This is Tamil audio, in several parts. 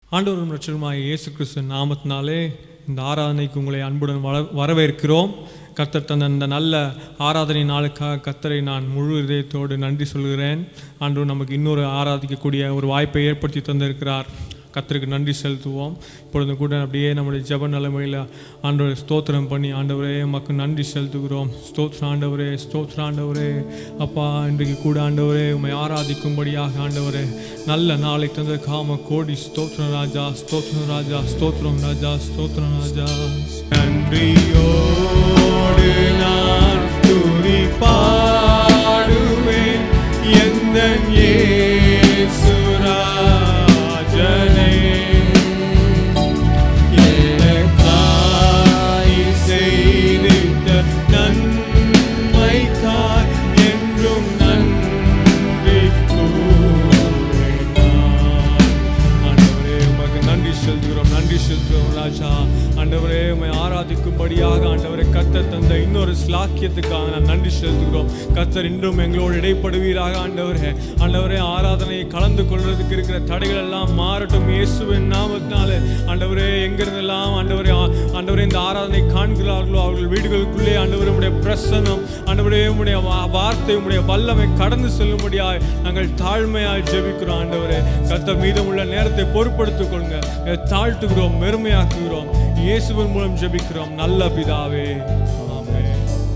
ஆண்டவரும் ரட்சகருமாகிய இயேசு கிறிஸ்து நாமத்தினாலே இந்த ஆராதனைக்கு உங்களை அன்புடன் வர வரவேற்கிறோம் கர்த்தர் தந்த இந்த நல்ல ஆராதனை நாளுக்காக கர்த்தரை நான் முழு இதயத்தோடு நன்றி சொல்கிறேன் ஆண்டவர் நமக்கு இன்னொரு ஆராதிக்கக்கூடிய ஒரு வாய்ப்பை ஏற்படுத்தி தந்திருக்கிறார் கர்த்தருக்கு நன்றி செலுத்துவோம் இப்பொழுது கூட அப்படியே நம்முடைய ஜெப நிலைமையில் ஆண்டவரை ஸ்தோத்திரம் பண்ணி ஆண்டவரே நமக்கு நன்றி செலுத்துகிறோம் ஸ்தோத்திர ஆண்டவரே ஸ்தோத்திர ஆண்டவரே அப்பா இன்றைக்கு கூட ஆண்டவரே உம்மை ஆராதிக்கும்படியாக ஆண்டவரே நல்ல நாளை தந்த காம கோடி ஸ்தோத்திரம் ராஜா ஸ்தோத்திரம் ராஜா ஸ்தோத்திரம் ராஜா ஸ்தோத்திரம் ராஜா நன்றியோடு நான் துதி பாடுவேன் எந்த இயேசுராஜனே எனக்காய் செய்திட்ட நன்மைக்காய் என்றும் நன்றி கூறுவேன் நான். ஆண்டவரே உமக்கு நன்றி செலுத்துகிறோம் நன்றி செலுத்துகிறோம் ராஜா ஆண்டவரே உம்மை ஆராதிக்கும்படியாக ஆண்டவரே கத்தர் தந்த இன்னொரு ஸ்லாக்கியத்துக்காக நான் நன்றி செலுத்துகிறோம் கத்தர் இன்றும் எங்களோடு இடைப்படுவீராக ஆண்டவரே ஆண்டவரே ஆராதனையை கலந்து கொள்றதுக்கு இருக்கிற தடைகள் எல்லாம் மாறட்டும் இயேசுவின் நாமத்தினாலே ஆண்டவரே எங்கிருந்தெல்லாம் ஆண்டவரே ஆ- ஆண்டவரே இந்த ஆராதனை காண்கிறார்களோ அவர்கள் வீடுகளுக்குள்ளே ஆண்டவரே உடைய பிரசன்னம் ஆண்டவரே உடைய வா- வார்த்தை உடைய வல்லமை கடந்து செல்லும்படியாய் நாங்கள் தாழ்மையாய் ஜெபிக்கிறோம் ஆண்டவரே கர்த்தர் மீதமுள்ள நேரத்தை பொறுப்படுத்திக் கொள்ளுங்க இதை தாழ்த்துகிறோம் பெருமையாக்குகிறோம் இயேசுவின் மூலம் ஜெபிக்கிறோம் நல்ல பிதாவே ஆமென்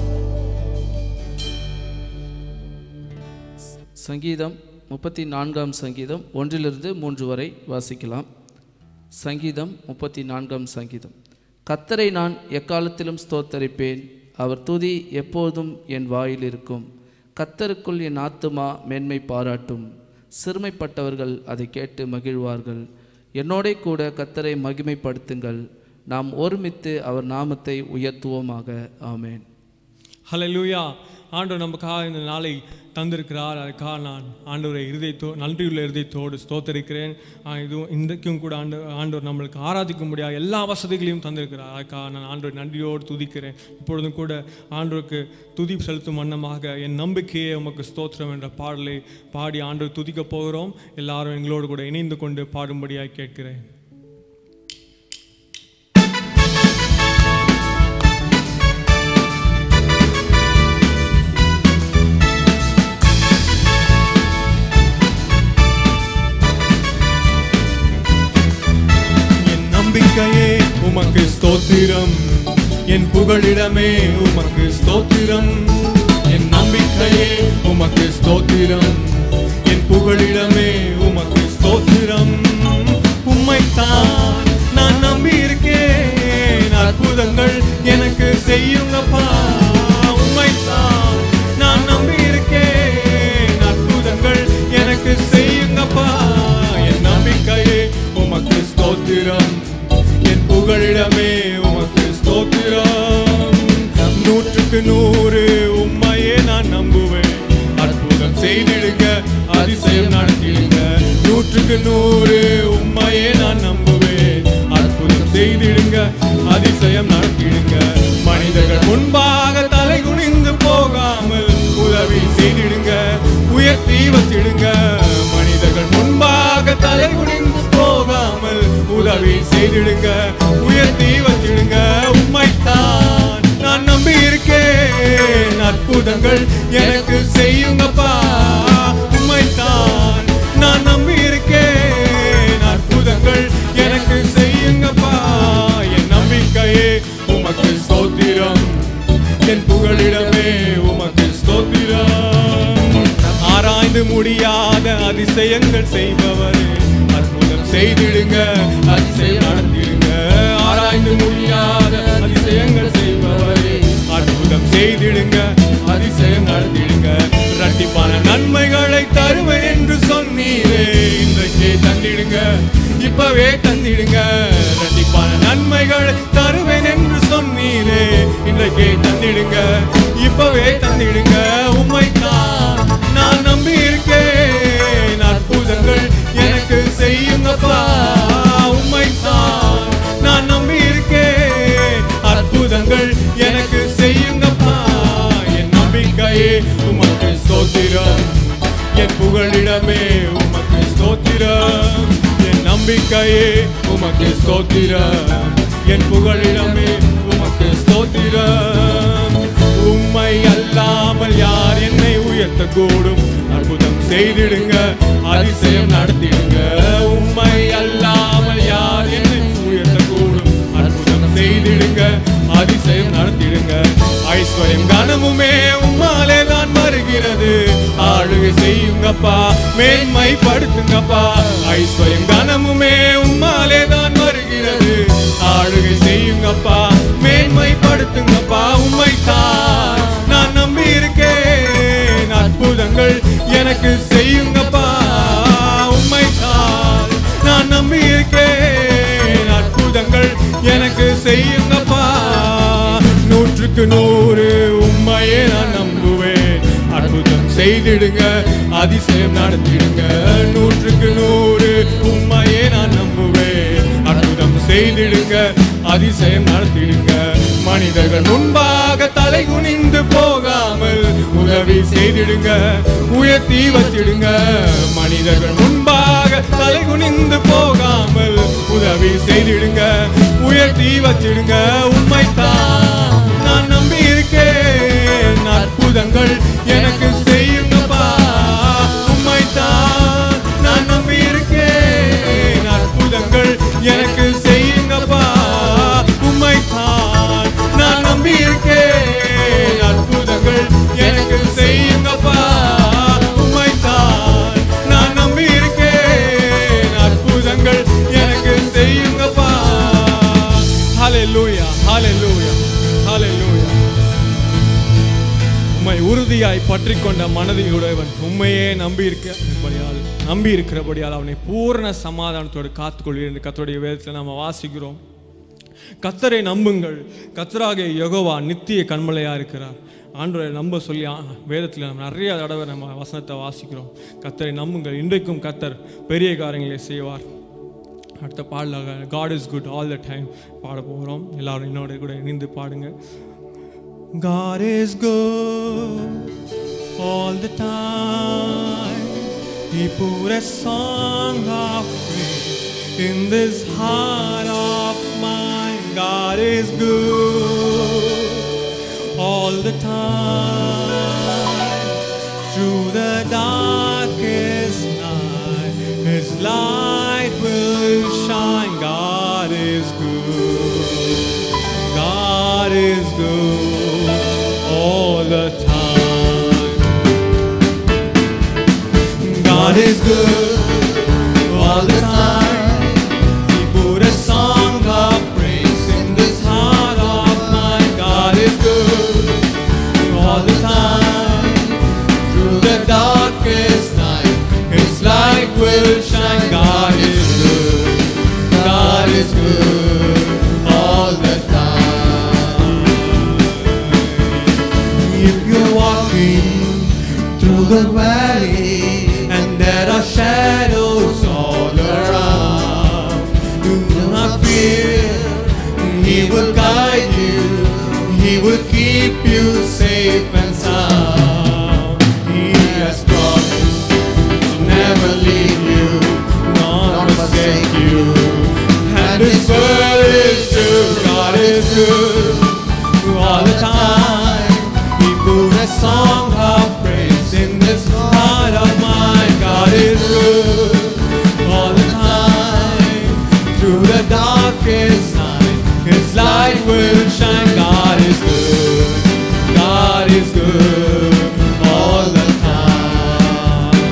சங்கீதம் முப்பத்தி நான்காம் சங்கீதம் ஒன்றிலிருந்து மூன்று வரை வாசிக்கலாம் சங்கீதம் முப்பத்தி நான்காம் சங்கீதம் கத்தரை நான் எக்காலத்திலும் ஸ்தோத்தரிப்பேன் அவர் துதி எப்போதும் என் வாயில் இருக்கும் கத்தருக்குள் என் ஆத்துமா மேன்மை பாராட்டும் சிறுமைப்பட்டவர்கள் அதை கேட்டு மகிழ்வார்கள் என்னோடே கூட கத்தரை மகிமைப்படுத்துங்கள் நாம் ஒருமித்து அவர் நாமத்தை உயர்த்துவோமாக ஆமென் ஹalleluya ஆண்டவர் நமக்காக இந்த நாளை தந்திருக்கிறார் அதுக்காக நான் ஆண்டவரை இருதயத்தோ நன்றியுள்ள இருதயத்தோடு ஸ்தோத்தரிக்கிறேன் ஆஹ் இதுவும் இன்றைக்கும் கூட ஆண்டு ஆண்டவர் நம்மளுக்கு ஆராதிக்க முடியாத எல்லா வசதிகளையும் தந்திருக்கிறார் அதுக்காக நான் ஆண்டவர் நன்றியோடு துதிக்கிறேன் இப்பொழுதும் கூட ஆண்டவருக்கு துதி செலுத்தும் வண்ணமாக என் நம்பிக்கையே உமக்கு ஸ்தோத்திரம் என்ற பாடலை பாடி ஆண்டவர் துதிக்க போகிறோம் எல்லாரும் எங்களோடு கூட இணைந்து கொண்டு பாடும்படியாய் கேட்கிறேன் என் நம்பிக்கையே உமக்கு ஸ்தோத்திரம் என் புகழிடமே உமக்கு ஸ்தோத்திரம் என் நம்பிக்கையே உமக்கு ஸ்தோத்திரம் என் புகழிடமே உமக்கு ஸ்தோத்திரம் உம்மைத்தான் நான் நம்பி இருக்கேன் அற்புதங்கள் எனக்கு செய்யுங்கப்பா உம்மைத்தான் நான் நம்பி இருக்கேன் அற்புதங்கள் எனக்கு செய்யுங்கப்பா என் நம்பிக்கையே உமக்கு ஸ்தோத்திரம் என் புகழிடமே உமக்கு ஸ்தோத்திரம் நூற்றுக்கு நூறு உம்மையே நான் நம்புவேன் அற்புதம் செய்திடுங்க அதிசயம் நடத்திடுங்க நூற்றுக்கு நூறு உம்மையே நான் நம்புவேன் அற்புதம் செய்திடுங்க அதிசயம் நடத்திடுங்க மனிதர்கள் முன்பாக தலை குனிந்து போகாமல் உதவி செய்திடுங்க உயர்த்தி வச்சிடுங்க மனிதர்கள் முன்பாக தலை குனிந்து போகாமல் உதவி செய்திடுங்க உயர்த்தி வச்சிடுங்க உம்மைத்தான் நான் நம்பி இருக்கேன் அற்புதங்கள் எனக்கு செய்யுங்கப்பா உம்மைத்தான் நான் நம்பி இருக்கேன் அற்புதங்கள் எனக்கு செய்யுங்கப்பா என் நம்பிக்கையே உமக்கு ஸ்தோத்திரம் என் புகழிடமே உமக்கு ஸ்தோத்திரம் ஆராய்ந்து முடியாத அதிசயங்கள் செய்பவரே அற்புதம் செய்திடுங்க அதிசயம் நடத்திடுங்க ஆராய்ந்து முடியாத அதிசயங்கள் செய்பவரே அற்புதம் செய்திடுங்க அதிசயம் நடத்திடுங்க இரட்டிப்பான நன்மைகளை தருவேன் என்று சொன்னீரே இன்றைக்கே தந்திடுங்க இப்பவே தந்திடுங்க இரட்டிப்பான நன்மைகளை தருவேன் என்று சொன்னீரே இன்றைக்கே தந்திடுங்க இப்பவே தந்திடுங்க உம்மைத்தான் நான் நம்பி இருக்கேன் அற்புதங்கள் எனக்கு செய்யுங்கப்பா உம்மைத்தான் நான் நம்பி இருக்கேன் அற்புதங்கள் எனக்கு செய்யுங்கப்பா என் நம்பிக்கையே உமக்கு ஸ்தோத்திரம் என் புகழிடமே உமக்கு ஸ்தோத்திரம் என் நம்பிக்கையே உமக்கு ஸ்தோத்திரம் என் புகழிடமே உமக்கு ஸ்தோத்திரம் உம்மை அல்லாமல் யார் என்னை உயர்த்த கூடும் அற்புதம் செய்திடுங்க அதிசயம் நடத்திடுங்க உம்மை அல்லாமல் யார் என்னை உயர்த்த கூடும் அற்புதம் செய்திடுங்க அதிசயம் நடத்திடுங்க ஐஸ்வர்யம் கனமுமே உம்மாலே தான் வருகிறது ஆளுகை செய்யுங்கப்பா மேன்மைப்படுத்துங்கப்பா ஐஸ்வர்யம் கனமுமே உம்மாலே தான் வருகிறது ஆளுகை செய்யுங்கப்பா மேன்மைப்படுத்துங்கப்பா உம்மை தான் நான் நம்பி இருக்கேன் அற்புதங்கள் எனக்கு செய்யுங்கப்பா உம்மை தான் நான் நம்பி இருக்கேன் அற்புதங்கள் எனக்கு செய்யுங்கப்பா நூற்றுக்கு நூறு உண்மையே நான் நம்புவேன் அற்புதம் செய்திடுங்க அதிசயம் நடத்திடுங்க நூற்றுக்கு நூறு உண்மையே நான் நம்புவேன் அற்புதம் செய்திடுங்க அதிசயம் நடத்திடுங்க மனிதர்கள் முன்பாக தலை குனிந்து போகாமல் உதவி செய்திடுங்க உயர்த்தி வச்சிடுங்க மனிதர்கள் முன்பாக தலை குனிந்து போகாமல் உதவி செய்திடுங்க உயர்த்தி வச்சிடுங்க உண்மைத்தான் நான் நம்பி இருக்கேன் அற்புதங்கள் எனக்கு செய்யுங்கப்பா உண்மைத்தான் நான் நம்பி இருக்கேன் அற்புதங்கள் எனக்கு செய்யுங்கப்பா உண்மைத்தான் நான் நம்பி இருக்கேன் அற்புதங்கள் எனக்கு செய்யுங்கப்பா உண்மைத்தான் நான் நம்பி இருக்கேன் அற்புதங்கள் எனக்கு செய்யுங்கப்பா ஹalleluya ஹalleluya ஹalleluya உம்மை உறுதியாய் பற்றி கொண்ட மனதியுடையவன் உண்மையே நம்பி இருக்கிறபடியால் நம்பி இருக்கிறபடியால் அவனை பூரண சமாதானத்தோடு காத்துக்கொள்வீர் என்று கத்தருடைய வேதத்தில் நாம் வாசிக்கிறோம் கத்தரை நம்புங்கள் கத்தராகிய யெகோவா நித்திய கண்மலையா இருக்கிறார் ஆண்டவரை நம்ப சொல்லி ஆ, வேதத்தில் நம்ம நிறைய தடவை நம்ம வசனத்தை வாசிக்கிறோம் கத்தரை நம்புங்கள் இன்றைக்கும் கத்தர் பெரிய காரியங்களை செய்வார் அடுத்த பாடலாக God is good all the time பாட போகிறோம் எல்லாரும் என்னோட கூட இணைந்து பாடுங்க God is good all the time. He put a song of praise in this heart of mine. God is good all the time. Through the darkest night, His light will shine. God is good. God is good all the time. God is good all the time. He put a song of praise in this heart of mine. God is good all the time. Through the darkest night, His light will shine. God is good. God is good all the time. If you're walking through the valley and there are shadows all around, do not fear. He will guide you. He will keep you safe and sound. He has promised to never leave you, nor forsake you. And His word is true. God is good all the time. He put a song of praise in this heart of mine. God is good all the time. Through the darkest night, His light will shine. God is good. God is good all the time.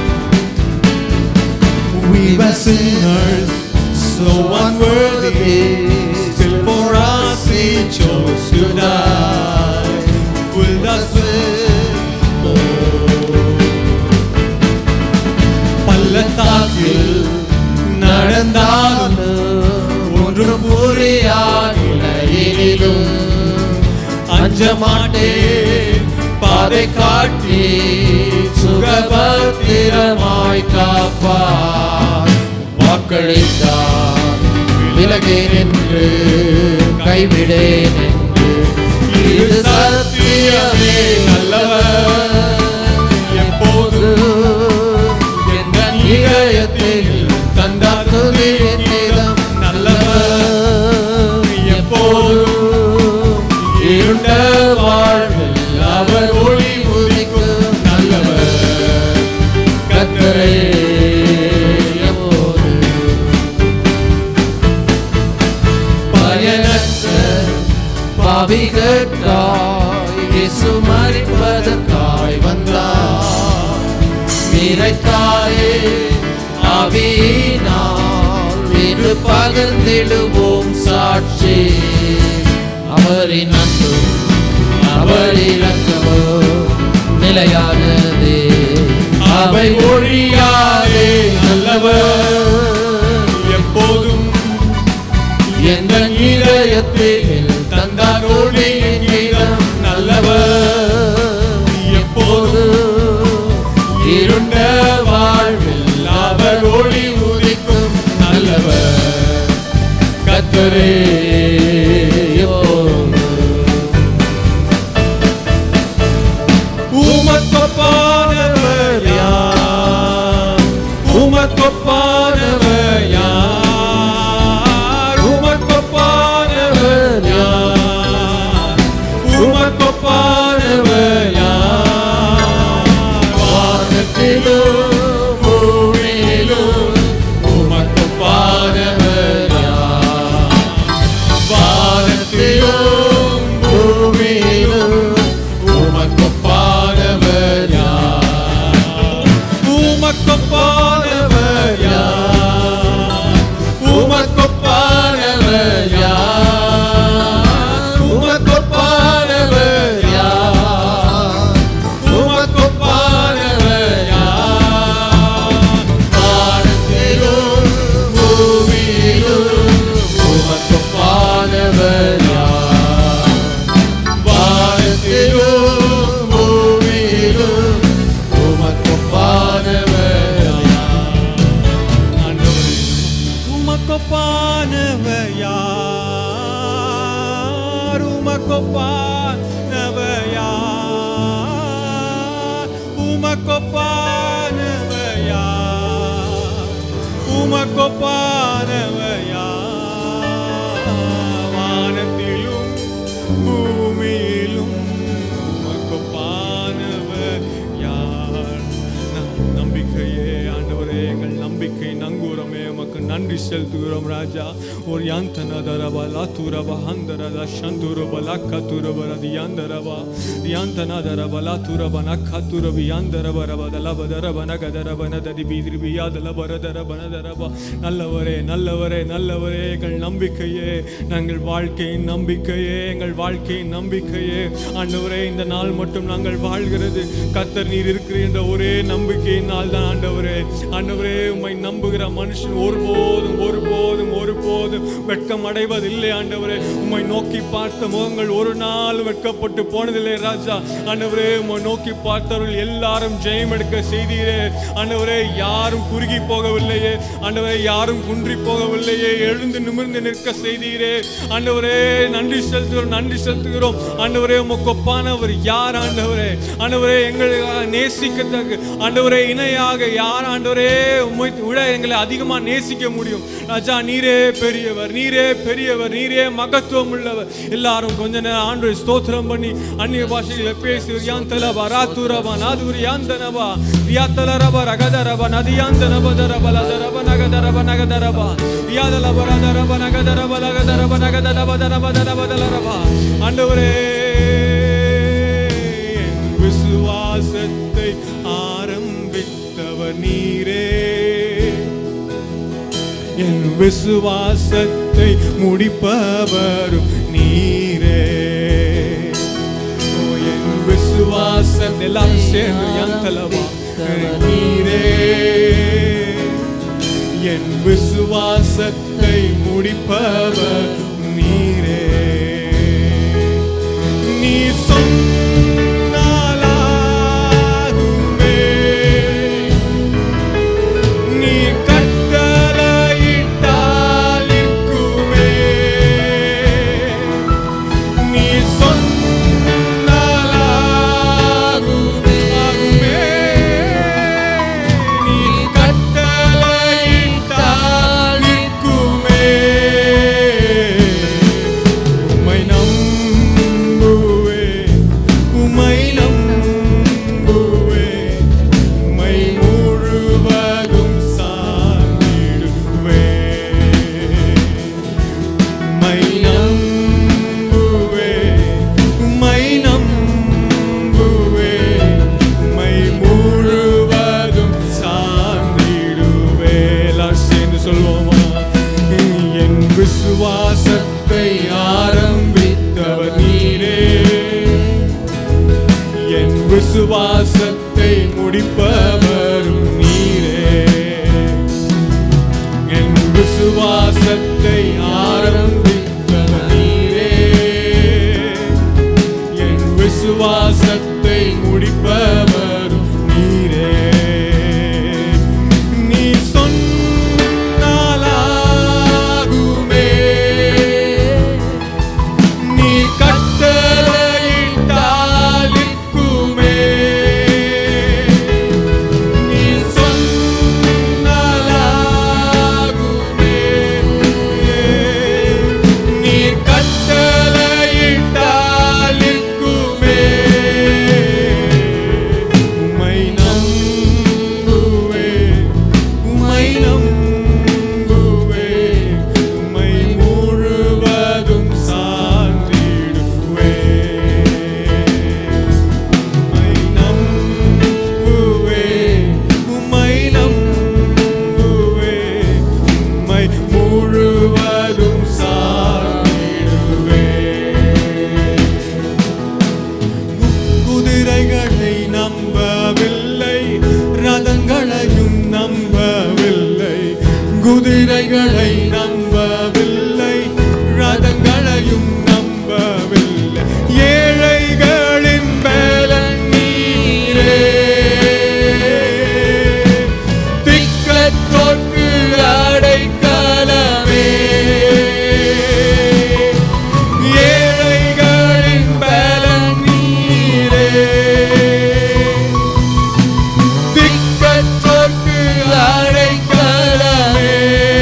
We were sinners, so unworthy. Still for us He chose to die. Filled us with love. பள்ளத்தாக்கில் நடந்தாலும் ஒன்றும் புரியாதிலும் அஞ்ச மாட்டேன் பாதை காட்டி சுகபத்திரமாய் காப்பார் வாக்களித்தார் விலகே நின்று கைவிடேன் என்று இது சத்தியமே நல்லவர் எப்போது எந்த இதயத்தில் தந்தார் துதி ஆவியினால் இன்று பகிர்ந்திடுவோம் சாட்சி அவரின் அன்பு அவரின் அன்பு நிலையானது அவை ஒழியாதே நல்லவர் எப்போதும் எந்த இதயத்தில் தந்தாரோடு கீதம் நல்லவர் எப்போது இருண்ட வாழ்வில் அவர் ஒளி உதிக்கும் நல்லவர் கத்தரே எப்போது உமக்கொப்பானவர் யார் உமக்கொப்பானவர் யார் உமக்கொப்பானவர் யார் உமக்கொப்பானவர் யார் வானத்திலும் பூமியிலும் உமக்கொப்பானவர் யார் வானத்திலும் பூமியிலும் உமக்கொப்பானவர் யார் உமக்கொப்பானவர் யார் உமக்கொப்பானவர் யார் உமக்கொப்பானவர் யார் உமக்கொப்பானவர் யார் வானத்திலும் பூமியிலும் உமக்கொப்பானவர் யார் வானத்திலும் பூமியிலும் உமக்கொப்பானவர் யார் ஆண்டவரே, உமக்கொப்பானவர் யார் உமக்கொப்பானவர் யார் உமக்கொப்பானவர் யார் உமக்கொப்பானவர் யார் வானத்திலும் பூமியிலும் உமக்கொப்பானவர் யார் நம் நம்பிக்கையே ஆண்டவரே எங்கள் நம்பிக்கை நங்கூரமே உமக்கு நன்றி செலுத்துகிறோம் ராஜா ஒரு யாந்தனதரபா லாத்துரபா ஹந்தரதா சந்துரபா லக்கத்துரபா ரதியாந்தரபா ரியாந்தனதரபா லாத்துரபா நக்கத்துரபி யாந்தரபா ரபதலப தரப நகதரப நததி பீதிரிபி யாதலப ரதரப நதரபா நல்லவரே நல்லவரே நல்லவரே எங்கள் நம்பிக்கையே நாங்கள் வாழ்க்கையின் நம்பிக்கையே எங்கள் வாழ்க்கையின் நம்பிக்கையே ஆண்டவரே இந்த நாள் மட்டும் நாங்கள் வாழ்கிறது கத்தர் நீர் இருக்கிற என்ற ஒரே நம்பிக்கையின் நாள் தான் ஆண்டவரே ஆண்டவரே உம்மை நம்புகிற மனுஷன் ஒருபோதும் ஒருபோதும் ஒருபோதும் வெட்கம் அடைவதில்லை ஆண்டவரே உம்மை நோக்கி பார்த்த முகங்கள் ஒரு நாள் வெட்கப்பட்டு போனதில்லை ராஜா ஆண்டவரே உம்மை நோக்கி பார்த்தவர்கள் எல்லாரும் ஜெயம் எடுக்க செய்தீரே ஆண்டவரே யாரும் குறுகி போகவில்லையே ஆண்டவரே யாரும் குன்றி போகவில்லையே எழுந்து நிமிர்ந்து நிற்க செய்தீரே ஆண்டவரே நன்றி செலுத்துகிறோம் நன்றி செலுத்துகிறோம் ஆண்டவரே உமக்கு ஒப்பானவர் யார் ஆண்டவரே ஆண்டவரே எங்களை நேசிக்கத்தக்க ஆண்டவரே இணையாக யார் ஆண்டவரே உம்மை விட எங்களை அதிகமா நேசிக்க முடியும் ராஜா நீரே பெரியவர் நீரே பெரியவர் நீரே மகத்துவம் உள்ளவர் எல்லாரும் கொஞ்ச நேரம் ஆண்டு ஸ்தோத்திரம் பண்ணி அந்நிய பாஷைகளை பேசி யாந்தலபா ராத்துரபா நாதுரி யாந்தனபா ரியாத்தலரபா ரகதரபா நதியாந்தனப தரப லதரப நகதரப நகதரபா ரியாதலப ரதரப நகதரப லகதரப நகதரப தரப தரப தலரபா ஆண்டவரே என் விசுவாசத்தை ஆரம்பித்தவர் நீரே என் விசுவாசத்தை முடிப்பவரும் நீரே ஓ, என் விசுவாசம் எல்லாரும் சேர்ந்து யந்தலவா நீரே என் விசுவாசத்தை முடிப்பவர் நீரே நீ சொன்னாலாகுமே நீ கட்டளையிட்டால் நிற்குமே. நீ சொன்னாலாகுமே. நீ கட்டளையிட்டால் நிற்குமே. விசுவாசத்தை முடிப்பவரும் நீரே என் விசுவாசத்தை ஆரம்பித்தவர் நீரே என் விசுவாசத்தை முடிப்பவரும் நீரே நீ சொன்னாலாகுமே நீ கட்டளையிட்டால் நிற்குமே நீ சொன்னாலாகுமே நீ கட்டளையிட்டால் நிற்குமே உம்மை நம்புவே உம்மை நம்புவே உம்மை முழுவதும் சார்ந்திடுவே உம்மை நம்புவே உம்மை நம்புவே உம்மை முழுவதும் சார்ந்திடுவே குதிரைகளை நம்பவில்லை ரதங்களையும் நம்பவில்லை குதிரைகளை நம்பவில்லை ரதங்களையும் நம்பவில்லை ஏழைகளின் பலன் நீரே திக்கத்தோற்கு அடைக்கலமே ஏழைகளின் பலன் நீரே திக்கற்றோர்க்கு அடைக்கலமே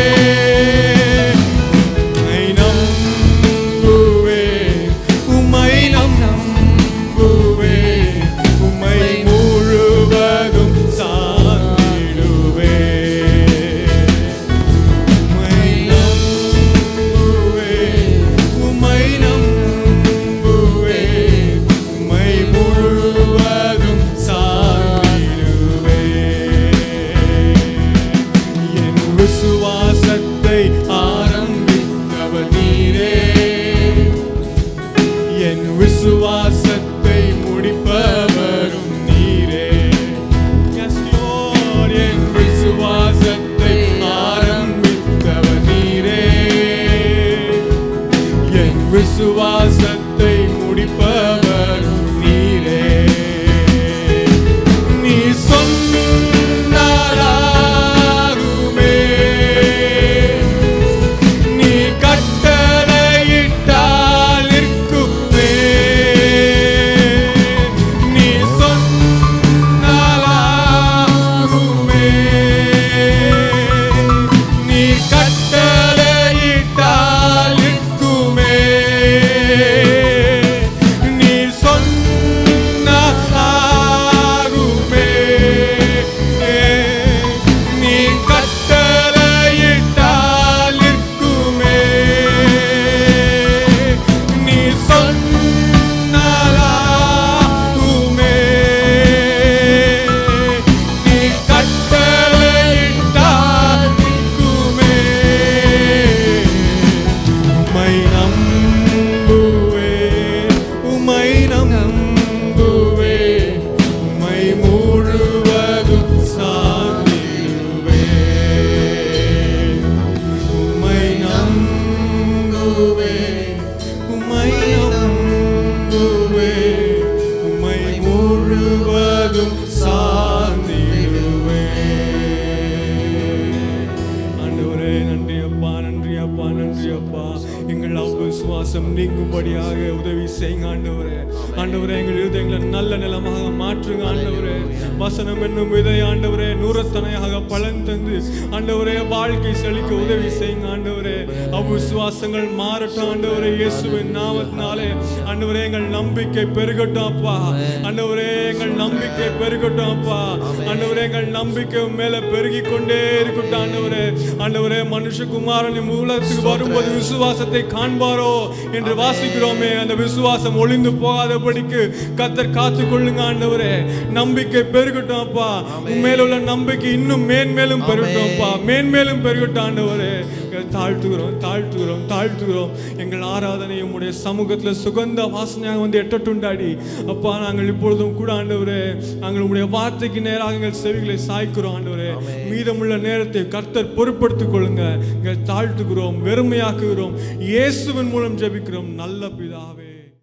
உம்மை நம்புவே உம்மை நம்புவே உம்மை முழுவதும் சார்ந்திடுவே உம்மை நம்புவே உம்மை நம்புவே உம்மை முழுவதும் சார்ந்திடுவே என் விசுவாசத்தை ஆரம்பித்தவர் நீரே என் விசுவாசத்தை முடிப்பவரும் நீரே Yes, Lord, என் விசுவாசத்தை ஆரம்பித்தவர் நீரே என் விசுவாசத்தை முடிப்பவரும் நீரே நீ சொன்னாலாகுமே நீ கட்டளையிட்டால் நிற்குமே நீ சொன்னாலாகுமே நீ கட்டளையிட்டால் நிற்குமே நீ சொன்னாலாகுமே நீ கட்டளையிட்டால் நிற்குமே நீ சொன்னாலாகுமே நீ கட்டளையிட்டால் நிற்குமே உம்மை நம்புவே உம்மை நம்புவே உம்மை முழுவதும் சார்ந்திடுவே உம்மை நம்புவே உம்மை நம்புவே உம்மை முழுவதும் சார்ந்திடுவே ஆண்டவரே நன்றி அப்பா நன்றி அப்பா நன்றி அப்பா எங்கள் அவ்விசுவாசம் நீங்கும்படியாக உதவி செய்யுங்க ஆண்டவரே ஆண்டவரே எங்கள் இருதயங்களை நல்ல நிலமாக மாற்றுங்க ஆண்டவரே வசனம் என்னும் விதை ஆண்டவரே நூறத்தனையாக பலன் தந்து ஆண்டவரே வாழ்க்கை செழிக்க உதவி செய்யுங்க ஆண்டவரே அவ்விசுவாசங்கள் மாறட்டும் ஆண்டவரே இயேசுவின் நாமத்தினாலே ஆண்டவரே எங்கள் நம்பிக்கை பெருகட்டும் அப்பா ஆண்டவரே எங்கள் நம்பிக்கை பெருகட்டும் அப்பா ஆண்டவரே எங்கள் நம்பிக்கை உம் மேல பெருகி கொண்டே இருக்கட்டும் ஆண்டவரே ஆண்டவரே மனுஷகுமாரன் மூலத்துக்கு வரும்போது விசுவாசத்தை காண்பாரோ என்று வாசிக்கிறோமே அந்த விசுவாசம் ஒளிந்து போகாதபடிக்கு கத்தர் காத்து கொள்ளுங்க ஆண்டவரே நம்பிக்கை பெருகட்டும் அப்பா உன் மேல உள்ள நம்பிக்கை இன்னும் மேன்மேலும் பெருகட்டும் அப்பா மேன்மேலும் பெருகட்டும் ஆண்டவரே தாழ்த்துகிறோம் தாழ்த்துகிறோம் தாழ்த்துகிறோம் எங்கள் ஆராதனை உம்முடைய சமூகத்தில் சுகந்த வாசனையாக வந்து எட்டட்டுண்டாடி அப்பா நாங்கள் இப்பொழுதும் கூட ஆண்டவரே நாங்கள் உம்முடைய வார்த்தைக்கு நேராக எங்கள் செவிகளை சாய்க்கிறோம் ஆண்டவரே மீதமுள்ள நேரத்தை கர்த்தர் பொறுப்படுத்திக் கொள்ளுங்க எங்கள் தாழ்த்துகிறோம் வெறுமையாக்குகிறோம் இயேசுவின் மூலம் ஜெபிக்கிறோம் நல்ல பிதாவே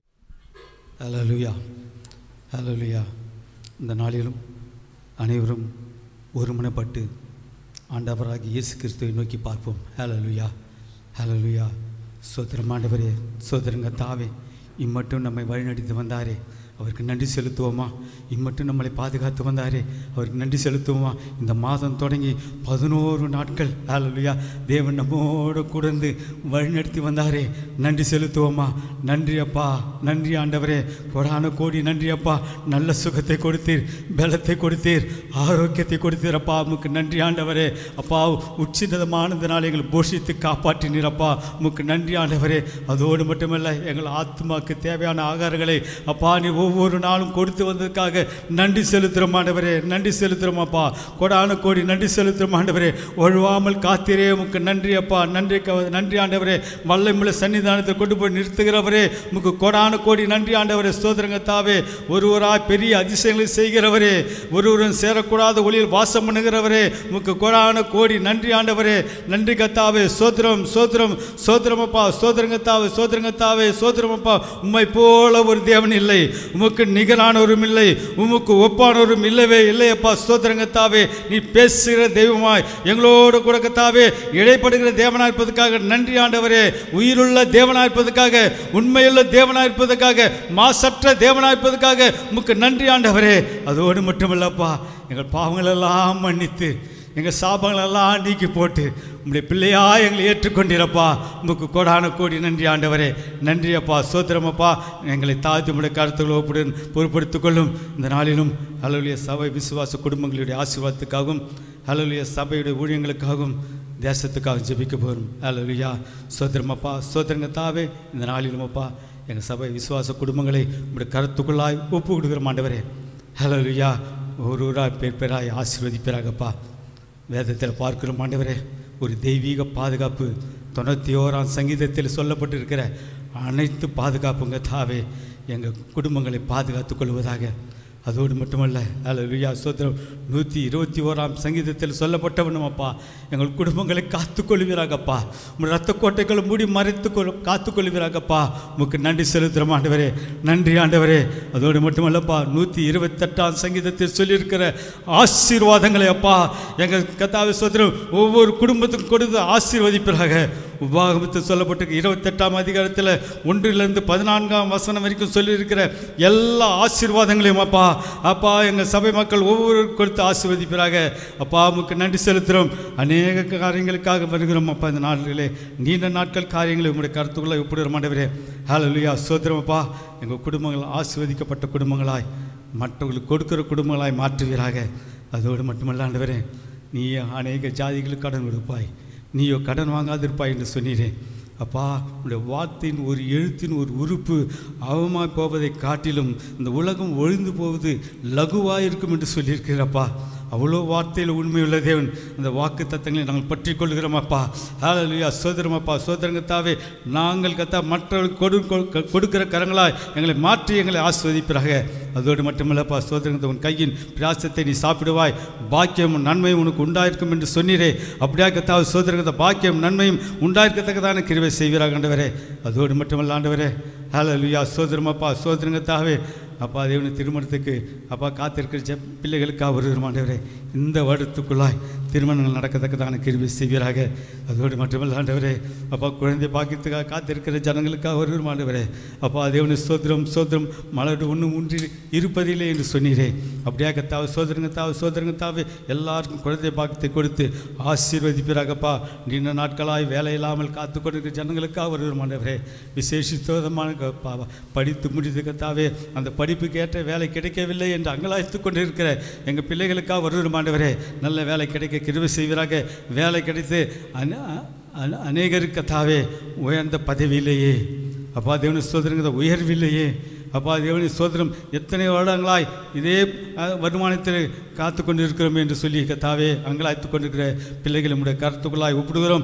ஹalleluya ஹalleluya இந்த நாளிலும் அனைவரும் ஒருமனப்பட்டு ஆண்டவராகிய இயேசு கிறிஸ்துவை நோக்கி பார்ப்போம் ஹalleluya ஹalleluya சோதரம் ஆண்டவரே சோதரங்க தாவே இம்மட்டும் நம்மை வழிநடத்தி வந்தாரே அவருக்கு நன்றி செலுத்துவோமா இம்மட்டும் நம்மளை பாதுகாத்து வந்தாரே அவருக்கு நன்றி செலுத்துவோமா இந்த மாதம் தொடங்கி பதினோரு நாட்கள் ஹalleluya தேவன் நம்மோடு கூடந்து வழிநடத்தி வந்தாரே நன்றி செலுத்துவோமா நன்றி அப்பா நன்றி ஆண்டவரே கொடான கோடி நன்றி அப்பா நல்ல சுகத்தை கொடுத்தீர் பலத்தை கொடுத்தீர் ஆரோக்கியத்தை கொடுத்தீர் அப்பா உமக்கு நன்றி ஆண்டவரே அப்பா உச்சிதமானதினால் எங்களை போஷித்து காப்பாற்றினீர் அப்பா உமக்கு நன்றி ஆண்டவரே அதோடு மட்டுமல்ல எங்கள் ஆத்மாக்கு தேவையான ஆகாரங்களை அப்பா நீ ஒவ்வொரு நாளும் கொடுத்து வந்ததுக்காக நன்றி செலுத்துகிறோம் ஆண்டவரே நன்றி செலுத்துகிறோம் அப்பா கொடான கோடி நன்றி செலுத்துகிறோம் ஆண்டவரே ஒழுவாமல் காத்தீரே உமக்கு நன்றி அப்பா நன்றி க- நன்றி ஆண்டவரே வல்லமுள்ள சன்னிதானத்தை கொண்டு போய் நிறுத்துகிறவரே உமக்கு கொடான கோடி நன்றி ஆண்டவரே சோதரங்க தாவே ஒருவராய் பெரிய அதிசயங்களை செய்கிறவரே ஒருவரும் சேரக்கூடாத ஒளியில் வாசம் பண்ணுகிறவரே உமக்கு கொடான கோடி நன்றி ஆண்டவரே நன்றி கத்தாவே சோத்திரம் சோத்திரம் சோத்திரமப்பா சோதரங்கத்தாவே சோதரங்கத்தாவே சோத்திரமப்பா உம்மை போல ஒரு தேவன் இல்லை உமக்கு நிகரானவரும் இல்லை உமக்கு ஒப்பானவரும் இல்லவே இல்லையப்பா சோதரங்கத்தாவே நீ பேசுகிற தெய்வமாய் எங்களோடு கூட கத்தாவே இடைப்படுகிற தேவனாய் இருப்பதற்காக நன்றி ஆண்டவரே உயிருள்ள தேவனாய் இருப்பதற்காக உண்மையுள்ள தேவனாய் இருப்பதற்காக மாசற்ற தேவனாய் இருப்பதற்காக உமக்கு நன்றி ஆண்டவரே அதோடு மட்டுமல்லப்பா எங்கள் பாவங்களெல்லாம் மன்னித்து எங்கள் சாபங்களெல்லாம் நீக்கி போட்டு உங்களுடைய பிள்ளையா எங்களை ஏற்றுக்கொண்டிருப்பா உமக்கு கோடான கோடி நன்றி ஆண்டவரே நன்றி அப்பா சோத்திரமப்பா எங்களை தாழ்த்தி உடைய கருத்துக்களோப்புடன் பொறுப்படுத்திக் கொள்ளும் இந்த நாளிலும் அலுவலிய சபை விசுவாச குடும்பங்களுடைய ஆசீர்வாதத்துக்காகவும் அலுவலிய சபையுடைய ஊழியங்களுக்காகவும் தேசத்துக்காக ஜெபிக்க போகிறோம் அலுவலியா சோத்திரமப்பா சோத்திரங்க தாவே இந்த நாளிலும் அப்பா எங்கள் சபை விசுவாச குடும்பங்களை உங்களுடைய கருத்துக்குள்ளாய் ஒப்பு கொடுக்குற ஆண்டவரே ஹலோலுயா ஒரு ஊராய் பேர் பேராய் ஆசீர்வதிப்பீராகப்பா வேதத்தில் பார்க்கிறோம் ஆண்டவரே ஒரு தெய்வீக பாதுகாப்பு தொண்ணூற்றி ஓராம் சங்கீதத்தில் சொல்லப்பட்டிருக்கிற அனைத்து பாதுகாப்புங்க தாவே எங்கள் குடும்பங்களை பாதுகாத்துக் கொள்வதாக அதோடு மட்டுமல்ல அல்லா சோத்திரம் நூற்றி இருபத்தி ஓராம் சங்கீதத்தில் சொல்லப்பட்டவனும் அப்பா எங்கள் குடும்பங்களை காத்துக்கொள்வீராகப்பா உங்கள் ரத்த கோட்டைகளை மூடி மறைத்து கொள் காத்துக்கொள்வீராகப்பா உமக்கு நன்றி செலுத்துகிறோம் ஆண்டவரே நன்றி ஆண்டவரே அதோடு மட்டுமல்லப்பா நூற்றி இருபத்தெட்டாம் சங்கீதத்தில் சொல்லியிருக்கிற ஆசீர்வாதங்களை அப்பா எங்கள் கத்தாவை சோத்திரம் ஒவ்வொரு குடும்பத்துக்கும் கொடுத்து ஆசீர்வதிப்பீராக உபாகமத்தில் சொல்லப்பட்டிருக்க இருபத்தெட்டாம் அதிகாரத்தில் ஒன்றிலிருந்து பதினான்காம் வசனம் வரைக்கும் சொல்லியிருக்கிற எல்லா ஆசீர்வாதங்களையும் அப்பா அப்பா எங்கள் சபை மக்கள் ஒவ்வொரு கொடுத்து ஆசீர்வதிப்பீராக அப்பா உமக்கு நன்றி செலுத்துகிறோம் அநேக காரியங்களுக்காக வருகிறோம் அப்பா இந்த நாட்களே நீண்ட நாட்கள் காரியங்களை உங்களுடைய கருத்துக்களை ஒப்பிடுற மாட்டவரே ஹalleluya சோத்திரம் அப்பா எங்கள் குடும்பங்கள் ஆசீர்வதிக்கப்பட்ட குடும்பங்களாய் மற்றவர்களுக்கு கொடுக்கிற குடும்பங்களாய் மாற்றுவீராக அதோடு மட்டுமல்ல ஆண்டவரே நீ அநேக ஜாதிகளுக்கு கடன் கொடுப்பாய் நீயோ கடன் வாங்காதிருப்பாய் என்று சொன்னீரே அப்பா உடைய வார்த்தையின் ஒரு எழுத்தின் ஒரு உறுப்பு அவமாய் போவதை காட்டிலும் இந்த உலகம் ஒழிந்து போவது லகுவாக இருக்கும் என்று சொல்லியிருக்கிறப்பா அவ்வளோ வார்த்தையில் உண்மையுள்ள தேவன் அந்த வாக்கு தத்தங்களை நாங்கள் பற்றி கொள்கிறோம் அப்பா ஹalleluya சோதரம் அப்பா சோதரங்கத்தாவே நாங்கள் கத்தா மற்றவர்களுக்கு கொடு கொ- கொடுக்கிற கரங்களாய் எங்களை மாற்றி எங்களை ஆஸ்வதிப்பதாக அதோடு மட்டுமல்லப்பா சோதரங்கத்தை உன் கையின் பிராசத்தை நீ சாப்பிடுவாய் பாக்கியமும் நன்மையும் உனக்கு உண்டாயிருக்கும் என்று சொன்னீரே அப்படியா கத்தாவது சோதரங்கத்த பாக்கியம் நன்மையும் உண்டாயிருக்கத்தக்கதான கிருவை செய்வீராக ஆண்டவரே அதோடு மட்டுமல்ல ஆண்டவரே ஹalleluya சோதரம் அப்பா சோதரங்கத்தாவே அப்பா தேவன திருமணத்துக்கு அப்பா காத்திருக்கிற ஜெ பிள்ளைகளுக்காக வருகிறோம் ஆண்டவரே இந்த வருடத்துக்குள்ளாய் திருமணங்கள் நடக்கத்தக்கதான கிருபை செய்வீராக அதோடு மட்டுமல்ல ஆண்டவரே அப்பா குழந்தை பாக்கியத்துக்காக காத்திருக்கிற ஜனங்களுக்காக வருகிறோம் ஆண்டவரே அப்பா தேவன சோதரம் சோதரம் மலடு ஒன்று ஒன்றி இருப்பதில்லை என்று சொன்னீரே அப்படியா கத்தாவை சோதரங்கத்தாவை சோதரங்கத்தாவே எல்லாருக்கும் குழந்தை பாக்கியத்தை கொடுத்து ஆசீர்வதிப்பீராகப்பா நீண்ட நாட்களாய் வேலை இல்லாமல் காத்து கொண்டிருக்கிற ஜனங்களுக்காக வருகிறோம் ஆண்டவரே விசேஷித்தோதமான க- பா- படித்து முடித்து கத்தாவே அந்த படிப்புக்கு ஏற்ற வேலை கிடைக்கவில்லை என்று அங்கலாய்த்து கொண்டிருக்கிற எங்கள் பிள்ளைகளுக்காக வருகிறோம் ஆண்டவரே நல்ல வேலை கிடைக்க கிருபை செய்வீராக வேலை கிடைத்து அன அன- அநேகருக்கு கத்தாவே உயர்ந்த பதவியிலேயே அப்பா தேவனி சோதரங்கிற உயர்வில்லையே அப்பா தேவனி சோதரம் எத்தனை வருடங்களாய் இதே அஹ், வருமானத்தில் காத்து கொண்டிருக்கிறோம் என்று சொல்லி கத்தாவே அங்கலாய்த்து கொண்டிருக்கிற பிள்ளைகள் நம்முடைய கருத்துக்குள்ளாய் ஒப்பிடுகிறோம்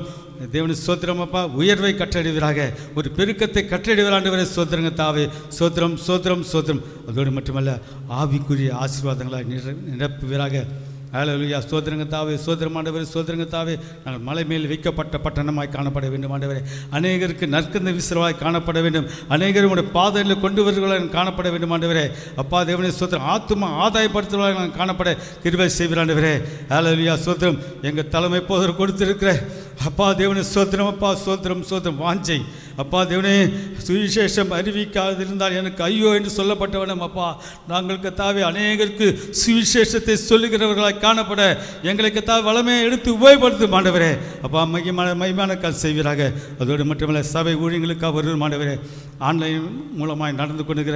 தேவனி சோத்திரம் அப்பா உயர்வை கட்டளிவராக ஒரு பெருக்கத்தை கட்டளிவர் ஆண்டவரே சோத்திரங்க தாவே சோத்திரம் சோத்திரம் சோத்திரம் அதோடு மட்டுமல்ல ஆவிக்குரிய ஆசீர்வாதங்களாக நிர நிரப்புவீராக ஹalleluya ஸ்தோத்திரங்க தாவே ஸ்தோத்திரம் ஆண்டவரே ஸ்தோத்திரங்க தாவே நாங்கள் மலை மேல் வைக்கப்பட்ட பட்டணமாய் காணப்பட வேண்டும் ஆண்டவரே அநேகருக்கு நற்கந்த விசிறவாய் காணப்பட வேண்டும் அநேகர் உடைய பாதையில் கொண்டு வருவர்களாக காணப்பட வேண்டும் ஆண்டவரே அப்பா தேவனே ஸ்தோத்திரம் ஆத்துமா ஆதாயப்படுத்துவதாக நாங்கள் காணப்பட கிருபை செய்வீர் ஆண்டவரே ஹalleluya ஸ்தோத்திரம் எங்கள் தலைமை போதர் கொடுத்திருக்கிற அப்பா தேவனே ஸ்தோத்திரம் அப்பா ஸ்தோத்திரம் ஸ்தோத்திரம் வாஞ்சை அப்பா தேவனே சுவிசேஷம் அறிவிக்காதிருந்தால் எனக்கு ஐயோ என்று சொல்லப்பட்டவனம் அப்பா நாங்கள் கத்தாவே அநேகருக்கு சுவிசேஷத்தை சொல்லுகிறவர்களாய் காணப்பட எங்களை கத்தாவே வளமையை எடுத்து உபயோகப்படுத்தும் ஆண்டவரே அப்பா மையமான மையமான கால் செய்வீராக அதோடு மட்டுமல்ல சபை ஊழியங்களுக்காக வருவோம் ஆண்டவரே ஆன்லைன் மூலமாய் நடந்து கொண்டுகிற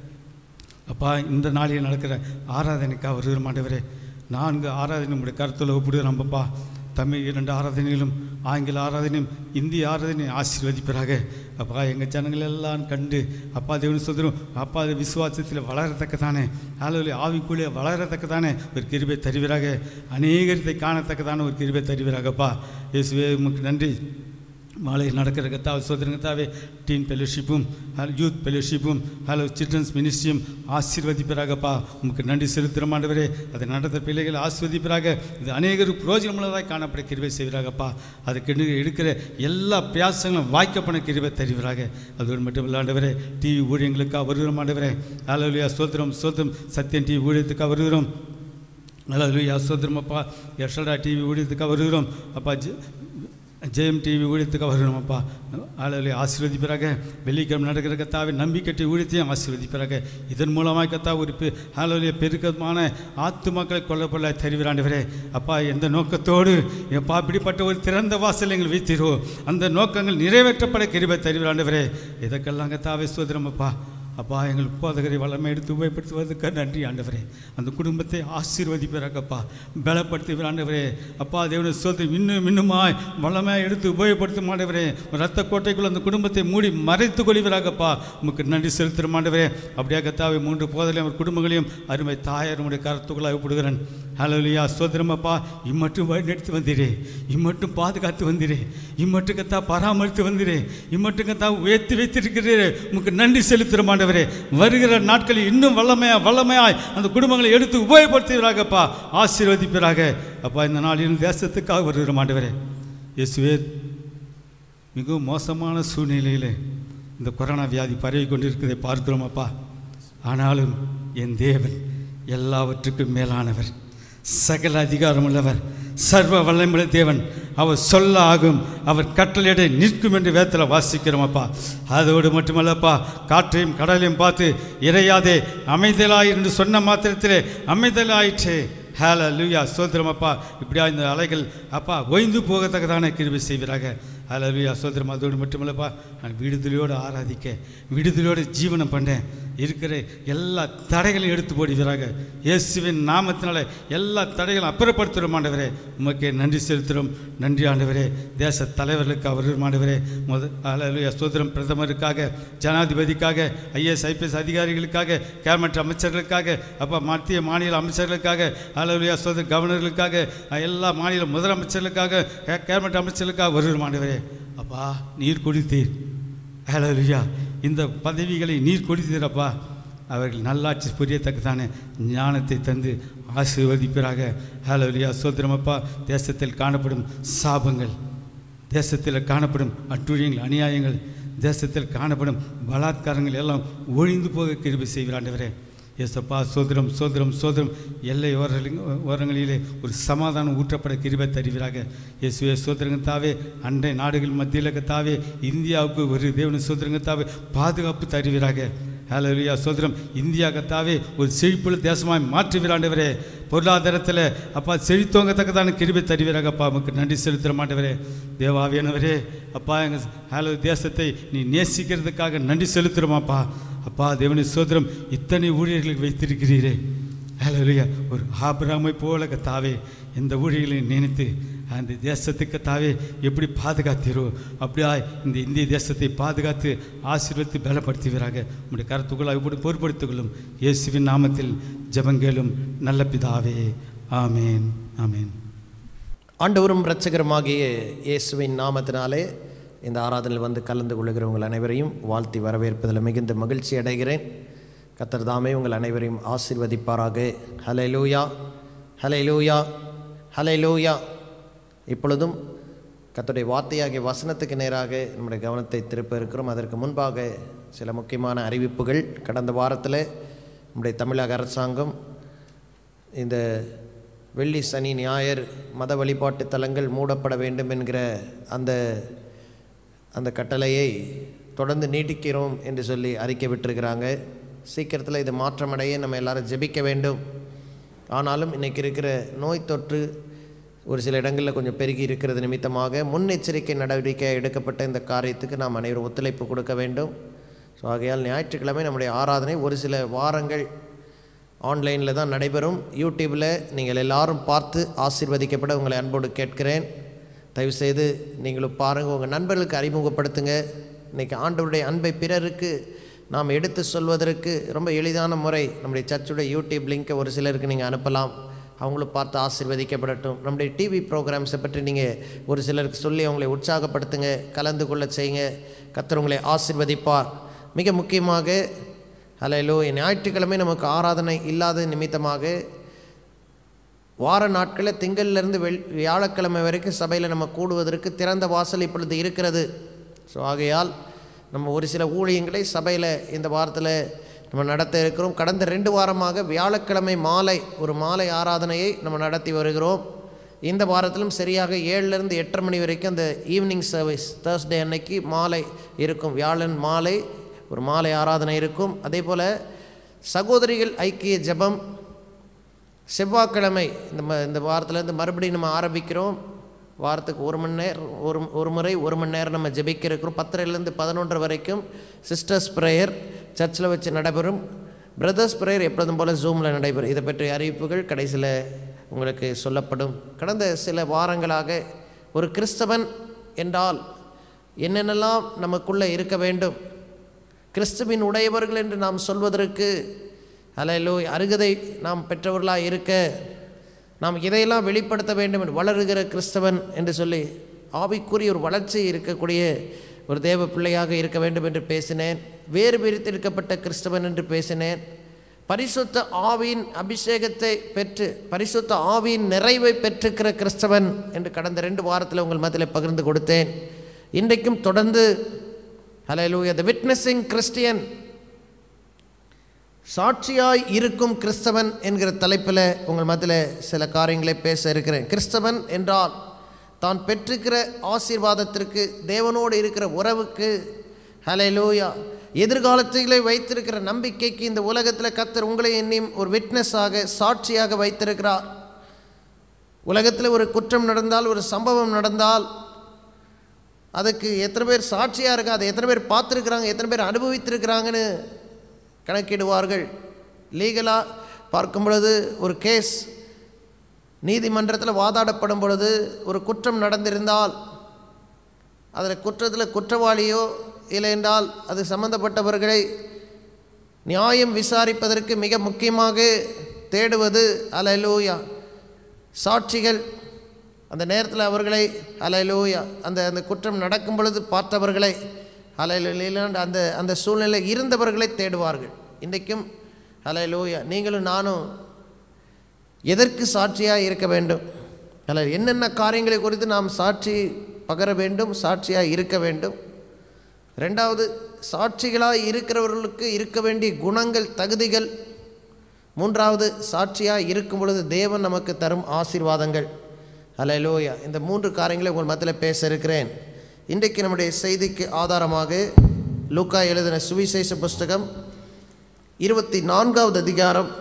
அப்பா இந்த நாளில் நடக்கிற ஆராதனைக்காக வருகிற ஆண்டவரே நான்கு ஆராதனை நம்முடைய கருத்தில் ஒப்பிடுகிறோம் அப்பா தமிழ் இரண்டு ஆராதனைகளும் ஆங்கில ஆராதனையும் இந்திய ஆராதனையும் ஆசீர்வதிப்பராக அப்பா எங்கள் ஜனங்கள் எல்லாம் கண்டு அப்பா தேவன் சொல்கிறோம் அப்பா அது விசுவாசத்தில் வளரத்தக்கதானே ஆளுநர் ஆவிக்குள்ளே வளரத்தக்கதானே ஒரு கிருபை தருவீராக அநேகத்தை காணத்தக்கதான ஒரு கிருபை தருவீராகப்பா இயேசுவே உமக்கு நன்றி மாலையில் நடக்கிற கத்தாவை சோதரங்க கத்தாவே டீன் ஃபெலோஷிப்பும் யூத் ஃபெலோஷிப்பும் ஹலோ சில்ட்ரன்ஸ் மினிஸ்ட்ரியும் ஆசீர்வதிப்பராகப்பா உமக்கு நன்றி செலுத்துகிற ஆண்டவரே அதை நடந்த பிள்ளைகள் ஆசீர்வதிப்பராக இது அநேகர் புரோஜனமுள்ளதாக காணப்பட கிருபை செய்வராகப்பா அதுக்கு எடு- எடுக்கிற எல்லா பிரயாசங்களும் வாய்க்கப்பட கிருபை தருவராக அதோடு மட்டும் இல்லை ஆண்டவரே டிவி ஊழியங்களுக்காக வருகிறோம் ஆண்டவரே ஹalleluya சோத்திரம் சோத்திரம் சத்தியம் டிவி ஊழியத்துக்காக வருகிறோம் ஹalleluya சோத்திரம் அப்பா யஷடா டிவி ஊழியத்துக்காக வருகிறோம் அப்பா ஜெ- ஜெயம் டிவி ஊழியத்துக்காக வருகிறோம் அப்பா ஆளுகளை ஆசீர்வதிப்பிறாக வெள்ளிக்கிழமை நடக்கிற கத்தாவை நம்பிக்கட்டி ஊழியத்தையும் ஆசீர்வதிப்பிறாக இதன் மூலமாக கத்தா ஒரு பெ- ஆளுடைய பெருக்கமான ஆத்து மக்களை கொல்லப்பட தெரிவிறாண்டவரே அப்பா எந்த நோக்கத்தோடு எப்பா இப்படிப்பட்ட ஒரு திறந்த வாசல் எங்கள் வைத்தீரோ அந்த நோக்கங்கள் நிறைவேற்றப்பட கிருபை தெரிவிறாண்டவரே இதற்கெல்லாம் கத்தாவை சோதரம் அப்பா அப்பா எங்கள் உப்பாதகரை வளமை எடுத்து உபயோகப்படுத்துவதற்கு நன்றி ஆண்டவரே அந்த குடும்பத்தை ஆசீர்வதிப்பிறாக்கப்பா பலப்படுத்துகிற ஆண்டவரே அப்பா தேவனை சொல்த்து இன்னும் இன்னுமாய் வளமையாக எடுத்து உபயோகப்படுத்தும் ஆண்டவரே ரத்த கோட்டைக்குள் அந்த குடும்பத்தை மூடி மறைத்து கொள்வீராகப்பா உமக்கு நன்றி செலுத்துகிற ஆண்டவரே அப்படியே கத்தாவை மூன்று போதலையும் அவர் குடும்பங்களையும் அருமை தாயார் உடைய கருத்துக்குள்ளாக ஒப்பிடுகிறேன் ஹலோலியா சோதரமப்பா இம்மட்டும் வழிநடத்தி வந்தீரே இம்மட்டும் பாதுகாத்து வந்தீரே இம்மட்டும் கத்தா பராமரித்து வந்தீரே இம்மட்டும் கத்தா உயர்த்தி வைத்திருக்கிறீரே உமக்கு நன்றி செலுத்துகிற ஆண்டவரே வருகிற நாட்களில் இன்னும் வல்லமையா வல்லமையாய் அந்த குடும்பங்களை எடுத்து உபயோகப்படுத்துவீராகப்பா ஆசீர்வதிப்பீராக அப்பா இந்த நாளில் தேசத்துக்காக வருகிற ஆண்டவரே இயேசுவே மிகவும் மோசமான சூழ்நிலையிலே இந்த கொரோனா வியாதி பரவி கொண்டிருக்கிறதை பார்க்கிறோம் அப்பா ஆனாலும் என் தேவன் எல்லாவற்றுக்கும் மேலானவர் சகல அதிகாரமுள்ளவர் சர்வ வல்லமுள்ள தேவன் அவர் சொல்ல ஆகும் அவர் கட்டளையிட நிற்கும் என்று வேத்தில் வாசிக்கிறோம் அப்பா அதோடு மட்டுமல்லப்பா காற்றையும் கடலையும் பார்த்து இறையாதே அமைதலாய் என்று சொன்ன மாத்திரத்திலே அமைதலாயிற்றே ஹேல லூயா சோதரம் அப்பா இப்படியா இந்த அலைகள் அப்பா ஓய்ந்து போகத்தக்கதான கிருபை செய்வீராக ஹேல லூயா சோதரம் அதோடு மட்டுமல்லப்பா நான் விடுதலையோடு ஆராதிக்க விடுதலையோடு ஜீவனம் பண்ணேன் இருக்கிற எல்லா தடைகளையும் எடுத்து போடுவீராக இயேசுவின் நாமத்தினால எல்லா தடைகளும் அப்புறப்படுத்துகிறோம் ஆண்டவரே உமக்கே நன்றி செலுத்துகிறோம் நன்றி ஆண்டவரே தேச தலைவர்களுக்காக வருகிறோம் ஆண்டவரே முத அலையா சோதரம் பிரதமருக்காக ஜனாதிபதிக்காக ஐஏஎஸ் ஐபிஎஸ் அதிகாரிகளுக்காக கேபினட் அமைச்சர்களுக்காக அப்போ மத்திய மாநில அமைச்சர்களுக்காக அலுவலியா சோதர கவர்னர்களுக்காக எல்லா மாநில முதலமைச்சர்களுக்காக கே- கேபினட் அமைச்சர்களுக்காக வருகிறோம் ஆண்டவரே அப்பா நீர் குடித்தீர் ஹalleluya இந்த பதவிகளை நீர் கொடுத்தீரப்பா அவர்கள் நல்லாட்சி புரியத்தக்கதான ஞானத்தை தந்து ஆசீர்வதிப்பீராக ஹalleluya சோதரமப்பா தேசத்தில் காணப்படும் சாபங்கள் தேசத்தில் காணப்படும் அட்டுழியங்கள் அநியாயங்கள் தேசத்தில் காணப்படும் பலாத்காரங்கள் எல்லாம் ஒழிந்து போக கிருபை செய்கிறாண்டவரே ஏசப்பா சோதரம் சோதரம் சோதரம் எல்லை ஓரங்களில் ஓரங்களிலே ஒரு சமாதானம் ஊற்றப்பட கிருபை தருவீராக இயேசுவே சோதரங்க தாவே அண்டை நாடுகள் மத்தியில் தாவே இந்தியாவுக்கு ஒரு தேவன சோதரங்க தாவே பாதுகாப்பு தருவீராக ஹalleluya சோதரம் இந்தியா கத்தாவே ஒரு செழிப்புள்ள தேசமாய் மாற்றுவீராண்டவரே பொருளாதாரத்தில் அப்பா செழித்தோங்கத்தக்கதான கிருபை தருவீராக அப்பா உமக்கு நன்றி செலுத்துகிற மாட்டவரே தேவாவியானவரே அப்பா எங்கள் ஹலோ தேசத்தை நீ நேசிக்கிறதுக்காக நன்றி செலுத்துகிறோமாப்பா அப்பா தேவனை சோதரம் இத்தனை ஊழியர்களுக்கு வைத்திருக்கிறீரே ஹalleluya ஒரு ஆபிரகாமை போல கத்தாவே இந்த ஊழியர்களை நினைத்து அந்த தேசத்துக்கு தாவே எப்படி பாதுகாத்தீரோ அப்படியா இந்த இந்திய தேசத்தை பாதுகாத்து ஆசீர்வதித்து பலப்படுத்துவீராக உங்களுடைய கருத்துக்களை இப்படி பொறுப்படுத்திக் கொள்ளும் இயேசுவின் நாமத்தில் ஜெபங்கேளும் நல்ல பிதாவே ஆமேன் ஆமேன் ஆண்டவரும் இரட்சகருமாகிய இயேசுவின் நாமத்தினாலே இந்த ஆராதனையில் வந்து கலந்து கொள்ளுகிற உங்கள் அனைவரையும் வாழ்த்தி வரவேற்பதில் மிகுந்த மகிழ்ச்சி அடைகிறேன் கத்தர் தாமே உங்கள் அனைவரையும் ஆசீர்வதிப்பாராக ஹலை லூயா ஹலை லூயா ஹலை லூயா இப்பொழுதும் கர்த்தருடைய வார்த்தையாகிய வசனத்துக்கு நேராக நம்முடைய கவனத்தை திருப்ப இருக்கிறோம் அதற்கு முன்பாக சில முக்கியமான அறிவிப்புகள் கடந்த வாரத்தில் நம்முடைய தமிழக அரசாங்கம் இந்த வெள்ளி சனி ஞாயிறு மத வழிபாட்டு தலங்கள் மூடப்பட வேண்டும் என்கிற அந்த அந்த கட்டளையை தொடர்ந்து நீட்டிக்கிறோம் என்று சொல்லி அறிக்கை விட்டிருக்கிறாங்க சீக்கிரத்தில் இது மாற்றமடைய நம்ம எல்லாரும் ஜெபிக்க வேண்டும் ஆனாலும் இன்றைக்கி இருக்கிற நோய் தொற்று ஒரு சில இடங்களில் கொஞ்சம் பெருகி இருக்கிறது நிமித்தமாக முன்னெச்சரிக்கை நடவடிக்கை எடுக்கப்பட்ட இந்த காரியத்துக்கு நாம் அனைவரும் ஒத்துழைப்பு கொடுக்க வேண்டும் ஸோ ஆகையால் ஞாயிற்றுக்கிழமை நம்முடைய ஆராதனை ஒரு சில வாரங்கள் ஆன்லைனில் தான் நடைபெறும் யூடியூப்பில் நீங்கள் எல்லாரும் பார்த்து ஆசீர்வதிக்கப்பட உங்களை அன்போடு கேட்கிறேன் தயவுசெய்து நீங்களும் பாருங்கள் உங்கள் நண்பர்களுக்கு அறிமுகப்படுத்துங்க இன்றைக்கி ஆண்டவருடைய அன்பை பிறருக்கு நாம் எடுத்து சொல்வதற்கு ரொம்ப எளிதான முறை நம்முடைய சர்ச்சுடைய யூடியூப் லிங்க்கை ஒரு சிலருக்கு நீங்கள் அனுப்பலாம் அவங்களும் பார்த்து ஆசீர்வதிக்கப்படட்டும் நம்முடைய டிவி ப்ரோக்ராம்ஸை பற்றி நீங்கள் ஒரு சிலருக்கு சொல்லி அவங்களை உற்சாகப்படுத்துங்க கலந்து கொள்ள செய்யுங்க கத்தர் உங்களை ஆசீர்வதிப்பார் மிக முக்கியமாக ஹலோ ஞாயிற்றுக்கிழமை நமக்கு ஆராதனை இல்லாத நிமித்தமாக வார நாட்களில் திங்கள்லேருந்து வெள் வியாழக்கிழமை வரைக்கும் சபையில் நம்ம கூடுவதற்கு திறந்த வாசல் இப்பொழுது இருக்கிறது ஸோ ஆகையால் நம்ம ஒரு சில ஊழியங்களை சபையில் இந்த வாரத்தில் நம்ம நடத்த இருக்கிறோம் கடந்த ரெண்டு வாரமாக வியாழக்கிழமை மாலை ஒரு மாலை ஆராதனையை நம்ம நடத்தி வருகிறோம் இந்த வாரத்திலும் சரியாக ஏழுலேருந்து எட்டரை மணி வரைக்கும் அந்த ஈவினிங் சர்வீஸ் தேர்ஸ்டே அன்னைக்கு மாலை இருக்கும் வியாழன் மாலை ஒரு மாலை ஆராதனை இருக்கும் அதே போல் சகோதரிகள் ஐக்கிய ஜெபம் செவ்வாய்க்கிழமை இந்த ம இந்த வாரத்துலேருந்து மறுபடியும் நம்ம ஆரம்பிக்கிறோம் வாரத்துக்கு ஒரு மணி நேரம் ஒரு ஒரு முறை ஒரு மணி நேரம் நம்ம ஜெபிக்க இருக்கிறோம் பத்தரைலேருந்து பதினொன்றரை வரைக்கும் சிஸ்டர்ஸ் ப்ரேயர் சர்ச்சில் வச்சு நடைபெறும் பிரதர்ஸ் ப்ரேயர் எப்பொழுதும் போல் ஜூமில் நடைபெறும் இதை பற்றிய அறிவிப்புகள் கடைசியில் உங்களுக்கு சொல்லப்படும் கடந்த சில வாரங்களாக ஒரு கிறிஸ்தவன் என்றால் என்னென்னலாம் நமக்குள்ளே இருக்க வேண்டும் கிறிஸ்துவின் உடையவர்கள் என்று நாம் சொல்வதற்கு அலையிலோ அருகதை நாம் பெற்றவர்களாக இருக்க நாம் இதையெல்லாம் வெளிப்படுத்த வேண்டும் என்று வளருகிற கிறிஸ்தவன் என்று சொல்லி ஆவிக்குரிய ஒரு வளர்ச்சி இருக்கக்கூடிய ஒரு தேவ பிள்ளையாக இருக்க வேண்டும் என்று பேசினேன் வேறு பிரித்திருக்கப்பட்ட கிறிஸ்தவன் என்று பேசினேன் பரிசுத்த ஆவியின் அபிஷேகத்தை பெற்று பரிசுத்த ஆவியின் நிறைவை பெற்றிருக்கிற கிறிஸ்தவன் என்று கடந்த ரெண்டு வாரத்தில் உங்கள் மத்தியில் பகிர்ந்து கொடுத்தேன் இன்றைக்கும் தொடர்ந்து ஹலலூயா த விட்னஸிங் கிறிஸ்டியன் சாட்சியாய் இருக்கும் கிறிஸ்தவன் என்கிற தலைப்பில் உங்கள் மத்தியில் சில காரியங்களை பேச இருக்கிறேன் கிறிஸ்தவன் என்றால் தான் பெற்றிருக்கிற ஆசீர்வாதத்திற்கு தேவனோடு இருக்கிற உறவுக்கு ஹலலூயா எதிர்காலத்திலே வைத்திருக்கிற நம்பிக்கைக்கு இந்த உலகத்தில் கத்தர் உங்களை என்னையும் ஒரு விட்னஸாக சாட்சியாக வைத்திருக்கிறார் உலகத்தில் ஒரு குற்றம் நடந்தால் ஒரு சம்பவம் நடந்தால் அதுக்கு எத்தனை பேர் சாட்சியாக இருக்கா அதை எத்தனை பேர் பார்த்துருக்குறாங்க எத்தனை பேர் அனுபவித்திருக்கிறாங்கன்னு கணக்கிடுவார்கள் லீகலாக பார்க்கும் பொழுது ஒரு கேஸ் நீதிமன்றத்தில் வாதாடப்படும் பொழுது ஒரு குற்றம் நடந்திருந்தால் அதில் குற்றத்தில் குற்றவாளியோ இல்லை என்றால் அது சம்பந்தப்பட்டவர்களை நியாயம் விசாரிப்பதற்கு மிக முக்கியமாக தேடுவது அலலூயா சாட்சிகள் அந்த நேரத்தில் அவர்களை அலையிலூயா அந்த அந்த குற்றம் நடக்கும் பொழுது பார்த்தவர்களை அலையிலாண்டு அந்த அந்த சூழ்நிலை இருந்தவர்களை தேடுவார்கள் இன்றைக்கும் அலையிலூயா நீங்களும் நானும் எதற்கு சாட்சியாக இருக்க வேண்டும் அல்ல என்னென்ன காரியங்களை குறித்து நாம் சாட்சி பகர வேண்டும் சாட்சியாக இருக்க வேண்டும் ரெண்டாவது சாட்சிகளாக இருக்கிறவர்களுக்கு இருக்க வேண்டிய குணங்கள் தகுதிகள் மூன்றாவது சாட்சியாக இருக்கும் பொழுது தேவன் நமக்கு தரும் ஆசீர்வாதங்கள் அலையலோயா இந்த மூன்று காரியங்களை உங்கள் மத்தியில் பேச இருக்கிறேன் இன்றைக்கு நம்முடைய செய்திக்கு ஆதாரமாக லூக்கா எழுதின சுவிசேஷ புஸ்தகம் இருபத்தி நான்காவது அதிகாரம்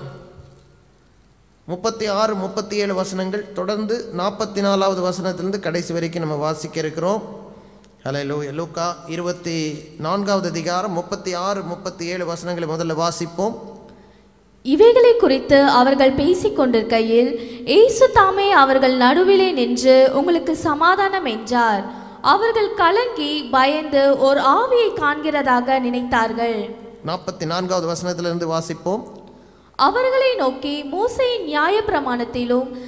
முப்பத்தி ஆறு முப்பத்தி ஏழு வசனங்கள் தொடர்ந்து நாற்பத்தி நாலாவது வசனத்திலிருந்து கடைசி வரைக்கும் நம்ம வாசிக்க இருக்கிறோம் ஹலோ லூ லூக்கா இருபத்தி நான்காவது அதிகாரம் முப்பத்தி ஆறு முப்பத்தி ஏழு வசனங்களை முதல்ல வாசிப்போம் இவைகளை குறித்து அவர்கள் பேசிக் கொண்டிருக்கையில் இயேசு தாமே அவர்கள் நடுவிலே நின்று உங்களுக்கு சமாதானம் என்றார் அவர்கள் கலங்கி பயந்து ஒரு ஆவியை காண்கிறதாக நினைத்தார்கள் நாற்பத்தி நான்காவது வசனத்திலிருந்து வாசிப்போம் அவர்களை நோக்கி மோசையின் நியாயப்பிரமாணத்திலும்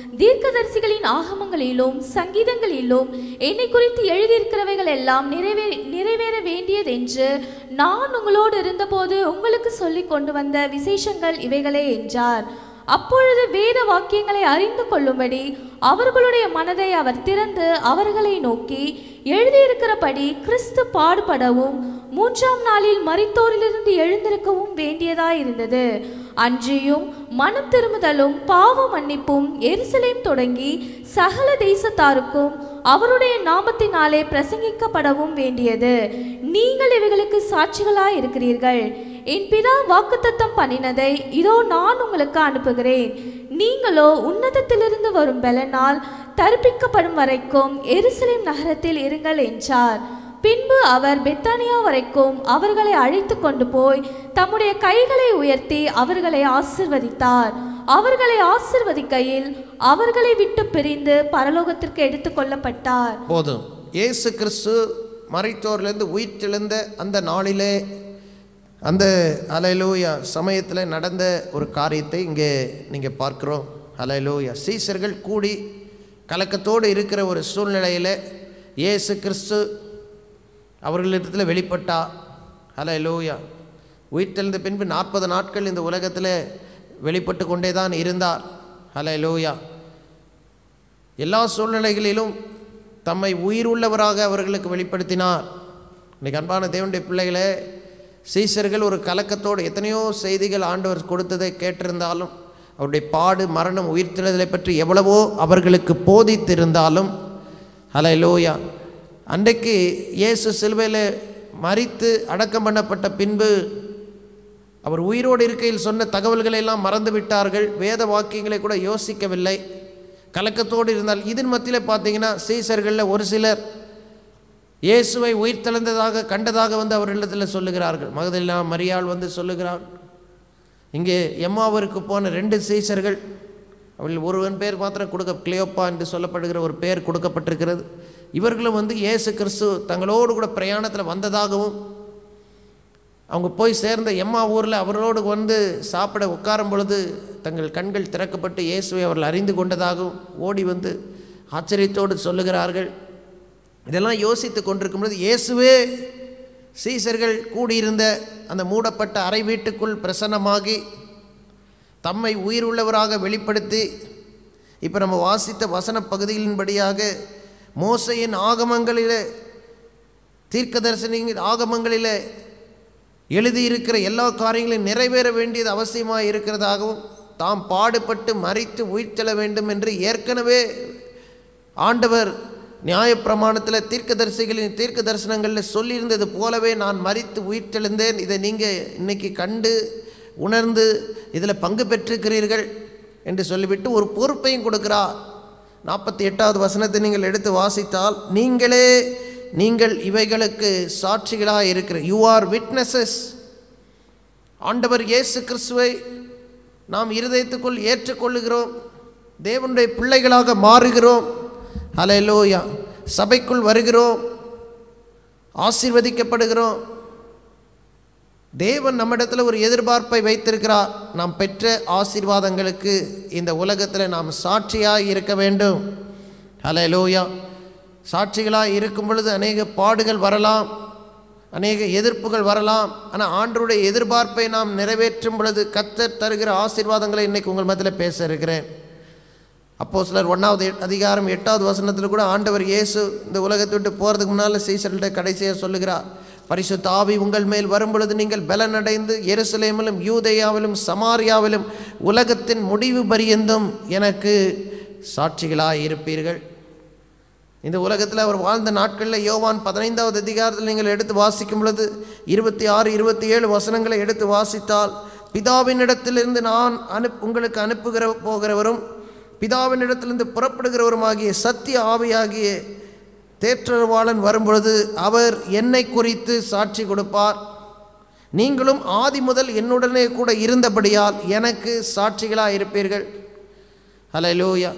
தீர்க்கதரிசிகளின் ஆகமங்களிலும் சங்கீதங்களிலும் என்னை குறித்து எழுதியிருக்கிறவைகள் எல்லாம் நிறைவே நிறைவேற வேண்டியதென்று நான் உங்களோடு இருந்தபோது உங்களுக்கு சொல்லிக் கொண்டு வந்த விசேஷங்கள் இவைகளே என்றார் அப்பொழுது வேத வாக்கியங்களை அறிந்து கொள்ளும்படி அவர்களுடைய மனதை அவர் திறந்து அவர்களை நோக்கி எழுதியிருக்கிறபடி கிறிஸ்து பாடுபடவும் மூன்றாம் நாளில் மரித்தோரிலிருந்து எழுந்திருக்கவும் வேண்டியதாயிருந்தது அன்றியும் மனம் திரும்புதலும் பாவ மன்னிப்பும் எருசலேம் தொடங்கி சகல தேசத்தாருக்கும் அவருடைய நாமத்தினாலே பிரசங்கிக்கப்படவும் வேண்டியது நீங்கள் இவைகளுக்கு சாட்சிகளாய் இருக்கிறீர்கள் என் பிதா வாக்குத்தத்தம் பண்ணினதை இதோ நான் உங்களுக்கு அனுப்புகிறேன் நீங்களோ உன்னதத்திலிருந்து வரும் பலனால் தரிப்பிக்கப்படும் வரைக்கும் எருசலேம் நகரத்தில் இருங்கள் என்றார் பின்பு அவர் பெத்தானியா வரைக்கும் அவர்களை அழைத்து கொண்டு போய் தம்முடைய கைகளை உயர்த்தி அவர்களை ஆசிர்வதித்தார் அவர்களை ஆசிர்வதிக்கையில் அவர்களை விட்டு பிரிந்து பரலோகத்திற்கு எடுத்துக்கொள்ளப்பட்டார் போதும் இயேசு கிறிஸ்து மறைத்தோர்லேருந்து உயிர்த்தெழுந்த அந்த நாளிலே அந்த அலையலூயா சமயத்தில் நடந்த ஒரு காரியத்தை இங்கே நீங்கள் பார்க்குறோம் அலையலூயா சீசர்கள் கூடி கலக்கத்தோடு இருக்கிற ஒரு சூழ்நிலையில் இயேசு கிறிஸ்து அவர்களிடத்தில் வெளிப்பட்டா அலையலூயா உயிர்த்தெழுந்த பின்பு நாற்பது நாட்கள் இந்த உலகத்தில் வெளிப்பட்டு கொண்டே தான் இருந்தார் அலையலூயா எல்லா சூழ்நிலைகளிலும் தம்மை உயிருள்ளவராக அவர்களுக்கு வெளிப்படுத்தினார் இன்னைக்கு அன்பான தேவனுடைய பிள்ளைகளே சீசர்கள் ஒரு கலக்கத்தோடு எத்தனையோ செய்திகள் ஆண்டவர் கொடுத்ததை கேட்டிருந்தாலும் அவருடைய பாடு மரணம் உயிர்த்தெழுதலை பற்றி எவ்வளவோ அவர்களுக்கு போதித்திருந்தாலும் ஹலை லோயா அன்றைக்கு இயேசு சிலுவையில் மறித்து அடக்கம் பண்ணப்பட்ட பின்பு அவர் உயிரோடு இருக்கையில் சொன்ன தகவல்களை எல்லாம் மறந்து விட்டார்கள் வேத வாக்கியங்களை கூட யோசிக்கவில்லை கலக்கத்தோடு இருந்தால் இதன் மத்தியில் பார்த்தீங்கன்னா சீசர்களில் ஒரு சிலர் இயேசுவை உயிர்த்தெழுந்ததாக கண்டதாக வந்து அவர்களிடத்தில் சொல்லுகிறார்கள் மகதலினா மரியாள் வந்து சொல்லுகிறாள் இங்கே எம்மாவிற்கு போன ரெண்டு சீசர்கள் அவள் ஒருவன் பேர் மாத்திரம் கொடுக்க கிளியோப்பா என்று சொல்லப்படுகிற ஒரு பேர் கொடுக்கப்பட்டிருக்கிறது இவர்களும் வந்து இயேசு கிறிஸ்து தங்களோடு கூட பிரயாணத்தில் வந்ததாகவும் அவங்க போய் சேர்ந்த எம்மா ஊரில் அவர்களோடு வந்து சாப்பிட உட்காரும் பொழுது தங்கள் கண்கள் திறக்கப்பட்டு இயேசுவை அவர்கள் அறிந்து கொண்டதாகவும் ஓடி வந்து ஆச்சரியத்தோடு சொல்லுகிறார்கள் இதெல்லாம் யோசித்து கொண்டிருக்கும் பொழுது இயேசுவே சீசர்கள் கூடியிருந்த அந்த மூடப்பட்ட அறை வீட்டுக்குள் பிரசன்னமாகி தம்மை உயிருள்ளவராக வெளிப்படுத்தி இப்போ நம்ம வாசித்த வசன பகுதிகளின்படியாக மோசையின் ஆகமங்களிலே தீர்க்கதரிசனின் ஆகமங்களிலே எழுதியிருக்கிற எல்லா காரியங்களையும் நிறைவேற வேண்டியது அவசியமாக இருக்கிறதாகவும் தாம் பாடுபட்டு மறித்து உயிர்த்தெழ வேண்டும் என்று ஏற்கனவே ஆண்டவர் நியாயப்பிரமாணத்தில் தீர்க்கதரிசிகளின் தீர்க்க தரிசனங்களில் சொல்லியிருந்தது போலவே நான் மறித்து உயிர்த்தெழுந்தேன் இதை நீங்கள் இன்னைக்கு கண்டு உணர்ந்து இதில் பங்கு பெற்றிருக்கிறீர்கள் என்று சொல்லிவிட்டு ஒரு பொறுப்பையும் கொடுக்கிறார் நாற்பத்தி எட்டாவது வசனத்தை நீங்கள் எடுத்து வாசித்தால் நீங்களே நீங்கள் இவைகளுக்கு சாட்சிகளாக இருக்கிற யூ ஆர் விட்னஸஸ் ஆண்டவர் இயேசு கிறிஸ்துவை நாம் இருதயத்துக்குள் ஏற்றுக்கொள்ளுகிறோம் தேவனுடைய பிள்ளைகளாக மாறுகிறோம் ஹalleluya சபைக்குள் வருகிறோம் ஆசீர்வதிக்கப்படுகிறோம் தேவன் நம்மிடத்தில் ஒரு எதிர்பார்ப்பை வைத்திருக்கிறார் நாம் பெற்ற ஆசீர்வாதங்களுக்கு இந்த உலகத்தில் நாம் சாட்சியாக இருக்க வேண்டும் ஹalleluya சாட்சிகளாக இருக்கும் பொழுது அநேக பாடுகள் வரலாம் அநேக எதிர்ப்புகள் வரலாம் ஆனால் ஆண்டருடைய எதிர்பார்ப்பை நாம் நிறைவேற்றும் பொழுது கத்தர் தருகிற ஆசீர்வாதங்களை இன்னைக்கு உங்கள் மத்தியில் பேச இருக்கிறேன் அப்போ சிலர் ஒன்றாவது அதிகாரம் எட்டாவது வசனத்தில் கூட ஆண்டவர் இயேசு இந்த உலகத்தை விட்டு போகிறதுக்கு முன்னால் சீசர்கள்ட்ட கடைசியாக சொல்லுகிறார் பரிசுத்த ஆவி உங்கள் மேல் வரும் பொழுது நீங்கள் பலனடைந்து எருசலேமிலும் யூதேயாவிலும் சமாரியாவிலும் உலகத்தின் முடிவு பரியந்தும் எனக்கு சாட்சிகளாக இருப்பீர்கள் இந்த உலகத்தில் அவர் வாழ்ந்த நாட்களில் யோவான் பதினைந்தாவது அதிகாரத்தில் நீங்கள் எடுத்து வாசிக்கும் பொழுது இருபத்தி ஆறு இருபத்தி ஏழு வசனங்களை எடுத்து வாசித்தால் பிதாவினிடத்திலிருந்து நான் அனுப் உங்களுக்கு அனுப்புகிற போகிறவரும் பிதாவினிடத்திலிருந்து புறப்படுகிறவருமாகிய சத்திய ஆவியாகிய தேற்றவாளன் வரும்பொழுது அவர் என்னை குறித்து சாட்சி கொடுப்பார் நீங்களும் ஆதி முதல் என்னுடனே கூட இருந்தபடியால் எனக்கு சாட்சிகளாக இருப்பீர்கள் ஹalleluya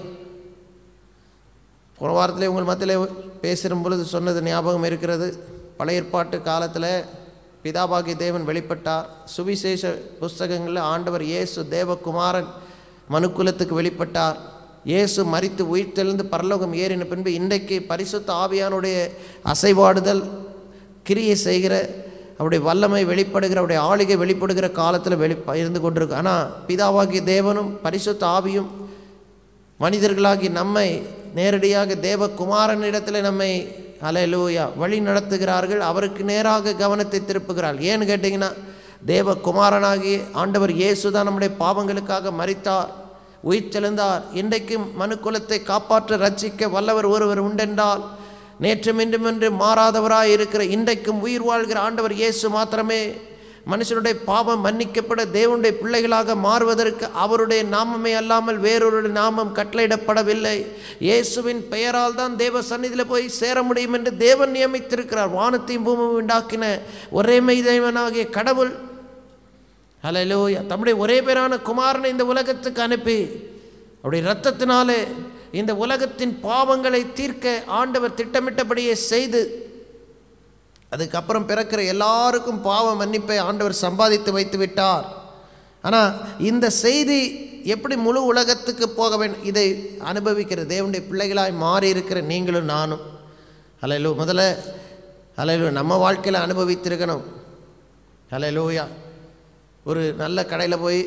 போன வாரத்தில் உங்கள் மத்தியில் பேசுகிற பொழுது சொன்னது ஞாபகம் இருக்கிறது பழைய ஏற்பாட்டு காலத்தில் பிதாபாகி தேவன் வெளிப்பட்டார் சுவிசேஷ புஸ்தகங்களில் ஆண்டவர் இயேசு தேவகுமாரன் மனுக்குலத்துக்கு வெளிப்பட்டார் இயேசு மரித்து உயிர்த்தெழுந்து பரலோகம் ஏறின பின்பு இன்றைக்கு பரிசுத்த ஆவியானுடைய அசைவாடுதல் கிரியை செய்கிற அவருடைய வல்லமை வெளிப்படுகிற அவருடைய ஆளுகை வெளிப்படுகிற காலத்தில் வெளி இருந்து கொண்டிருக்கு ஆனால் பிதாவாகிய தேவனும் பரிசுத்த ஆவியும் மனிதர்களாகி நம்மை நேரடியாக தேவகுமாரனிடத்தில் நம்மை அலையலூயா வழி நடத்துகிறார்கள் அவருக்கு நேராக கவனத்தை திருப்புகிறார்கள் ஏன்னு கேட்டிங்கன்னா தேவகுமாரனாகி ஆண்டவர் இயேசு தான் நம்முடைய பாவங்களுக்காக மரித்தார் உயிர்த்தெழுந்தார் இன்றைக்கும் மனுக்குலத்தை காப்பாற்ற ரட்சிக்க வல்லவர் ஒருவர் உண்டென்றால் நேற்றும் இன்றும் என்று மாறாதவராய் இருக்கிற இன்றைக்கும் உயிர் வாழ்கிற ஆண்டவர் இயேசு மாத்திரமே மனுஷனுடைய பாவம் மன்னிக்கப்பட தேவனுடைய பிள்ளைகளாக மாறுவதற்கு அவருடைய நாமமே அல்லாமல் வேறொரு நாமம் கட்டளையிடப்படவில்லை இயேசுவின் பெயரால் தான் தேவ சந்நிதியில் போய் சேர முடியும் என்று தேவன் நியமித்திருக்கிறார் வானத்தையும் பூமியும் உண்டாக்கின ஒரே மெய்தேவனாகிய கடவுள் ஹalleluya தம்முடைய ஒரே பேரான குமாரனை இந்த உலகத்துக்கு அனுப்பி அவருடைய இரத்தத்தினாலே இந்த உலகத்தின் பாவங்களை தீர்க்க ஆண்டவர் திட்டமிட்டபடியே செய்து அதுக்கப்புறம் பிறக்கிற எல்லாருக்கும் பாவ மன்னிப்பை ஆண்டவர் சம்பாதித்து வைத்து விட்டார் ஆனால் இந்த செய்தி எப்படி முழு உலகத்துக்கு போக வேண்டும் இதை அனுபவிக்கிற தேவனுடைய பிள்ளைகளாய் மாறி இருக்கிற நீங்களும் நானும் அலையலு முதல்ல அலையலு நம்ம வாழ்க்கையில் அனுபவித்திருக்கணும் அலையலூயா ஒரு நல்ல கடையில் போய்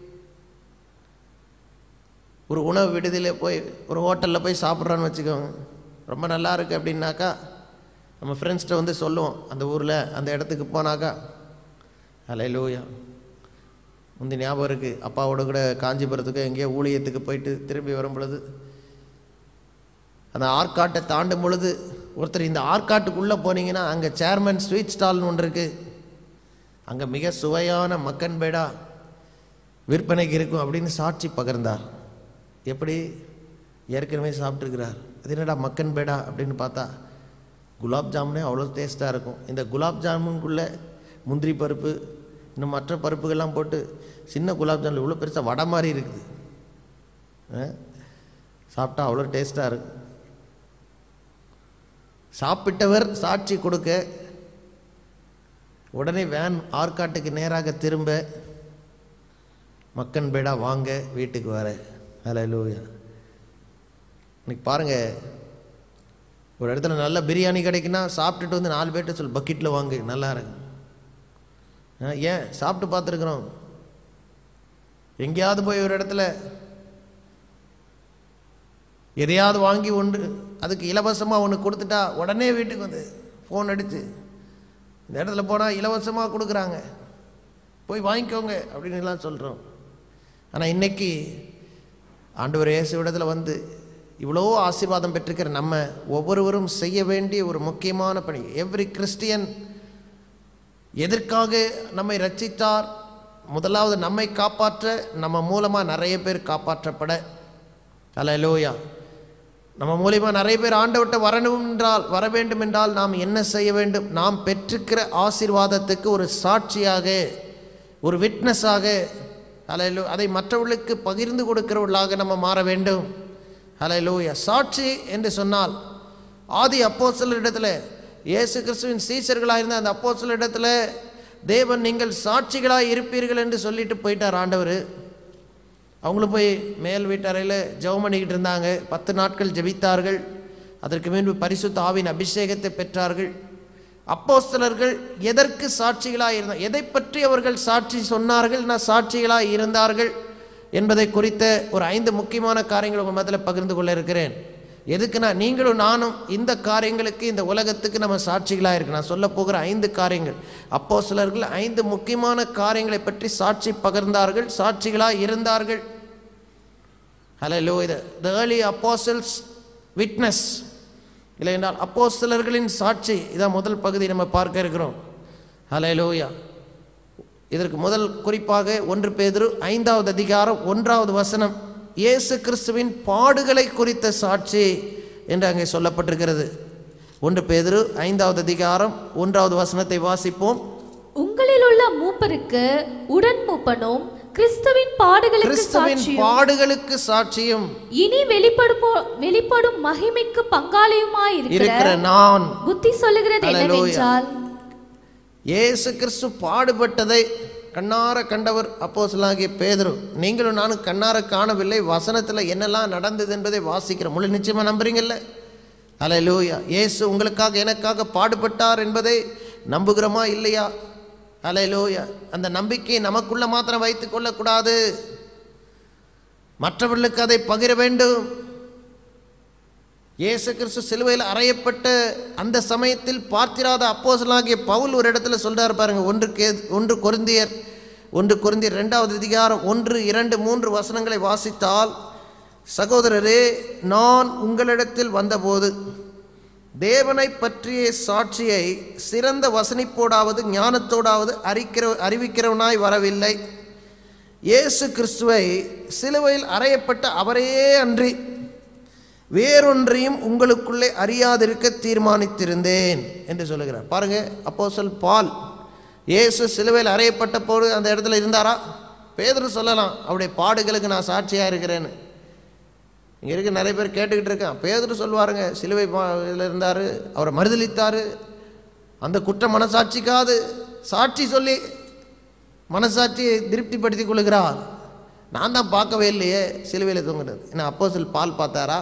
ஒரு உணவு விடுதியில் போய் ஒரு ஹோட்டலில் போய் சாப்பிட்றான்னு வச்சுக்கோங்க ரொம்ப நல்லா இருக்குது அப்படின்னாக்கா நம்ம ஃப்ரெண்ட்ஸ்கிட்ட வந்து சொல்லுவோம் அந்த ஊரில் அந்த இடத்துக்கு போனாக்கா அலை லூயா முந்தி ஞாபகம் இருக்குது அப்பாவோட கூட காஞ்சிபுரத்துக்கு எங்கேயோ ஊழியத்துக்கு போயிட்டு திரும்பி வரும் பொழுது அந்த ஆற்காட்டை தாண்டும் பொழுது ஒருத்தர் இந்த ஆற்காட்டுக்குள்ளே போனீங்கன்னா அங்கே சேர்மன் ஸ்வீட் ஸ்டால்னு ஒன்று இருக்குது அங்கே மிக சுவையான மக்கன் பேடா விற்பனைக்கு இருக்கும் அப்படின்னு சாட்சி பகிர்ந்தார் எப்படி ஏற்கனவே சாப்பிட்ருக்கிறார் அது என்னடா மக்கன் பேடா அப்படின்னு பார்த்தா குலாப் ஜாமுனே அவ்வளோ டேஸ்ட்டாக இருக்கும் இந்த குலாப் ஜாமுனுக்குள்ளே முந்திரி பருப்பு இன்னும் மற்ற பருப்புகள்லாம் போட்டு சின்ன குலாப் ஜாமுன் இவ்வளோ பெருசாக வடை மாதிரி இருக்குது ஆ? சாப்பிட்டா அவ்வளோ டேஸ்ட்டாக இருக்கும் சாப்பிட்டவர் சாட்சி கொடுக்க உடனே வேன் ஆற்காட்டுக்கு நேராக திரும்ப மக்கன் பேடா வாங்க வீட்டுக்கு வர ஹalleluya இன்னைக்கு பாருங்க ஒரு இடத்துல நல்ல பிரியாணி கிடைக்குன்னா சாப்பிட்டுட்டு வந்து நாலு பேர்ட்ட சொல் பக்கெட்டில் வாங்கு நல்லா இருக்கு ஆ, ஏன் சாப்பிட்டு பார்த்துருக்குறோம் எங்கேயாவது போய் ஒரு இடத்துல எதையாவது வாங்கி ஒன்று அதுக்கு இலவசமாக ஒன்று கொடுத்துட்டா உடனே வீட்டுக்கு வந்து ஃபோன் அடித்து இந்த இடத்துல போனால் இலவசமாக கொடுக்குறாங்க போய் வாங்கிக்கோங்க அப்படின்னு எல்லாம் சொல்கிறோம் ஆனால் இன்னைக்கு ஆண்டவர் இயேசு இடத்துல வந்து இவ்வளோ ஆசீர்வாதம் பெற்றிருக்கிற நம்ம ஒவ்வொருவரும் செய்ய வேண்டிய ஒரு முக்கியமான பணி எவ்ரி கிறிஸ்டியன் எதற்காக நம்மை ரட்சித்தார் முதலாவது நம்மை காப்பாற்ற நம்ம மூலமாக நிறைய பேர் காப்பாற்றப்பட அல்லேலூயா நம்ம மூலியமா நிறைய பேர் ஆண்டவர்கிட்ட வரணும் என்றால் வர வேண்டும் என்றால் நாம் என்ன செய்ய வேண்டும் நாம் பெற்றிருக்கிற ஆசீர்வாதத்துக்கு ஒரு சாட்சியாக ஒரு விட்னஸாக அலையலு அதை மற்றவர்களுக்கு பகிர்ந்து கொடுக்கிறவர்களாக நம்ம மாற வேண்டும் அலையலூயா சாட்சி என்று சொன்னால் ஆதி அப்போஸ்தலரிடத்துல இயேசு கிறிஸ்துவின் சீசர்களாக இருந்த அந்த அப்போஸ்தலரிடத்துல தேவன் நீங்கள் சாட்சிகளாக இருப்பீர்கள் என்று சொல்லிட்டு போயிட்டார் ஆண்டவர் அவங்களும் போய் மேல் வீட்டறையில் ஜெபம் பண்ணிக்கிட்டு இருந்தாங்க பத்து நாட்கள் ஜெபித்தார்கள் அதற்கு முன்பு பரிசுத்த ஆவின் அபிஷேகத்தை பெற்றார்கள் அப்போஸ்தலர்கள் எதற்கு சாட்சிகளாக இருந்தார் எதை பற்றி அவர்கள் சாட்சி சொன்னார்கள் நான் சாட்சிகளாக இருந்தார்கள் என்பதை குறித்த ஒரு ஐந்து முக்கியமான காரியங்கள் உங்கள் மத்தியில் பகிர்ந்து கொள்ள இருக்கிறேன் எதுக்குன்னா நீங்களும் நானும் இந்த காரியங்களுக்கு இந்த உலகத்துக்கு நம்ம சாட்சிகளாக இருக்கு நான் சொல்ல போகிற ஐந்து காரியங்கள் அப்போ சிலர்கள் ஐந்து முக்கியமான காரியங்களை பற்றி சாட்சி பகிர்ந்தார்கள் சாட்சிகளாக இருந்தார்கள் ஹலோ இது த ஏர்லி அப்போசல்ஸ் விட்னஸ் இல்லை என்றால் அப்போஸ்தலர்களின் சாட்சி இதான் முதல் பகுதி நம்ம பார்க்க இருக்கிறோம் ஹலோ இதற்கு முதல் குறிப்பாக ஒன்று பேதுரு ஐந்தாவது அதிகாரம் ஒன்றாவது வசனம் இயேசு கிறிஸ்துவின் பாடுகளை குறித்த சாட்சி என்று அங்கே சொல்லப்பட்டிருக்கிறது ஒன்று பேதுரு ஐந்தாவது அதிகாரம் ஒன்றாவது வசனத்தை வாசிப்போம் உங்களில் உள்ள மூப்பருக்கு உடன் மூப்பனும் கிறிஸ்துவின் பாடுகளுக்கு கிறிஸ்துவின் சாட்சியும் பாடுகளுக்கு சாட்சியும் இனி வெளிப்படுமோ வெளிப்படும் மகிமைக்கு பங்காளியுமாய் இருக்கிற இருக்கிற நான் புத்தி சொல்லுகிறது Hallelujah. என்னவென்றால் இயேசு கிறிஸ்து பாடுபட்டதை கண்ணார கண்டவர் அப்போஸ்தலனாகிய பேதுரு நீங்களும் நானும் கண்ணார காணவில்லை வசனத்தில் என்னெல்லாம் நடந்தது என்பதை வாசிக்கிறோம் முழு நிச்சயமாக நம்புறீங்கல்ல அல்லேலூயா இயேசு உங்களுக்காக எனக்காக பாடுபட்டார் என்பதை நம்புகிறோமா இல்லையா அல்லேலூயா அந்த நம்பிக்கையை நமக்குள்ள மாத்திரம் வைத்துக் கொள்ளக்கூடாது மற்றவர்களுக்கு அதை பகிர வேண்டும் இயேசு கிறிஸ்து சிலுவையில் அறையப்பட்ட அந்த சமயத்தில் பார்த்திராத அப்போஸ்தலனாகிய பவுல் ஒரு இடத்துல சொல்றாரு பாருங்க ஒன்று கே ஒன்று கொரிந்தியர் ஒன்று கொரிந்தியர் ரெண்டாவது அதிகாரம் ஒன்று இரண்டு மூன்று வசனங்களை வாசித்தால் சகோதரரே நான் உங்களிடத்தில் வந்தபோது தேவனை பற்றிய சாட்சியை சிறந்த வசனிப்போடாவது ஞானத்தோடாவது அறிக்கிற அறிவிக்கிறவனாய் வரவில்லை இயேசு கிறிஸ்துவை சிலுவையில் அறையப்பட்ட அவரே அன்றி வேறொன்றையும் உங்களுக்குள்ளே அறியாதிருக்க தீர்மானித்திருந்தேன் என்று சொல்லுகிறார் பாருங்க அப்போ சொல் பால் இயேசு சிலுவையில் அறையப்பட்ட போது அந்த இடத்துல இருந்தாரா பேதுரு சொல்லலாம் அவருடைய பாடுகளுக்கு நான் சாட்சியாக இருக்கிறேன்னு இங்கே இருக்க நிறைய பேர் கேட்டுக்கிட்டு இருக்கான் பேதுரு சொல்லுவாருங்க சிலுவை பா- இதுல இருந்தார் அவரை மறுதலித்தார் அந்த குற்ற மனசாட்சிக்காது சாட்சி சொல்லி மனசாட்சியை திருப்திப்படுத்திக் கொள்கிறார் நான் தான் பார்க்கவே இல்லையே சிலுவையில் தொங்குறது ஏன்னா அப்போ பால் பார்த்தாரா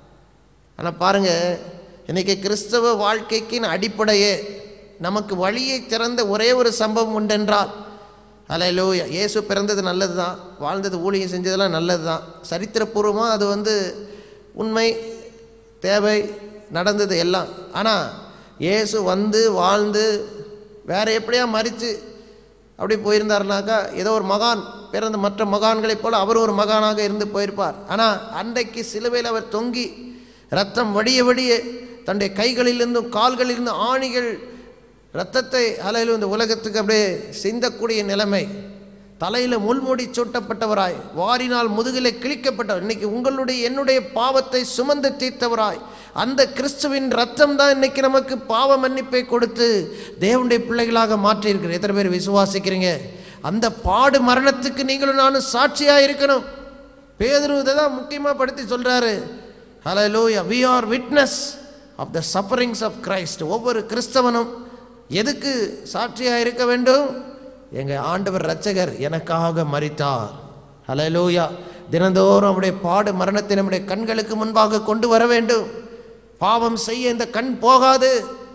ஆனால் பாருங்க இன்னைக்கு கிறிஸ்தவ வாழ்க்கைக்கின் அடிப்படையே நமக்கு வழியை திறந்த ஒரே ஒரு சம்பவம் உண்டென்றால் அலையலூயா இயேசு பிறந்தது நல்லது தான் வாழ்ந்தது ஊழியம் செஞ்சதெல்லாம் நல்லது தான் சரித்திரபூர்வமாக அது வந்து உண்மை தேவை நடந்தது எல்லாம் ஆனால் இயேசு வந்து வாழ்ந்து வேற எப்படியா மறித்து அப்படி போயிருந்தாருனாக்கா ஏதோ ஒரு மகான் பிறந்த மற்ற மகான்களைப் போல அவர் ஒரு மகானாக இருந்து போயிருப்பார் ஆனால் அன்றைக்கு சிலுவையில் அவர் தொங்கி ரத்தம் வடிய வடிய தன்னுடைய கைகளிலிருந்தும் கால்களிலிருந்தும் ஆணிகள் ரத்தத்தை அலையில் இந்த உலகத்துக்கு அப்படியே சிந்தக்கூடிய நிலைமை தலையில் முள்முடி சூட்டப்பட்டவராய் வாரினால் முதுகிலே கிழிக்கப்பட்டவர் இன்னைக்கு உங்களுடைய என்னுடைய பாவத்தை சுமந்து தீர்த்தவராய் அந்த கிறிஸ்துவின் ரத்தம் தான் இன்னைக்கு நமக்கு பாவ மன்னிப்பை கொடுத்து தேவனுடைய பிள்ளைகளாக மாற்றியிருக்கிறேன் எத்தனை பேர் விசுவாசிக்கிறீங்க அந்த பாடு மரணத்துக்கு நீங்களும் நானும் சாட்சியாக இருக்கணும் பேதுரு இதை தான் முக்கியமாக படுத்தி சொல்கிறாரு ஹalleluya we are witness of the sufferings of christ ஒவ்வொரு கிறிஸ்தவனும் எதுக்கு சாட்சியாக இருக்க வேண்டும் எங்கள் ஆண்டவர் இரட்சகர் எனக்காக மரித்தார் ஹalleluya தினந்தோறும் அவருடைய பாடு மரணத்தை நம்முடைய கண்களுக்கு முன்பாக கொண்டு வர வேண்டும் பாவம் செய்ய இந்த கண் போகாது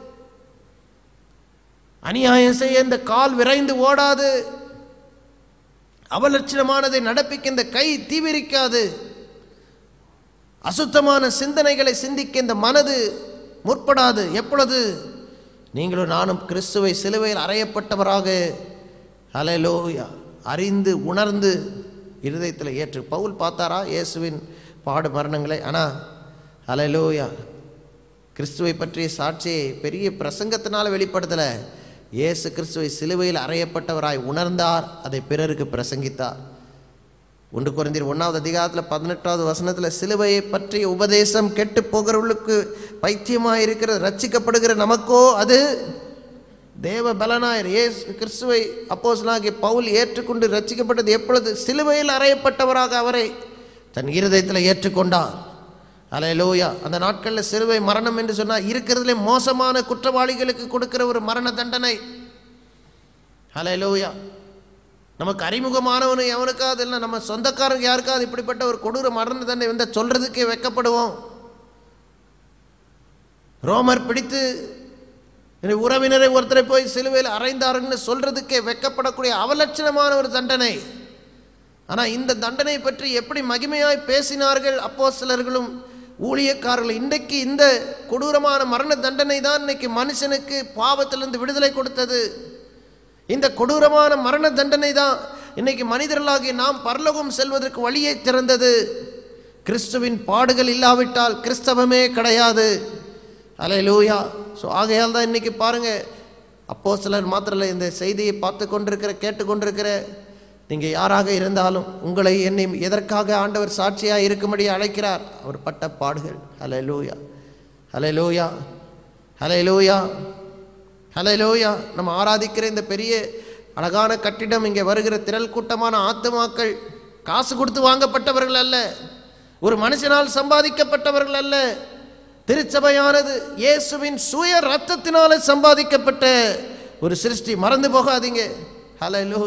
அநியாயம் செய்ய இந்த கால் விரைந்து ஓடாது அவலட்சணமானதை நடப்பிக்க இந்த கை தீவிரிக்காது அசுத்தமான சிந்தனைகளை சிந்திக்க இந்த மனது முற்படாது எப்பொழுது நீங்களும் நானும் கிறிஸ்துவை சிலுவையில் அறையப்பட்டவராக அலையலோயா அறிந்து உணர்ந்து இருதயத்தில் ஏற்று பவுல் பார்த்தாரா இயேசுவின் பாடு மரணங்களை ஆனால் அலையலோயா கிறிஸ்துவை பற்றிய சாட்சியை பெரிய பிரசங்கத்தினால வெளிப்படுத்தலை இயேசு கிறிஸ்துவை சிலுவையில் அறையப்பட்டவராய் உணர்ந்தார் அதை பிறருக்கு பிரசங்கித்தார் ஒன்று குறைந்தீர் ஒன்றாவது அதிகாரத்தில் பதினெட்டாவது வசனத்தில் சிலுவையை பற்றிய உபதேசம் கெட்டு போகிறவர்களுக்கு பைத்தியமாக இருக்கிற ரட்சிக்கப்படுகிற நமக்கோ அது தேவ பலனாயர் ஏசு கிறிஸ்துவை அப்போஸ்தலனாகிய பவுல் ஏற்றுக்கொண்டு ரட்சிக்கப்பட்டது எப்பொழுது சிலுவையில் அறையப்பட்டவராக அவரை தன் இருதயத்தில் ஏற்றுக்கொண்டார் அலையலூயா அந்த நாட்களில் சிலுவை மரணம் என்று சொன்னால் இருக்கிறதுலே மோசமான குற்றவாளிகளுக்கு கொடுக்கிற ஒரு மரண தண்டனை அலையலூயா நமக்கு அறிமுகமானவனு எவனுக்காவது இல்லை நம்ம சொந்தக்காரங்க யாருக்காவது இப்படிப்பட்ட ஒரு கொடூர மரண தண்டனை வந்த சொல்றதுக்கே வெட்கப்படுவோம் ரோமர் பிடித்து என்னுடைய உறவினரை ஒருத்தரை போய் சிலுவையில் அறைந்தாருன்னு சொல்றதுக்கே வெட்கப்படக்கூடிய அவலட்சணமான ஒரு தண்டனை ஆனால் இந்த தண்டனை பற்றி எப்படி மகிமையாய் பேசினார்கள் அப்போ சிலர்களும் ஊழியக்காரர்கள் இன்றைக்கு இந்த கொடூரமான மரண தண்டனை தான் இன்னைக்கு மனுஷனுக்கு பாவத்திலிருந்து விடுதலை கொடுத்தது இந்த கொடூரமான மரண தண்டனை தான் இன்னைக்கு மனிதர்களாகிய நாம் பரலோகம் செல்வதற்கு வழியை திறந்தது கிறிஸ்துவின் பாடுகள் இல்லாவிட்டால் கிறிஸ்தவமே கிடையாது அலையலூயா ஸோ ஆகையால் தான் இன்னைக்கு பாருங்க அப்போ சிலர் மாத்திரம் இல்லை இந்த செய்தியை பார்த்து கொண்டிருக்கிற கேட்டுக்கொண்டிருக்கிற நீங்கள் யாராக இருந்தாலும் உங்களை என்னை எதற்காக ஆண்டவர் சாட்சியாக இருக்கும்படி அழைக்கிறார் அவர் பட்ட பாடுகள் ஹalleluya ஹalleluya ஹalleluya ஹalleluya நம்ம ஆராதிக்கிற இந்த பெரிய அழகான கட்டிடம் இங்கே வருகிற திரள் கூட்டமான ஆத்துமாக்கள் காசு கொடுத்து வாங்கப்பட்டவர்கள் அல்ல ஒரு மனுஷனால் சம்பாதிக்கப்பட்டவர்கள் அல்ல திருச்சபையானது இயேசுவின் சுய ரத்தத்தினால சம்பாதிக்கப்பட்ட ஒரு சிருஷ்டி மறந்து போகாதீங்க ஹalleluya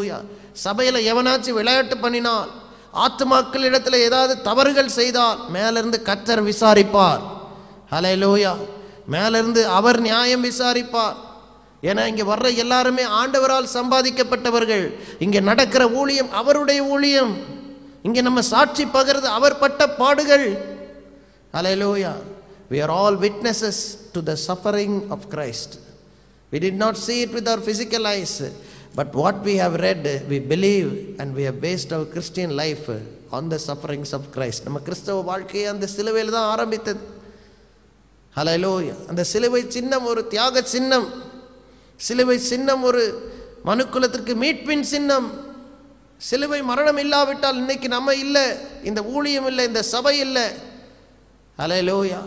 சபையில் எவனாச்சும் விளையாட்டு பண்ணினால் ஆத்துமாக்கள் இடத்துல ஏதாவது தவறுகள் செய்தால் மேலிருந்து கத்தர் விசாரிப்பார் ஹalleluya மேலிருந்து அவர் நியாயம் விசாரிப்பார் ஏன்னா இங்கே வர்ற எல்லாருமே ஆண்டவரால் சம்பாதிக்கப்பட்டவர்கள் இங்கே நடக்கிற ஊழியம் அவருடைய ஊழியம் இங்கே நம்ம சாட்சி பகிறது அவர் பட்ட பாடுகள் ஹalleluya we are all witnesses to the suffering of Christ we did not see it with our physical eyes but what we have read we believe and we have based our Christian life on the sufferings of Christ நம்ம கிறிஸ்தவ வாழ்க்கையை அந்த சிலுவையில் தான் ஆரம்பித்தது ஹalleluya அந்த சிலுவை சின்னம் ஒரு தியாக சின்னம் சிலுவை சின்னம் ஒரு மனுக்குலத்திற்கு மீட்பின் சின்னம் சிலுவை மரணம் இல்லாவிட்டால் இன்னைக்கு நம்ம இல்லை இந்த ஊழியம் இல்லை இந்த சபை இல்லை ஹalleluya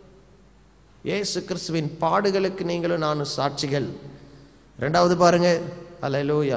இயேசு கிறிஸ்துவின் பாடுகளுக்கு நீங்களும் நானும் சாட்சிகள் ரெண்டாவது பாருங்க ஹalleluya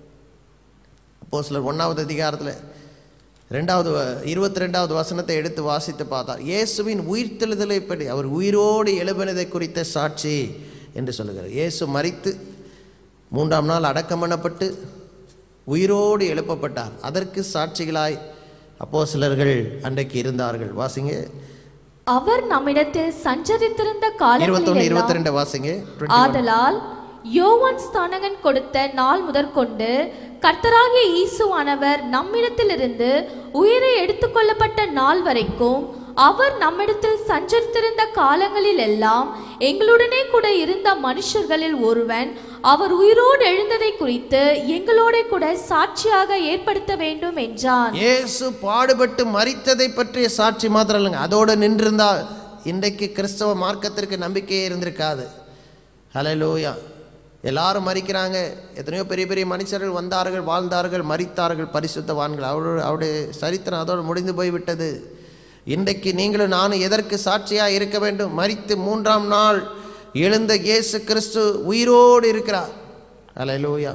அப்போ சிலர் ஒன்றாவது அதிகாரத்தில் ரெண்டாவது இருபத்தி ரெண்டாவது வசனத்தை எடுத்து வாசித்து பார்த்தார் இயேசுவின் உயிர்த்தெழுதலை பற்றி அவர் உயிரோடு எழுப்பினதை குறித்த சாட்சி என்று சொல்லுகிறார் இயேசு மரித்து மூன்றாம் நாள் அடக்கம் பண்ணப்பட்டு உயிரோடு எழுப்பப்பட்டார் அதற்கு சாட்சிகளாய் அப்போ சிலர்கள் அன்றைக்கு இருந்தார்கள் வாசிங்க அவர் நம்மிடத்தில் சஞ்சரித்திருந்த இருபத்தொன்று இருபத்தி காலங்களில் ரெண்டு வாசிங்க ஆதலால் யோவான் ஸ்தானகன் கொடுத்த நாள் முதற்கொண்டு கர்த்தராகிய இயேசுவானவர் நம்மிடத்திலிருந்து உயிரை எடுத்துக்கொள்ளப்பட்ட நாள் வரைக்கும் அவர் நம்மிடத்தில் சஞ்சரித்திருந்த காலங்களில் எல்லாம் எங்களுடனே கூட இருந்த மனுஷர்களில் ஒருவன் அவர் உயிரோடு எழுந்ததை குறித்து எங்களோட கூட சாட்சியாக ஏற்படுத்த வேண்டும் என்றான் இயேசு பாடுபட்டு மரித்ததை பற்றிய சாட்சி மாத்திரம் இல்லைங்க அதோடு நின்றிருந்தா இன்றைக்கு கிறிஸ்தவ மார்க்கத்திற்கு நம்பிக்கையே இருந்திருக்காது ஹalleluya எல்லாரும் மறிக்கிறாங்க எத்தனையோ பெரிய பெரிய மனுஷர்கள் வந்தார்கள் வாழ்ந்தார்கள் மரித்தார்கள் பரிசுத்தவான்கள் அவரோட அவருடைய சரித்திரம் அதோடு முடிந்து போய்விட்டது இன்றைக்கு நீங்களும் நானும் எதற்கு சாட்சியாக இருக்க வேண்டும் மரித்து மூன்றாம் நாள் எழுந்த இயேசு கிறிஸ்து உயிரோடு இருக்கிறார் ஹalleluya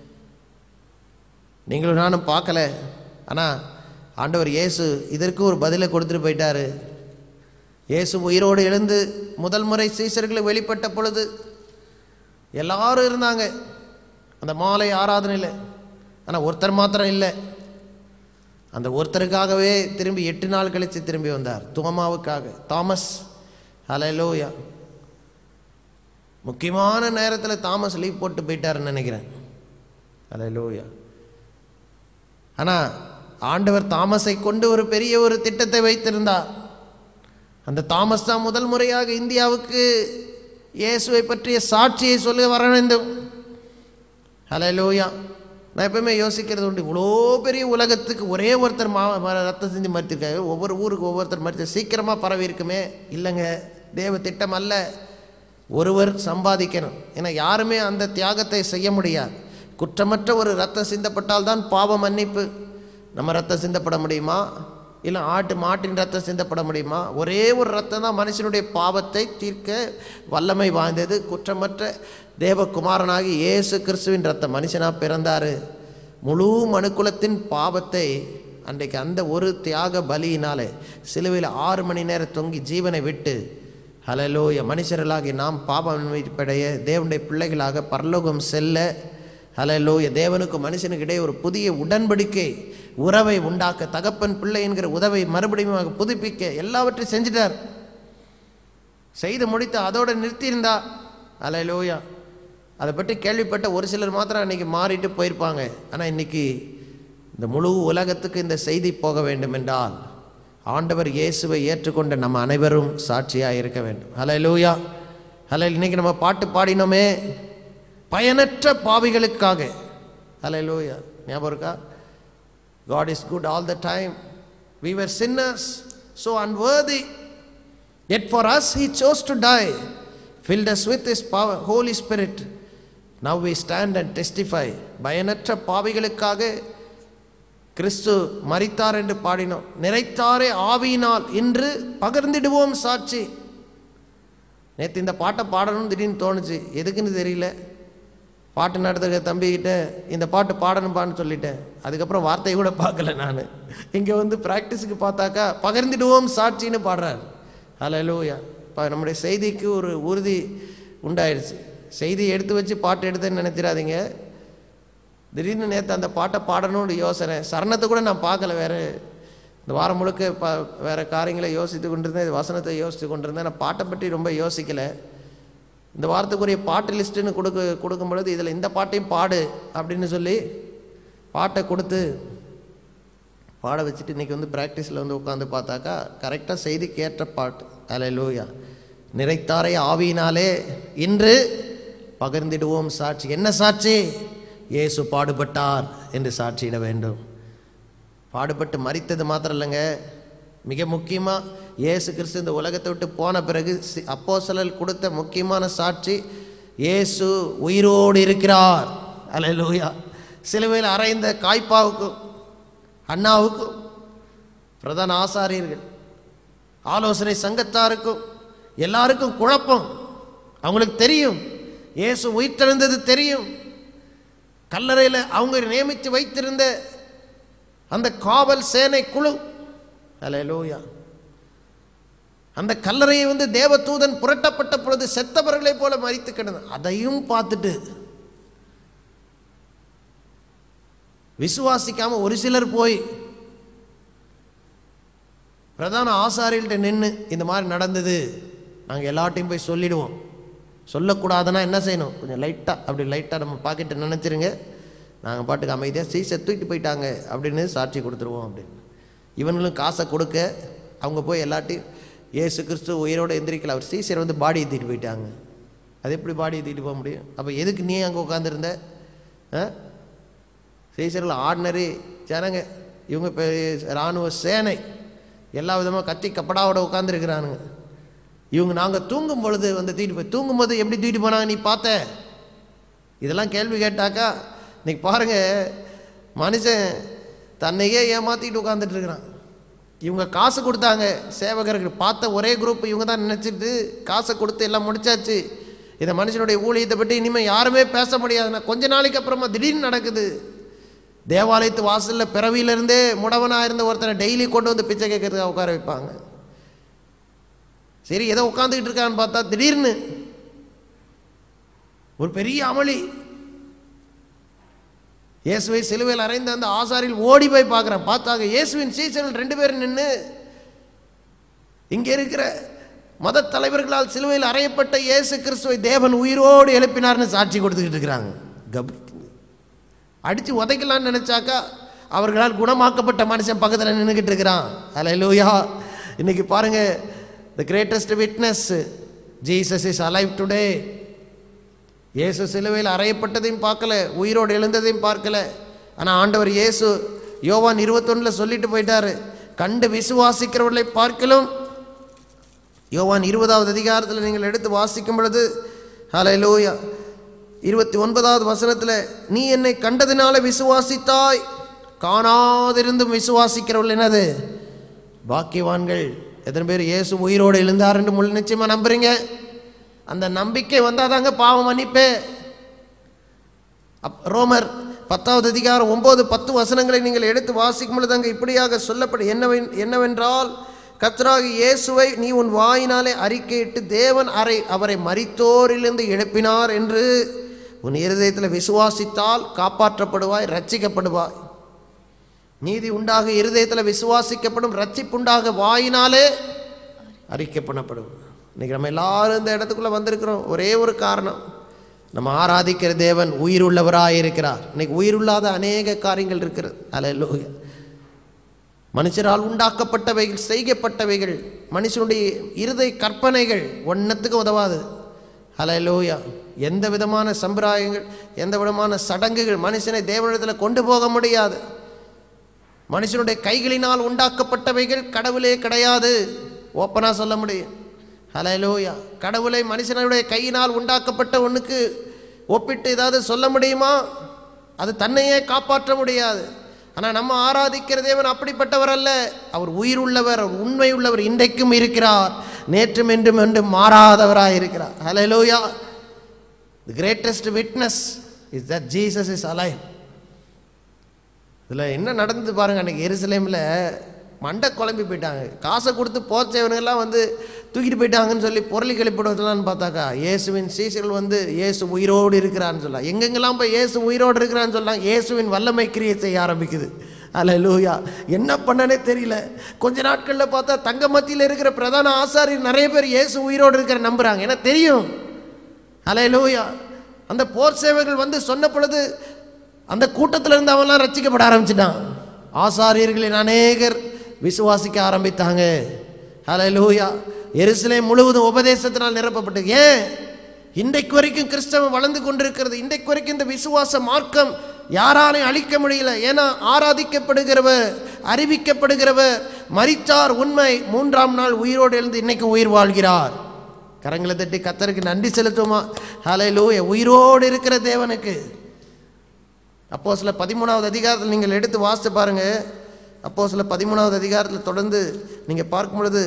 நீங்களும் நானும் பார்க்கல ஆனால் ஆண்டவர் இயேசு இதற்கு ஒரு பதிலை கொடுத்துட்டு போயிட்டாரு இயேசு உயிரோடு எழுந்து முதல் முறை சீசர்களை வெளிப்பட்ட பொழுது எல்லாரும் இருந்தாங்க அந்த மாலை ஆராதனையில் ஆனால் ஒருத்தர் மாத்திரம் இல்லை அந்த ஒருத்தருக்காகவே திரும்பி எட்டு நாள் கழித்து திரும்பி வந்தார் தோமாவுக்காக தாமஸ் ஹalleluya முக்கியமான நேரத்தில் தாமஸ் லீவ் போட்டு போயிட்டாருன்னு நினைக்கிறேன் ஹalleluya ஆனால் ஆண்டவர் தாமஸை கொண்டு ஒரு பெரிய ஒரு திட்டத்தை வைத்திருந்தார் அந்த தாமஸ் தான் முதல் முறையாக இந்தியாவுக்கு இயேசுவை பற்றிய சாட்சியை சொல்ல வர வேண்டும் ஹalleluya நான் எப்பவுமே யோசிக்கிறது உண்டு இவ்வளோ பெரிய உலகத்துக்கு ஒரே ஒருத்தர் மா ம- ரத்தம் செஞ்சு மறுத்திருக்காரு ஒவ்வொரு ஊருக்கு ஒவ்வொருத்தர் மறுத்து சீக்கிரமாக பரவி இருக்குமே இல்லைங்க தேவ திட்டம் அல்ல ஒருவர் சம்பாதிக்கணும் ஏன்னா யாருமே அந்த தியாகத்தை செய்ய முடியாது குற்றமற்ற ஒரு ரத்தம் சிந்தப்பட்டால் தான் பாவ மன்னிப்பு நம்ம ரத்தம் சிந்தப்பட முடியுமா இல்லை ஆட்டு மாட்டின் ரத்தம் சிந்தப்பட முடியுமா ஒரே ஒரு ரத்தம் தான் மனுஷனுடைய பாவத்தை தீர்க்க வல்லமை வாய்ந்தது குற்றமற்ற தேவகுமாரனாகி இயேசு கிறிஸ்துவின் ரத்தம் மனுஷனாக பிறந்தார் முழு மனுக்குலத்தின் பாவத்தை அன்றைக்கு அந்த ஒரு தியாக பலியினாலே சிலுவையில் ஆறு மணி நேரம் தொங்கி ஜீவனை விட்டு ஹலலோய மனுஷர்களாகி நாம் பாவம் படைய தேவனுடைய பிள்ளைகளாக பரலோகம் செல்ல ஹலலோய தேவனுக்கும் மனுஷனுக்கு இடையே ஒரு புதிய உடன்படிக்கை உறவை உண்டாக்க தகப்பன் பிள்ளை என்கிற உதவை மறுபடியும் புதுப்பிக்க எல்லாவற்றையும் செஞ்சிட்டார் செய்து முடித்து அதோடு நிறுத்தியிருந்தா ஹalleluya அதை பற்றி கேள்விப்பட்ட ஒரு சிலர் மாத்திரம் அன்னைக்கு மாறிட்டு போயிருப்பாங்க ஆனால் இன்னைக்கு இந்த முழு உலகத்துக்கு இந்த செய்தி போக வேண்டும் என்றால் ஆண்டவர் இயேசுவை ஏற்றுக்கொண்ட நம்ம அனைவரும் சாட்சியாக இருக்க வேண்டும் ஹalleluya ஹலே இன்னைக்கு நம்ம பாட்டு பாடினோமே பயனற்ற பாவிகளுக்காக ஹalleluya ஞாபகம் இருக்கா God is good all the time. We were sinners, so unworthy. Yet for us, He chose to die, filled us with His power, Holy Spirit. Now we stand and testify. பயனற்ற பாவிகளுக்காக கிறிஸ்து மரித்தார் என்று பாடினோம் நிறைத்தாரே ஆவியினால் இன்று பகிர்ந்திடுவோம் சாட்சி நேற்று இந்த பாட்டை பாடணும்னு திடீர்னு தோணுச்சு எதுக்குன்னு தெரியல பாட்டு நடத்துகிற தம்பிக்கிட்ட இந்த பாட்டு பாடணும்பான்னு சொல்லிட்டேன் அதுக்கப்புறம் வார்த்தையை கூட பார்க்கல நான் இங்கே வந்து ப்ராக்டிஸுக்கு பார்த்தாக்கா பகிர்ந்திடுவோம் சாட்சின்னு பாடுறார் ஹalleluya இப்போ நம்முடைய செய்திக்கு ஒரு உறுதி உண்டாயிடுச்சு செய்தி எடுத்து வச்சு பாட்டு எடுத்தேன்னு நினைச்சிடாதீங்க திடீர்னு நேற்று அந்த பாட்டை பாடணும்னு யோசனை சரணத்தை கூட நான் பார்க்கல வேறு இந்த வாரம் முழுக்க ப வேறு காரியங்களை யோசித்து கொண்டிருந்தேன் இது வசனத்தை யோசித்து கொண்டிருந்தேன் நான் பாட்டை பற்றி ரொம்ப யோசிக்கலை இந்த வாரத்துக்குரிய பாட்டு லிஸ்ட்டுன்னு கொடுக்க கொடுக்கும் பொழுது இதில் இந்த பாட்டையும் பாடு அப்படின்னு சொல்லி பாட்டை கொடுத்து பாட வச்சுட்டு இன்றைக்கி வந்து ப்ராக்டிஸில் வந்து உட்காந்து பார்த்தாக்கா கரெக்டாக செய்தி கேட்ட பாட்டு அலை லூயா நிறைத்தாரை ஆவியினாலே இன்று பகிர்ந்திடுவோம் சாட்சி என்ன சாட்சி இயேசு பாடுபட்டார் என்று சாட்சியிட வேண்டும் பாடுபட்டு மறித்தது மாத்திரம் இல்லைங்க மிக முக்கியமாக இயேசு கிறிஸ்து இந்த உலகத்தை விட்டு போன பிறகு அப்போ கொடுத்த முக்கியமான சாட்சி இயேசு உயிரோடு இருக்கிறார் அல்லேலூயா சிலுவையில் அறைந்த காய்ப்பாவுக்கும் அண்ணாவுக்கும் பிரதான ஆசாரியர்கள் ஆலோசனை சங்கத்தாருக்கும் எல்லாருக்கும் குழப்பம் அவங்களுக்கு தெரியும் இயேசு உயிர்த்தெழுந்தது தெரியும் கல்லறையில் அவங்க நியமித்து வைத்திருந்த அந்த காவல் சேனை குழு அல்லேலூயா அந்த கல்லறையை வந்து தேவதூதன் புரட்டப்பட்ட பொழுது செத்தவர்களைப் போல மறித்து கிடந்த அதையும் பார்த்துட்டு விசுவாசிக்காம ஒரு சிலர் போய் பிரதான ஆசாரிகள்கிட்ட நின்று இந்த மாதிரி நடந்தது நாங்கள் எல்லாட்டையும் போய் சொல்லிடுவோம் சொல்லக்கூடாதுன்னா என்ன செய்யணும் கொஞ்சம் லைட்டாக அப்படி லைட்டாக நம்ம பாக்கெட்டை நினச்சிருங்க நாங்கள் பாட்டுக்கு அமைதியாக சீசை தூக்கிட்டு போயிட்டாங்க அப்படின்னு சாட்சி கொடுத்துருவோம் அப்படின்னு இவங்களும் காசை கொடுக்க அவங்க போய் எல்லாட்டையும் இயேசு கிறிஸ்து உயிரோடு எந்திரிக்கல அவர் சீசரை வந்து பாடி ஏற்றிட்டு போயிட்டாங்க அது எப்படி பாடி ஏற்றிட்டு போக முடியும் அப்போ எதுக்கு நீ அங்கே உட்காந்துருந்த ஆ சீசரில் ஆர்டினரி ஜனங்க இவங்க இப்போ இராணுவ சேனை எல்லா விதமாக கத்தி கப்படாவோட உட்காந்துருக்கிறானுங்க இவங்க நாங்கள் தூங்கும் பொழுது வந்து தூக்கிட்டு போய் தூங்கும்போது எப்படி தூக்கிட்டு போனாங்க நீ பார்த்த இதெல்லாம் கேள்வி கேட்டாக்கா இன்னைக்கு பாருங்க மனுஷன் தன்னையே ஏமாத்திட்டு உட்காந்துட்டு இருக்கிறான் இவங்க காசு கொடுத்தாங்க சேவகர்கள் பார்த்த ஒரே குரூப் இவங்க தான் நினச்சிட்டு காசை கொடுத்து எல்லாம் முடிச்சாச்சு இந்த மனுஷனுடைய ஊழியத்தை பற்றி இனிமேல் யாருமே பேச முடியாதுன்னா கொஞ்ச நாளைக்கு அப்புறமா திடீர்னு நடக்குது தேவாலயத்து வாசலில் பிறவியிலிருந்தே முடவனாக இருந்த ஒருத்தனை டெய்லி கொண்டு வந்து பிச்சை கேட்கறதுக்காக உட்கார வைப்பாங்க சரி ஏதோ உட்காந்துக்கிட்டு இருக்கான்னு பார்த்தா திடீர்னு ஒரு பெரிய அமளி இயேசுவை சிலுவையில் அறைந்த அந்த ஆசாரியில் ஓடி போய் பார்க்குறேன் பார்த்தாங்க இயேசுவின் சீசனில் ரெண்டு பேரும் நின்று இங்கே இருக்கிற மத தலைவர்களால் சிலுவையில் அறையப்பட்ட இயேசு கிறிஸ்துவை தேவன் உயிரோடு எழுப்பினார்னு சாட்சி கொடுத்துக்கிட்டு இருக்கிறாங்க கப் அடித்து உதைக்கலான்னு நினச்சாக்கா அவர்களால் குணமாக்கப்பட்ட மனுஷன் பக்கத்தில் நின்றுக்கிட்டு இருக்கிறான் அல்ல லூயா இன்னைக்கு பாருங்க the greatest witness Jesus is alive today இயேசு சிலுவையில் அறையப்பட்டதையும் பார்க்கல உயிரோடு எழுந்ததையும் பார்க்கல ஆனால் ஆண்டவர் இயேசு யோவான் இருபத்தொன்னில் சொல்லிட்டு போயிட்டாரு கண்டு விசுவாசிக்கிறவர்களை பார்க்கலும் யோவான் இருபதாவது அதிகாரத்தில் நீங்கள் எடுத்து வாசிக்கும் பொழுது ஹலை லூயா இருபத்தி ஒன்பதாவது வசனத்தில் நீ என்னை கண்டதினால விசுவாசித்தாய் காணாதிருந்தும் விசுவாசிக்கிறவர்கள் என்னது பாக்கியவான்கள் எத்தனை பேர் இயேசு உயிரோடு எழுந்தார் என்று முழு நிச்சயமாக நம்புறீங்க அந்த நம்பிக்கை வந்தால் தாங்க பாவம் மன்னிப்பே அப் ரோமர் பத்தாவது அதிகாரம் ஒன்பது பத்து வசனங்களை நீங்கள் எடுத்து வாசிக்கும் பொழுது அங்கே இப்படியாக சொல்லப்படும் என்னவென் என்னவென்றால் கர்த்தராக இயேசுவை நீ உன் வாயினாலே அறிக்கையிட்டு தேவன் அறை அவரை மரித்தோரிலிருந்து எழுப்பினார் என்று உன் இருதயத்தில் விசுவாசித்தால் காப்பாற்றப்படுவாய் ரட்சிக்கப்படுவாய் நீதி உண்டாக இருதயத்தில் விசுவாசிக்கப்படும் ரட்சிப்புண்டாக வாயினாலே அறிக்கப்படப்படும் இன்னைக்கு நம்ம எல்லாரும் இந்த இடத்துக்குள்ளே வந்திருக்கிறோம் ஒரே ஒரு காரணம் நம்ம ஆராதிக்கிற தேவன் உயிர் உள்ளவராக இருக்கிறார் இன்னைக்கு உயிர் இல்லாத அநேக காரியங்கள் இருக்கிறது அல்ல மனுஷரால் உண்டாக்கப்பட்டவைகள் செய்யப்பட்டவைகள் மனுஷனுடைய இருதை கற்பனைகள் ஒன்றத்துக்கும் உதவாது ஹலலூயா எந்த விதமான சம்பிரதாயங்கள் எந்த விதமான சடங்குகள் மனுஷனை தேவனிடத்தில் கொண்டு போக முடியாது மனுஷனுடைய கைகளினால் உண்டாக்கப்பட்டவைகள் கடவுளே கிடையாது ஓப்பனாக சொல்ல முடியும் ஹலலூயா கடவுளை மனுஷனுடைய கையினால் உண்டாக்கப்பட்ட ஒன்றுக்கு ஒப்பிட்டு ஏதாவது சொல்ல முடியுமா அது தன்னையே காப்பாற்ற முடியாது ஆனால் நம்ம ஆராதிக்கிற தேவன் அப்படிப்பட்டவர் அல்ல அவர் உயிர் உள்ளவர் அவர் உண்மை உள்ளவர் இன்றைக்கும் இருக்கிறார் நேற்றும் என்றும் என்றும் மாறாதவராக இருக்கிறார் hallelujah the greatest witness is that Jesus is alive இதில் என்ன நடந்தது பாருங்க அன்றைக்கி எருசலேமில் மண்டை குழம்பி போயிட்டாங்க காசை கொடுத்து போச்சவனுங்கெல்லாம் வந்து தூக்கிட்டு போயிட்டாங்கன்னு சொல்லி பொருளை கிளப்பிடுவதெல்லாம் பார்த்தாக்கா இயேசுவின் சீசர்கள் வந்து இயேசு உயிரோடு இருக்கிறான்னு சொல்லலாம் எங்கெங்கெல்லாம் போய் இயேசு உயிரோடு இருக்கிறான்னு சொல்லலாம் இயேசுவின் வல்லமை கிரியை செய்ய ஆரம்பிக்குது அல்ல லூயா என்ன பண்ணனே தெரியல கொஞ்ச நாட்களில் பார்த்தா தங்க மத்தியில் இருக்கிற பிரதான ஆசாரியர் நிறைய பேர் இயேசு உயிரோடு இருக்கிற நம்புகிறாங்க ஏன்னா தெரியும் அல்ல லூயா அந்த போர் சேவைகள் வந்து சொன்ன பொழுது அந்த கூட்டத்தில் இருந்து அவன்லாம் ரட்சிக்கப்பட ஆரம்பிச்சிட்டான் ஆசாரியர்களின் அநேகர் விசுவாசிக்க ஆரம்பித்தாங்க ஹalleluya எருசலேம் முழுவதும் உபதேசத்தினால் நிரப்பப்பட்டு ஏன் இன்றைக்கு வரைக்கும் கிறிஸ்தவம் வளர்ந்து கொண்டிருக்கிறது இன்றைக்கு வரைக்கும் இந்த விசுவாச மார்க்கம் யாராலையும் அழிக்க முடியல ஏன்னா ஆராதிக்கப்படுகிறவர் அறிவிக்கப்படுகிறவர் மரித்தார் உண்மை மூன்றாம் நாள் உயிரோடு எழுந்து இன்னைக்கும் உயிர் வாழ்கிறார் கரங்களை தட்டி கத்தருக்கு நன்றி செலுத்துமா ஹalleluya உயிரோடு இருக்கிற தேவனுக்கு அப்போ சில பதிமூணாவது அதிகாரத்தில் நீங்கள் எடுத்து வாசித்து பாருங்க அப்போ சில பதிமூணாவது அதிகாரத்தில் தொடர்ந்து நீங்கள் பார்க்கும் பொழுது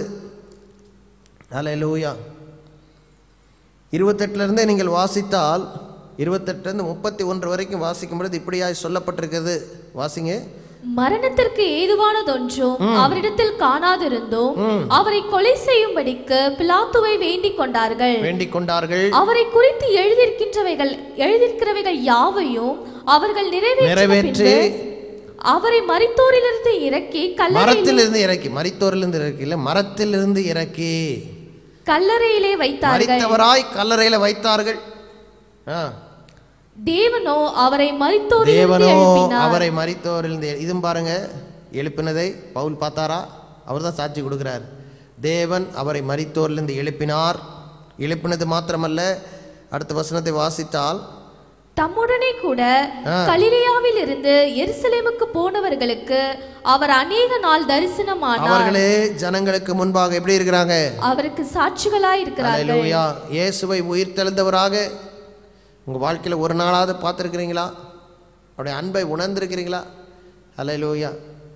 ஹalleluya இருபத்தெட்டுலேருந்தே நீங்கள் வாசித்தால் இருபத்தெட்டுலேருந்து முப்பத்தி ஒன்று வரைக்கும் வாசிக்கும் பொழுது இப்படியாய் சொல்லப்பட்டிருக்கிறது வாசிங்க மரணத்திற்கு ஏதுவானதொன்றும் அவரிடத்தில் காணாதிருந்தோம் அவரை கொலை செய்யும்படிக்கு பிலாத்துவை வேண்டிக் கொண்டார்கள் வேண்டிக் கொண்டார்கள் அவரை குறித்து எழுதியிருக்கின்றவைகள் எழுதியிருக்கிறவைகள் யாவையும் அவர்கள் நிறைவேற்றின நிறைவேற்றி பின்பு அவரை மரித்தோரிலிருந்து இறக்கி கல்லறையில் மரத்திலிருந்து இறக்கி மரித்தோரிலிருந்து இறக்கி இல்லை மரத்திலிருந்து இறக்கி கல்லறையிலே வைத்தார்கள் மரித்தவராய் கல்லறையில் வைத்தார்கள் ஆ தேவனோ அவரை மரித்தோரிலிருந்து தேவனோ எழுப்பினார் அவரை மரித்தோரிலிருந்து எழு- இதுவும் பாருங்க எழுப்பினதை பவுல் பார்த்தாரா அவர் தான் சாட்சி கொடுக்கிறார் தேவன் அவரை மரித்தோரிலிருந்து எழுப்பினார் எழுப்பினது மாத்திரமல்ல அடுத்த வசனத்தை வாசித்தால் தம்முடனே கூட கலிலேயாவில் இருந்து எருசலேமுக்கு போனவர்களுக்கு அவர் அநேக நாள் தரிசனமானார் அவர்களே ஜனங்களுக்கு முன்பாக எப்படி இருக்கிறாங்க அவருக்கு சாட்சிகளாய் இருக்கிறார்கள் அல்லேலூயா இயேசுவை உயிர் தெழுந்தவராக உங்கள் வாழ்க்கையில் ஒரு நாளாவது பார்த்துருக்கிறீங்களா அவருடைய அன்பை உணர்ந்திருக்கிறீங்களா அல்லேலூயா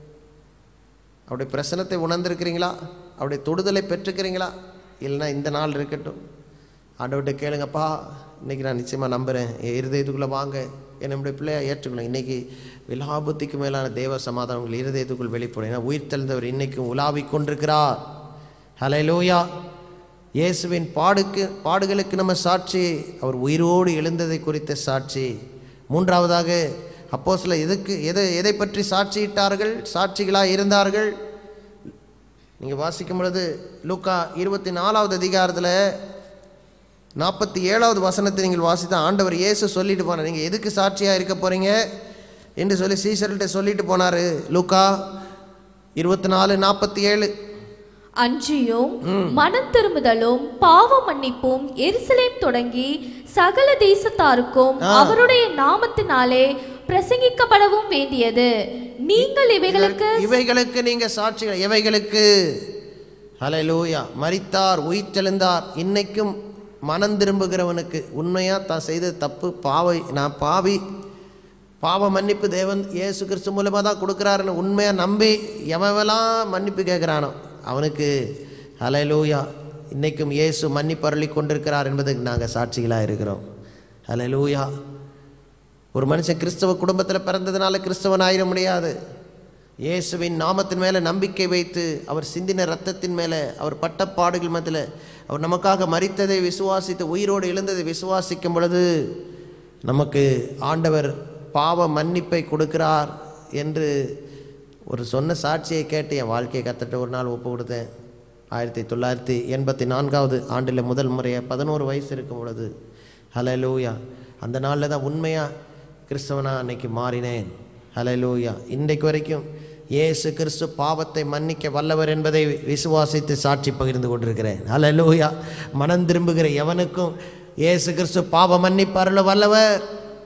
அவருடைய பிரசனத்தை உணர்ந்திருக்கிறீங்களா அவருடைய தொடுதலை பெற்றுக்கிறீங்களா இல்லைன்னா இந்த நாள் இருக்கட்டும் ஆண்டவர்கிட்ட கேளுங்கப்பா இன்னைக்கு நான் நிச்சயமாக நம்புகிறேன் என் இருதயத்துக்குள்ளே வாங்க என்னுடைய பிள்ளையா ஏற்றுக்கணும் இன்னைக்கு விலாபத்துக்கு மேலான தேவ சமாதானம் உங்கள் இருதயத்துக்குள் வெளிப்படும் ஏன்னா உயிர் தெழுந்தவர் இன்னைக்கும் உலாவிக் கொண்டிருக்கிறார் ஹalleluya இயேசுவின் பாடுக்கு பாடுகளுக்கு நம்ம சாட்சி அவர் உயிரோடு எழுந்ததை குறித்த சாட்சி மூன்றாவதாக அப்போ சில எதுக்கு எதை எதை பற்றி சாட்சியிட்டார்கள் சாட்சிகளாக இருந்தார்கள் நீங்கள் வாசிக்கும் பொழுது லூக்கா இருபத்தி நாலாவது அதிகாரத்தில் நாற்பத்தி ஏழாவது வசனத்தை நீங்கள் வாசித்த ஆண்டவர் இயேசு சொல்லிட்டு போனார் நீங்கள் எதுக்கு சாட்சியாக இருக்க போகிறீங்க என்று சொல்லி சீசர்கிட்ட சொல்லிட்டு போனார் லூக்கா இருபத்தி நாலு நாற்பத்தி ஏழு அன்றியும் மனம் திரும்புதலும் பாவ மன்னிப்பும் எருசலேம் தொடங்கி சகல தேசத்தாருக்கும் அவருடைய நாமத்தினாலே பிரசங்கிக்கப்படவும் வேண்டியது நீங்கள் இவைகளுக்கு இவைகளுக்கு நீங்க சாட்சிகள் எவைகளுக்கு ஹalleluya மரித்தார் உயிர்த்தெழுந்தார் இன்னைக்கும் மனம் திரும்புகிறவனுக்கு உண்மையா தான் செய்த தப்பு பாவை நான் பாவி பாவ மன்னிப்பு தேவன் இயேசு கிறிஸ்து மூலமாக தான் கொடுக்குறாருன்னு உண்மையாக நம்பி எவெல்லாம் மன்னிப்பு கேட்குறானோ அவனுக்கு ஹalleluya இன்னைக்கும் இயேசு மன்னிப்பு அருளி கொண்டிருக்கிறார் என்பதுக்கு நாங்கள் சாட்சிகளாக இருக்கிறோம் ஹalleluya ஒரு மனுஷன் கிறிஸ்தவ குடும்பத்தில் பிறந்ததுனால கிறிஸ்தவன் ஆயிட முடியாது இயேசுவின் நாமத்தின் மேலே நம்பிக்கை வைத்து அவர் சிந்தின ரத்தத்தின் மேலே அவர் பட்ட பாடுகள் மத்தியில் அவர் நமக்காக மரித்ததை விசுவாசித்து உயிரோடு எழுந்ததை விசுவாசிக்கும் பொழுது நமக்கு ஆண்டவர் பாவ மன்னிப்பை கொடுக்கிறார் என்று ஒரு சொன்ன சாட்சியை கேட்டு என் வாழ்க்கையை கற்றுட்டு ஒரு நாள் ஒப்பு கொடுத்தேன் ஆயிரத்தி தொள்ளாயிரத்தி எண்பத்தி நான்காவது ஆண்டில் முதல் முறையாக பதினோரு வயசு இருக்கும் பொழுது ஹலலூயா அந்த நாளில் தான் உண்மையாக கிறிஸ்தவனா அன்னைக்கு மாறினேன் ஹலலூயா இன்றைக்கு வரைக்கும் இயேசு கிறிஸ்து பாவத்தை மன்னிக்க வல்லவர் என்பதை விசுவாசித்து சாட்சி பகிர்ந்து கொண்டிருக்கிறேன் ஹலலூயா மனம் திரும்புகிற எவனுக்கும் இயேசு கிறிஸ்து பாவ மன்னிப்பு அருள வல்லவர்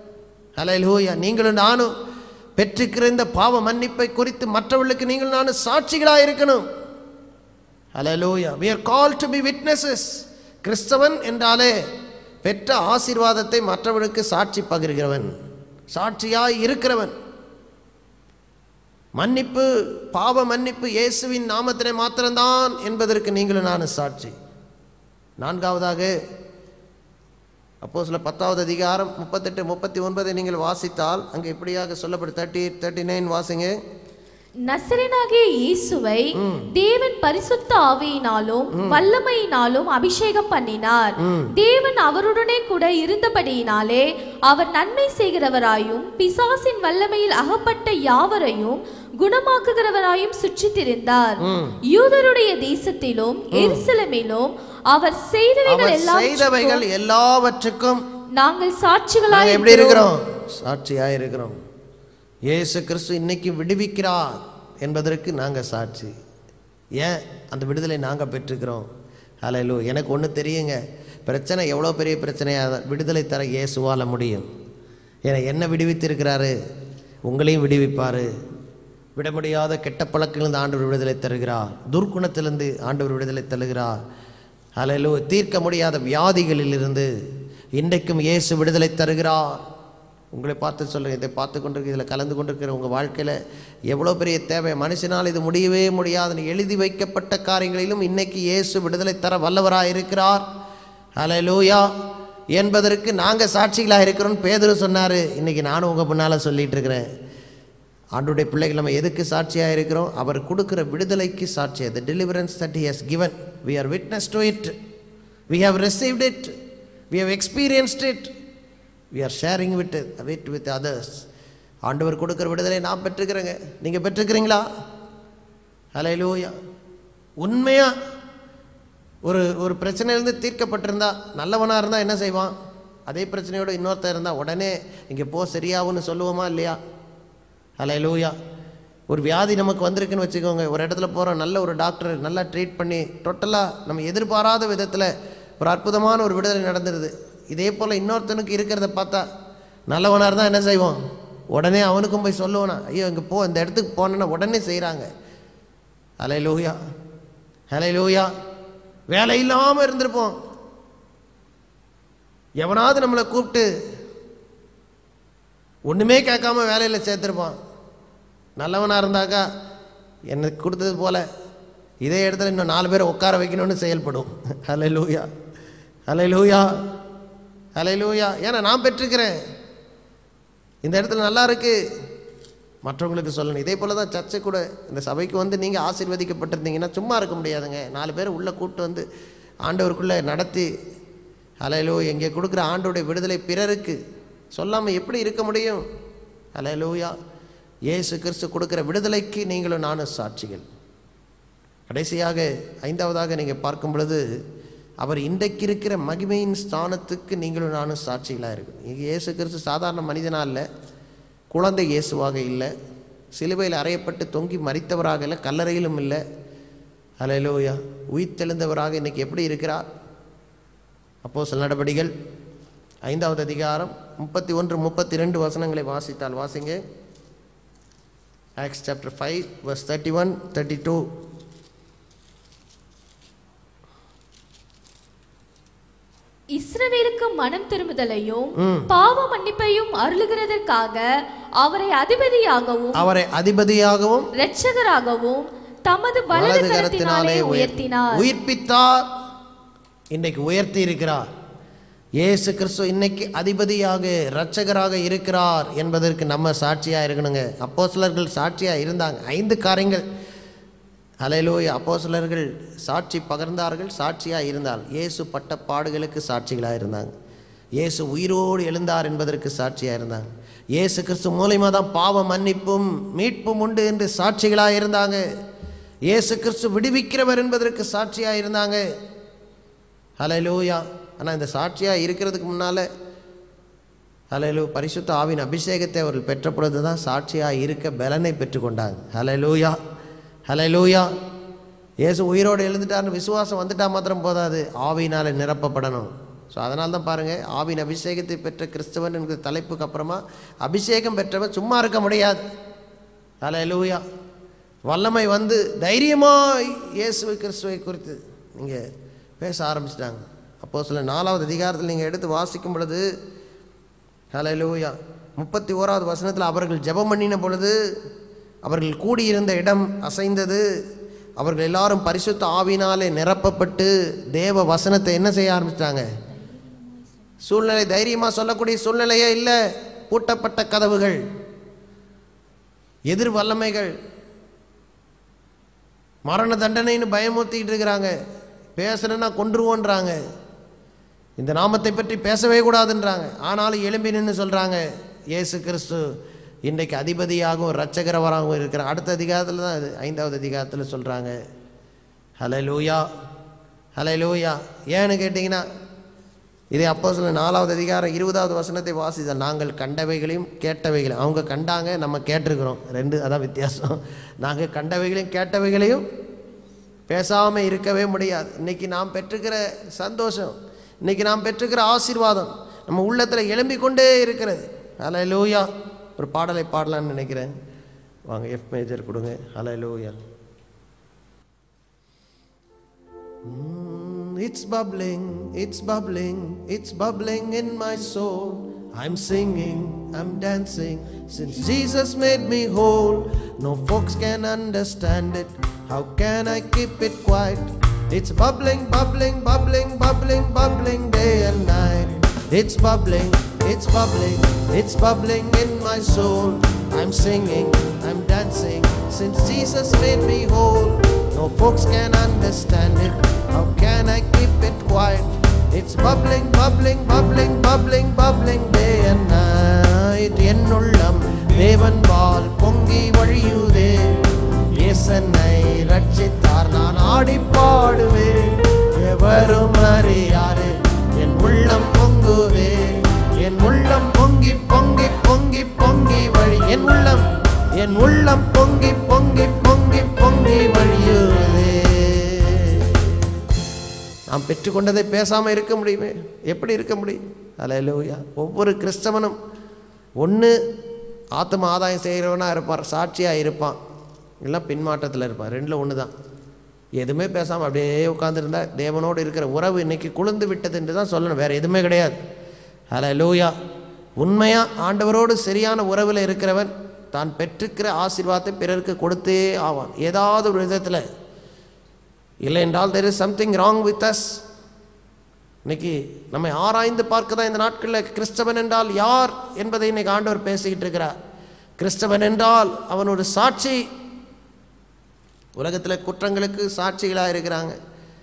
ஹலலூயா நீங்களும் நானும் பெற்றுக்கிற இந்த பாவ மன்னிப்பை குறித்து மற்றவர்களுக்கு நீங்கள் நானும் சாட்சிகளாக இருக்கணும் ஹalleluya we are called to be witnesses கிறிஸ்தவன் என்றாலே பெற்ற ஆசீர்வாதத்தை மற்றவனுக்கு சாட்சி பகிர்கிறவன் சாட்சியாய் இருக்கிறவன் மன்னிப்பு பாவ மன்னிப்பு இயேசுவின் நாமத்திலே மாத்திரம்தான் என்பதற்கு நீங்களும் நானும் சாட்சி நான்காவதாக அப்போ சில பத்தாவது அதிகாரம் முப்பத்தெட்டு முப்பத்தி ஒன்பதை நீங்கள் வாசித்தால் அங்கே இப்படியாக சொல்லப்படும் தேர்ட்டி தேர்ட்டி நைன் வாசிங்க நசரனாகிய இயேசுவை தேவன் பரிசுத்த ஆவியினாலும் வல்லமையினாலும் அபிஷேகம் பண்ணினார் தேவன் அவருடனே கூட இருந்தபடியினாலே அவர் நன்மை செய்கிறவராயும் பிசாசின் வல்லமையில் அகப்பட்ட யாவரையும் குணமாக்குகிறவராயும் சுற்றித் திரிந்தார் யூதருடைய தேசத்திலும் எருசலேமிலும் அவர் செய்தவைகள் அவர் எல்லாம் செய்தவைகள் எல்லாவற்றுக்கும் நாங்கள் சாட்சிகளாய் நாங்கள் எப்படி இருக்கிறோம். இருக்கிறோம் சாட்சியாக இருக்கிறோம் இயேசு கிறிஸ்து இன்னைக்கு விடுவிக்கிறார் என்பதற்கு நாங்கள் சாட்சி ஏன் அந்த விடுதலை நாங்கள் பெற்றுக்கிறோம் ஹalleluya எனக்கு ஒன்று தெரியுங்க பிரச்சனை எவ்வளோ பெரிய பிரச்சனையாக விடுதலை தர இயேசுவால முடியும் ஏன்னா என்ன விடுவித்திருக்கிறாரு உங்களையும் விடுவிப்பார் விட முடியாத கெட்ட பழக்கங்களிலிருந்து ஆண்டவர் விடுதலை தருகிறார் துர்க்குணத்திலிருந்து ஆண்டவர் விடுதலை தருகிறார் ஹalleluya தீர்க்க முடியாத வியாதிகளிலிருந்து இன்றைக்கும் இயேசு விடுதலை தருகிறார் உங்களை பார்த்து சொல்கிறேன் இதை பார்த்து கொண்டிருக்க இதில் கலந்து கொண்டிருக்கிற உங்கள் வாழ்க்கையில் எவ்வளோ பெரிய தேவை மனுஷனால் இது முடியவே முடியாதுன்னு எழுதி வைக்கப்பட்ட காரியங்களிலும் இன்னைக்கு இயேசு விடுதலை தர வல்லவராக இருக்கிறார் ஹalleluya என்பதற்கு நாங்கள் சாட்சிகளாக இருக்கிறோம்னு பேதுரு சொன்னார் இன்னைக்கு நானும் உங்கள் முன்னால் சொல்லிட்டு இருக்கிறேன் ஆண்டுடைய பிள்ளைகள் நம்ம எதுக்கு சாட்சியாக இருக்கிறோம் அவர் கொடுக்குற விடுதலைக்கு சாட்சியாக the deliverance that he has given we are witness to it we have received it we have experienced it we are sharing with it with, with others ஆண்டவர் கொடுக்குற விடுதலை நான் பெற்றுக்கிறேங்க நீங்கள் பெற்றுக்கிறீங்களா ஹalleluya உண்மையா ஒரு ஒரு பிரச்சனையிலேருந்து தீர்க்கப்பட்டிருந்தா நல்லவனாக இருந்தால் என்ன செய்வான் அதே பிரச்சனையோட இன்னொருத்தர் இருந்தால் உடனே இங்கே போ சரியாகும்னு சொல்லுவோமா இல்லையா ஹalleluya ஒரு வியாதி நமக்கு வந்திருக்குன்னு வச்சுக்கோங்க ஒரு இடத்துல போகிறோம் நல்ல ஒரு டாக்டர் நல்லா ட்ரீட் பண்ணி டோட்டலாக நம்ம எதிர்பாராத விதத்தில் ஒரு அற்புதமான ஒரு விடுதலை நடந்துடுது இதே போல் இன்னொருத்தனுக்கு இருக்கிறத பார்த்தா நல்லவனாக இருந்தால் என்ன செய்வோம் உடனே அவனுக்கும் போய் சொல்லுவானா ஐயோ இங்கே போ இந்த இடத்துக்கு போனேன்னா உடனே செய்கிறாங்க ஹலை லூயா ஹலை லூயா வேலை இல்லாமல் இருந்திருப்போம் எவனாவது நம்மளை கூப்பிட்டு ஒன்றுமே கேட்காம வேலையில் சேர்த்துருப்பான் நல்லவனாக இருந்தாக்கா எனக்கு கொடுத்தது போல இதே இடத்துல இன்னும் நாலு பேரை உட்கார வைக்கணும்னு செயல்படும் ஹலை லூயா ஹலை லூயா ஹலை லூயா ஏன்னா நான் பெற்றிருக்கிறேன் இந்த இடத்துல நல்லா இருக்கு மற்றவங்களுக்கு சொல்லணும் இதே போல தான் சர்ச்சை கூட இந்த சபைக்கு வந்து நீங்கள் ஆசீர்வதிக்கப்பட்டிருந்தீங்கன்னா சும்மா இருக்க முடியாதுங்க நாலு பேர் உள்ளே கூப்பிட்டு வந்து ஆண்டவருக்குள்ளே நடத்தி அலையலோ எங்கே கொடுக்குற ஆண்டோடைய விடுதலை பிறருக்கு சொல்லாமல் எப்படி இருக்க முடியும் அலையலோயா இயேசு கிறிஸ்து கொடுக்குற விடுதலைக்கு நீங்களும் நானும் சாட்சிகள் கடைசியாக ஐந்தாவதாக நீங்கள் பார்க்கும் பொழுது அவர் இன்றைக்கு இருக்கிற மகிமையின் ஸ்தானத்துக்கு நீங்களும் நானும் சாட்சிகளாக இருக்கும் இங்கே இயேசு கிறிஸ்து சாதாரண மனிதனா இல்லை குழந்தை இயேசுவாக இல்லை சிலுவையில் அறையப்பட்டு தொங்கி மறித்தவராக இல்லை கல்லறையிலும் இல்லை அலையலோயா உயிர்த்தெழுந்தவராக இன்னைக்கு எப்படி இருக்கிறார் அப்போ சில நடபடிகள் ஐந்தாவது அதிகாரம் முப்பத்தி ஒன்று முப்பத்தி ரெண்டு வசனங்களை வாசித்தால் வாசிங்க Acts chapter five verse thirty one thirty two இஸ்ரவேலுக்கு மனம் திரும்புதலையும் பாவ மன்னிப்பையும் அருளுகிறதற்காக அவரை அதிபதியாகவும் அவரை அதிபதியாகவும் இரட்சகராகவும் தமது வலது வலது கரத்தினாலே கரத்தினாலே உயர்- உயர்த்தினார் உயிர்ப்பித்தார் இன்னைக்கு உயர்த்தி இருக்கிறார் இயேசு கிறிஸ்து இன்னைக்கு அதிபதியாக இரட்சகராக இருக்கிறார் என்பதற்கு நம்ம சாட்சியாக இருக்கணுங்க அப்போஸ்தலர்கள் சாட்சியாக இருந்தாங்க ஐந்து காரியங்கள் அலையிலோய் அப்போஸ்தலர்கள் சாட்சி பகர்ந்தார்கள் சாட்சியாக இருந்தால் இயேசு பட்ட பாடுகளுக்கு சாட்சிகளாக இருந்தாங்க இயேசு உயிரோடு எழுந்தார் என்பதற்கு சாட்சியாக இருந்தாங்க இயேசு கிறிஸ்து மூலியமாக தான் பாவ மன்னிப்பும் மீட்பும் உண்டு என்று சாட்சிகளாக இருந்தாங்க இயேசு கிறிஸ்து விடுவிக்கிறவர் என்பதற்கு சாட்சியாக இருந்தாங்க ஹalleluya ஆனால் இந்த சாட்சியாக இருக்கிறதுக்கு முன்னால் ஹalleluya பரிசுத்த ஆவின் அபிஷேகத்தை அவர்கள் பெற்ற பொழுது தான் சாட்சியாக இருக்க பலனை பெற்றுக்கொண்டாங்க ஹalleluya ஹalleluya இயேசு உயிரோடு எழுந்துட்டார்னு விசுவாசம் வந்துட்டா மாத்திரம் போதாது ஆவியினால் நிரப்பப்படணும் ஸோ அதனால தான் பாருங்கள் ஆவின் அபிஷேகத்தை பெற்ற கிறிஸ்தவன் என்கிற தலைப்புக்கு அப்புறமா அபிஷேகம் பெற்றவன் சும்மா இருக்க முடியாது ஹalleluya வல்லமை வந்து தைரியமாய் இயேசுவை கிறிஸ்துவை குறித்து நீங்கள் பேச ஆரம்பிச்சிட்டாங்க அப்போ சில நாலாவது அதிகாரத்தில் நீங்கள் எடுத்து வாசிக்கும் பொழுது ஹalleluya முப்பத்தி ஓராவது வசனத்தில் அவர்கள் ஜெபம் பண்ணின பொழுது அவர்கள் கூடியிருந்த இடம் அசைந்தது அவர்கள் எல்லாரும் பரிசுத்த ஆவினாலே நிரப்பப்பட்டு தேவ வசனத்தை என்ன செய்ய ஆரம்பிச்சிட்டாங்க சூழ்நிலை தைரியமாக சொல்லக்கூடிய சூழ்நிலையே இல்லை பூட்டப்பட்ட கதவுகள் எதிர் வல்லமைகள் மரண தண்டனைன்னு பயமுறுத்திக்கிட்டு இருக்கிறாங்க பேசுறேன்னா கொன்றுவோன்றாங்க இந்த நாமத்தை பற்றி பேசவே கூடாதுன்றாங்க ஆனாலும் எழும்பி நின்று சொல்கிறாங்க இயேசு கிறிஸ்து இன்றைக்கு அதிபதியாகவும் இரட்சகரவராகவும் இருக்கிற அடுத்த அதிகாரத்தில் தான் இது ஐந்தாவது அதிகாரத்தில் சொல்கிறாங்க ஹலை லூயா ஹலை லூயா ஏன்னு கேட்டிங்கன்னா இதே அப்போ சொல்ல நாலாவது அதிகாரம் இருபதாவது வசனத்தை வாசித்த நாங்கள் கண்டவைகளையும் கேட்டவைகளையும் அவங்க கண்டாங்க நம்ம கேட்டிருக்கிறோம் ரெண்டு அதான் வித்தியாசம் நாங்கள் கண்டவைகளையும் கேட்டவைகளையும் பேசாமல் இருக்கவே முடியாது இன்னைக்கு நாம் பெற்றுக்கிற சந்தோஷம் இன்னைக்கு நாம் பெற்றுக்கிற ஆசீர்வாதம் நம்ம உள்ளத்தில் எழும்பிக் கொண்டே இருக்கிறது ஹலை லூயா ஒரு பாடலை பாடலான்னு நினைக்கிறேன் வாங்க எஃப் மேஜர் கொடுங்க ஹலை லூயா Mm, It's bubbling, it's bubbling, it's bubbling in my soul. I'm singing, I'm dancing, since Jesus made me whole. No folks can understand it. How can I keep it quiet? It's bubbling, bubbling, bubbling, bubbling, bubbling day and night. It's bubbling, it's bubbling, it's bubbling in my soul. I'm singing, I'm dancing, since Jesus made me whole. No folks can understand it. How can I keep it quiet? It's bubbling, bubbling, bubbling, bubbling, bubbling day and night. என்னுள்ளம் தேவன் பால் பொங்கி வழியுதே இயேசன்னை ரட்சித்தார் நான் ஆடி பாடுவேன் எவரும் அறியாரு என் உள்ளம் பொங்குதே என் உள்ளம் பொங்கி பொங்கி பொங்கி பொங்கி வழி என் உள்ளம் என் உள்ளம் பொங்கி பொங்கி பொங்கி பொங்கி வழியுதே நாம் பெற்றுக்கொண்டதை பேசாமல் இருக்க முடியுமே எப்படி இருக்க முடியும் அல்லேலூயா ஒவ்வொரு கிறிஸ்தவனும் ஒன்று ஆத்ம ஆதாயம் செய்கிறவனா இருப்பான் சாட்சியாக இருப்பான் இல்லை பின்மாற்றத்தில் இருப்பான் ரெண்டில் ஒன்று தான் எதுவுமே பேசாமல் அப்படியே உட்காந்துருந்தா தேவனோடு இருக்கிற உறவு இன்னைக்கு குளிர்ந்து விட்டது என்று தான் சொல்லணும் வேறு எதுவுமே கிடையாது அல்லேலூயா உண்மையாக ஆண்டவரோடு சரியான உறவில் இருக்கிறவன் தான் பெற்றுக்கிற ஆசீர்வாதத்தை பிறருக்கு கொடுத்தே ஆவான் ஏதாவது ஒரு விதத்தில் இல்லை என்றால் there is something wrong with us இன்னைக்கு நம்மை ஆராய்ந்து பார்க்க தான் இந்த நாட்களில் கிறிஸ்தவன் என்றால் யார் என்பதை இன்னைக்கு ஆண்டவர் பேசிக்கிட்டு இருக்கிறார் கிறிஸ்தவன் என்றால் அவன் ஒரு சாட்சி உலகத்தில் குற்றங்களுக்கு சாட்சிகளாக இருக்கிறாங்க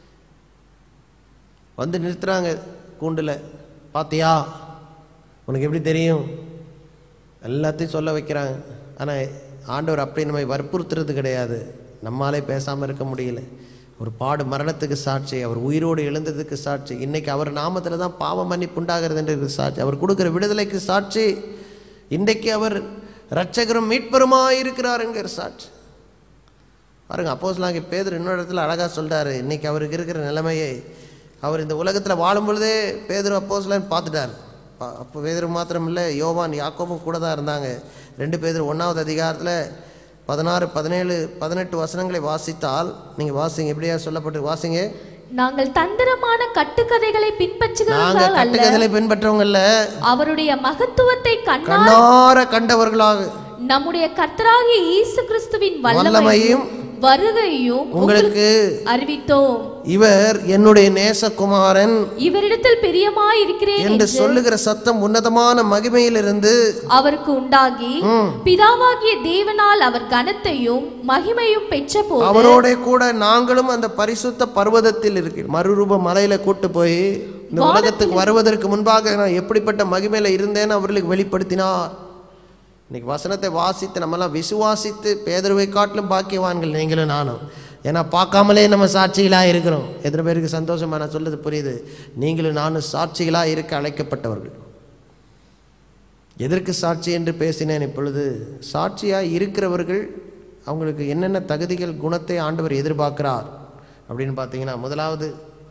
வந்து நிறுத்துறாங்க கூண்டில் பாத்தியா உனக்கு எப்படி தெரியும் எல்லாத்தையும் சொல்ல வைக்கிறாங்க ஆனால் ஆண்டவர் அப்படி நம்மை வற்புறுத்துறது கிடையாது நம்மாலே பேசாமல் இருக்க முடியல ஒரு பாடு மரணத்துக்கு சாட்சி அவர் உயிரோடு எழுந்ததுக்கு சாட்சி இன்னைக்கு அவர் நாமத்தில் தான் பாவ மன்னிப்பு உண்டாகிறதுன்றது சாட்சி அவர் கொடுக்குற விடுதலைக்கு சாட்சி இன்றைக்கு அவர் இரட்சகரும் மீட்பருமாய் இருக்கிறாருங்கிற சாட்சி பாருங்க அப்போஸ்லாங்க பேதர் இன்னொரு இடத்துல அழகாக சொல்றாரு இன்னைக்கு அவருக்கு இருக்கிற நிலைமையை அவர் இந்த உலகத்தில் வாழும் பொழுதே பேதர் அப்போஸ்லான்னு பார்த்துட்டார் பா- அப்போ பேதர் மாத்திரம் இல்லை யோவான் யாக்கோபும் கூட தான் இருந்தாங்க ரெண்டு பேதர் ஒன்றாவது அதிகாரத்தில் பதினாறு பதினேழு பதினெட்டு வசனங்களை வாசித்தால் நீங்கள் வாசிங்க எப்படியா சொல்லப்பட்டு வாசிங்க நாங்கள் தந்திரமான கட்டுக்கதைகளை நாங்கள் பின்பற்றுகிறவர்கள் அல்ல கட்டுக்கதலை பின்பற்றவங்கல்ல அவருடைய மகத்துவத்தை கண்ணால் கண்ணார கண்டவர்களாக நம்முடைய கர்த்தராகிய இயேசு கிறிஸ்துவின் வல்லமையும் வல்லமையும் வருகையும் உங்களுக்கு அறிவித்தோம் இவர் என்னுடைய நேசகுமாரன் இவரிடத்தில் பிரியமாய் இருக்கிறேன் என்று சொல்லுகிற சத்தம் உன்னதமான மகிமையிலிருந்து அவருக்கு உண்டாகி பிதாவாகிய தேவனால் அவர் கனத்தையும் மகிமையும் பெற்ற போது அவரோட கூட நாங்களும் அந்த பரிசுத்த பர்வதத்தில் இருக்கிறோம் மறுரூப மலையில கூட்டு போய் இந்த உலகத்துக்கு வருவதற்கு முன்பாக நான் எப்படிப்பட்ட மகிமையில இருந்தேன்னு அவர்களுக்கு வெளிப்படுத்தினார் இன்னைக்கு வசனத்தை வாசித்து நம்மலாம் விசுவாசித்து பேதருவை காட்டிலும் பாக்கியவான்கள் நீங்களும் நானும் ஏன்னா பார்க்காமலே நம்ம சாட்சிகளாக இருக்கிறோம் எத்தனை பேருக்கு சந்தோஷமா நான் சொல்றது புரியுது நீங்களும் நானும் சாட்சிகளாக இருக்க அழைக்கப்பட்டவர்கள் எதற்கு சாட்சி என்று பேசினேன் இப்பொழுது சாட்சியாக இருக்கிறவர்கள் அவங்களுக்கு என்னென்ன தகுதிகள் குணத்தை ஆண்டவர் எதிர்பார்க்கிறார் அப்படின்னு பார்த்தீங்கன்னா முதலாவது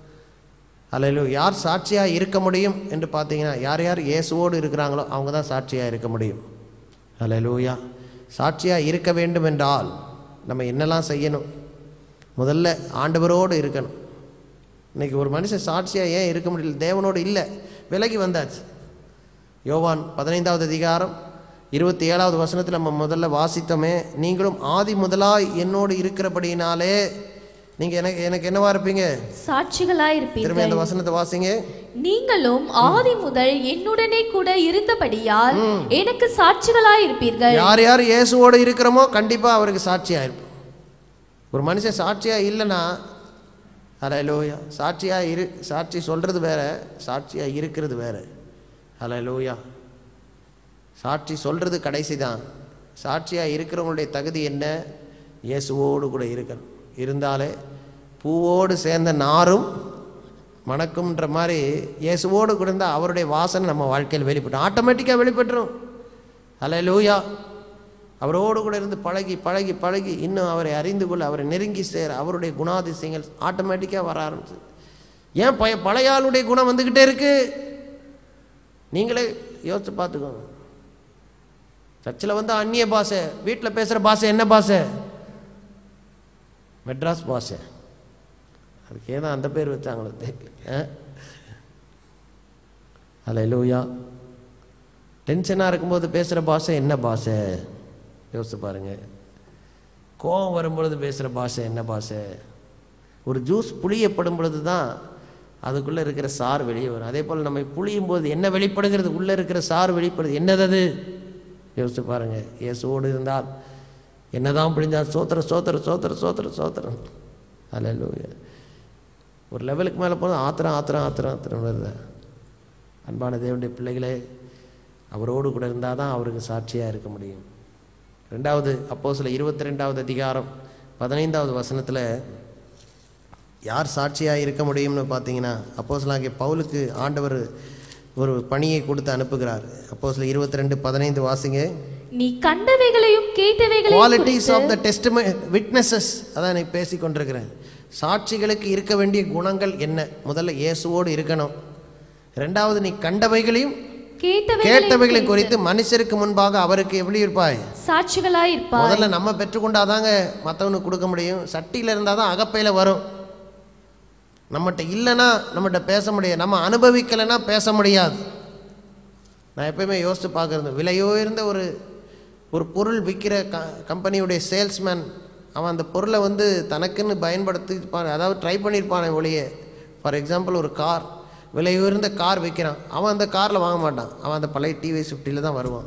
அல்ல யார் சாட்சியாக இருக்க முடியும் என்று பார்த்தீங்கன்னா யார் யார் இயேசுவோடு இருக்கிறாங்களோ அவங்க தான் சாட்சியாக இருக்க முடியும் அல்லேலூயா சாட்சியாக இருக்க வேண்டும் என்றால் நம்ம என்னெல்லாம் செய்யணும் முதல்ல ஆண்டவரோடு இருக்கணும் இன்னைக்கு ஒரு மனுஷன் சாட்சியாக ஏன் இருக்க முடியல தேவனோடு இல்லை விலகி வந்தாச்சு யோவான் பதினைந்தாவது அதிகாரம் இருபத்தி ஏழாவது வசனத்தில் நம்ம முதல்ல வாசித்தோமே நீங்களும் ஆதி முதலாய் என்னோடு இருக்கிறபடியினாலே நீங்கள் எனக்கு எனக்கு என்னவா இருப்பீங்க சாட்சிகளாய் திரும்ப இருப்பீர்கள் அந்த வசனத்தை வாசிங்க நீங்களும் ஆதி முதல் என்னுடனே கூட இருந்தபடியால் எனக்கு சாட்சிகளாய் இருப்பீர்கள் யார் யார் இயேசுவோடு இருக்கிறோமோ கண்டிப்பாக அவருக்கு சாட்சியாக இருப்போம் ஒரு மனுஷன் சாட்சியாக இல்லைன்னா ஹalleluya சாட்சியாக இரு சாட்சி சொல்கிறது வேற சாட்சியாக இருக்கிறது வேற ஹalleluya சாட்சி சொல்கிறது கடைசி தான் சாட்சியாக இருக்கிறவங்களுடைய தகுதி என்ன இயேசுவோடு கூட இருக்கணும் இருந்தாலே பூவோடு சேர்ந்த நாரும் மணக்கும்ன்ற மாதிரி இயேசுவோடு கூட இருந்தால் அவருடைய வாசனை நம்ம வாழ்க்கையில் வெளிப்படும் ஆட்டோமேட்டிக்காக வெளிப்பட்டுரும் ஹalleluya அவரோடு கூட இருந்து பழகி பழகி பழகி இன்னும் அவரை அறிந்து கொள்ள அவரை நெருங்கி சேர அவருடைய குணாதிசயங்கள் ஆட்டோமேட்டிக்காக வர ஆரம்பிச்சு ஏன் பய பழைய ஆளுடைய குணம் வந்துக்கிட்டே இருக்கு நீங்களே யோசிச்சு பார்த்துக்கோங்க சர்ச்சில் வந்து அந்நிய பாஷை வீட்டில் பேசுகிற பாஷை என்ன பாஷை மெட்ராஸ் பாஷை அதுக்கு ஏதோ அந்த பேர் வச்சாங்களோ தெரியல அல்ல லூயா டென்ஷனாக இருக்கும்போது பேசுகிற பாஷை என்ன பாஷை யோசிச்சு பாருங்க கோபம் வரும்பொழுது பேசுகிற பாஷை என்ன பாஷை ஒரு ஜூஸ் புளியப்படும் பொழுது தான் அதுக்குள்ளே இருக்கிற சாறு வெளியே வரும் அதே போல் நம்ம புளியும் போது என்ன வெளிப்படுகிறது உள்ளே இருக்கிற சாறு வெளிப்படுது என்னது அது யோசிச்சு பாருங்க இயேசுவோடு இருந்தால் என்னதான் பிழிஞ்சால் சோத்திர சோத்திர சோத்திர சோத்திர சோத்திரம் அல்ல ஒரு லெவலுக்கு மேலே போனால் ஆத்திரம் ஆத்திரம் ஆத்திரம் ஆத்திரம் வருது அன்பான தேவனுடைய பிள்ளைகளே அவரோடு கூட இருந்தால் தான் அவருக்கு சாட்சியாக இருக்க முடியும் ரெண்டாவது அப்போ சில இருபத்தி ரெண்டாவது அதிகாரம் பதினைந்தாவது வசனத்தில் யார் சாட்சியாக இருக்க முடியும்னு பார்த்தீங்கன்னா அப்போ சிலாகிய பவுலுக்கு ஆண்டவர் ஒரு பணியை கொடுத்து அனுப்புகிறார் அப்போ சில இருபத்தி ரெண்டு பதினைந்து வாசிங்க நீ கண்டவைகளையும் கேட்டவைகளையும் குவாலிட்டிஸ் குறித்து ஆஃப் த டெஸ்ட் விட்னஸஸ் அதான் நான் பேசி கொண்டிருக்கிறேன் சாட்சிகளுக்கு இருக்க வேண்டிய குணங்கள் என்ன முதல்ல இயேசுவோடு இருக்கணும் ரெண்டாவது நீ கண்டவைகளையும் கேட்டவைகளையும் கேட்டவைகளை குறித்து மனுஷருக்கு முன்பாக அவருக்கு எப்படி இருப்பாய் சாட்சிகளாய் இருப்பாய் முதல்ல நம்ம பெற்றுக்கொண்டாதாங்க மற்றவனுக்கு கொடுக்க முடியும் சட்டியில் இருந்தால் தான் அகப்பையில் வரும் நம்மகிட்ட இல்லைன்னா நம்மகிட்ட பேச முடியாது நம்ம அனுபவிக்கலைன்னா பேச முடியாது நான் எப்பயுமே யோசித்து பார்க்குறது விலையுயர்ந்த ஒரு ஒரு பொருள் விற்கிற க கம்பெனியுடைய சேல்ஸ்மேன் அவன் அந்த பொருளை வந்து தனக்குன்னு பயன்படுத்திப்பான் அதாவது ட்ரை பண்ணியிருப்பான் ஒளியே ஃபார் எக்ஸாம்பிள் ஒரு கார் விலை உயர்ந்த கார் விற்கிறான் அவன் அந்த காரில் வாங்க மாட்டான் அவன் அந்த பழைய டிவி ஃபிஃப்டியில் தான் வருவான்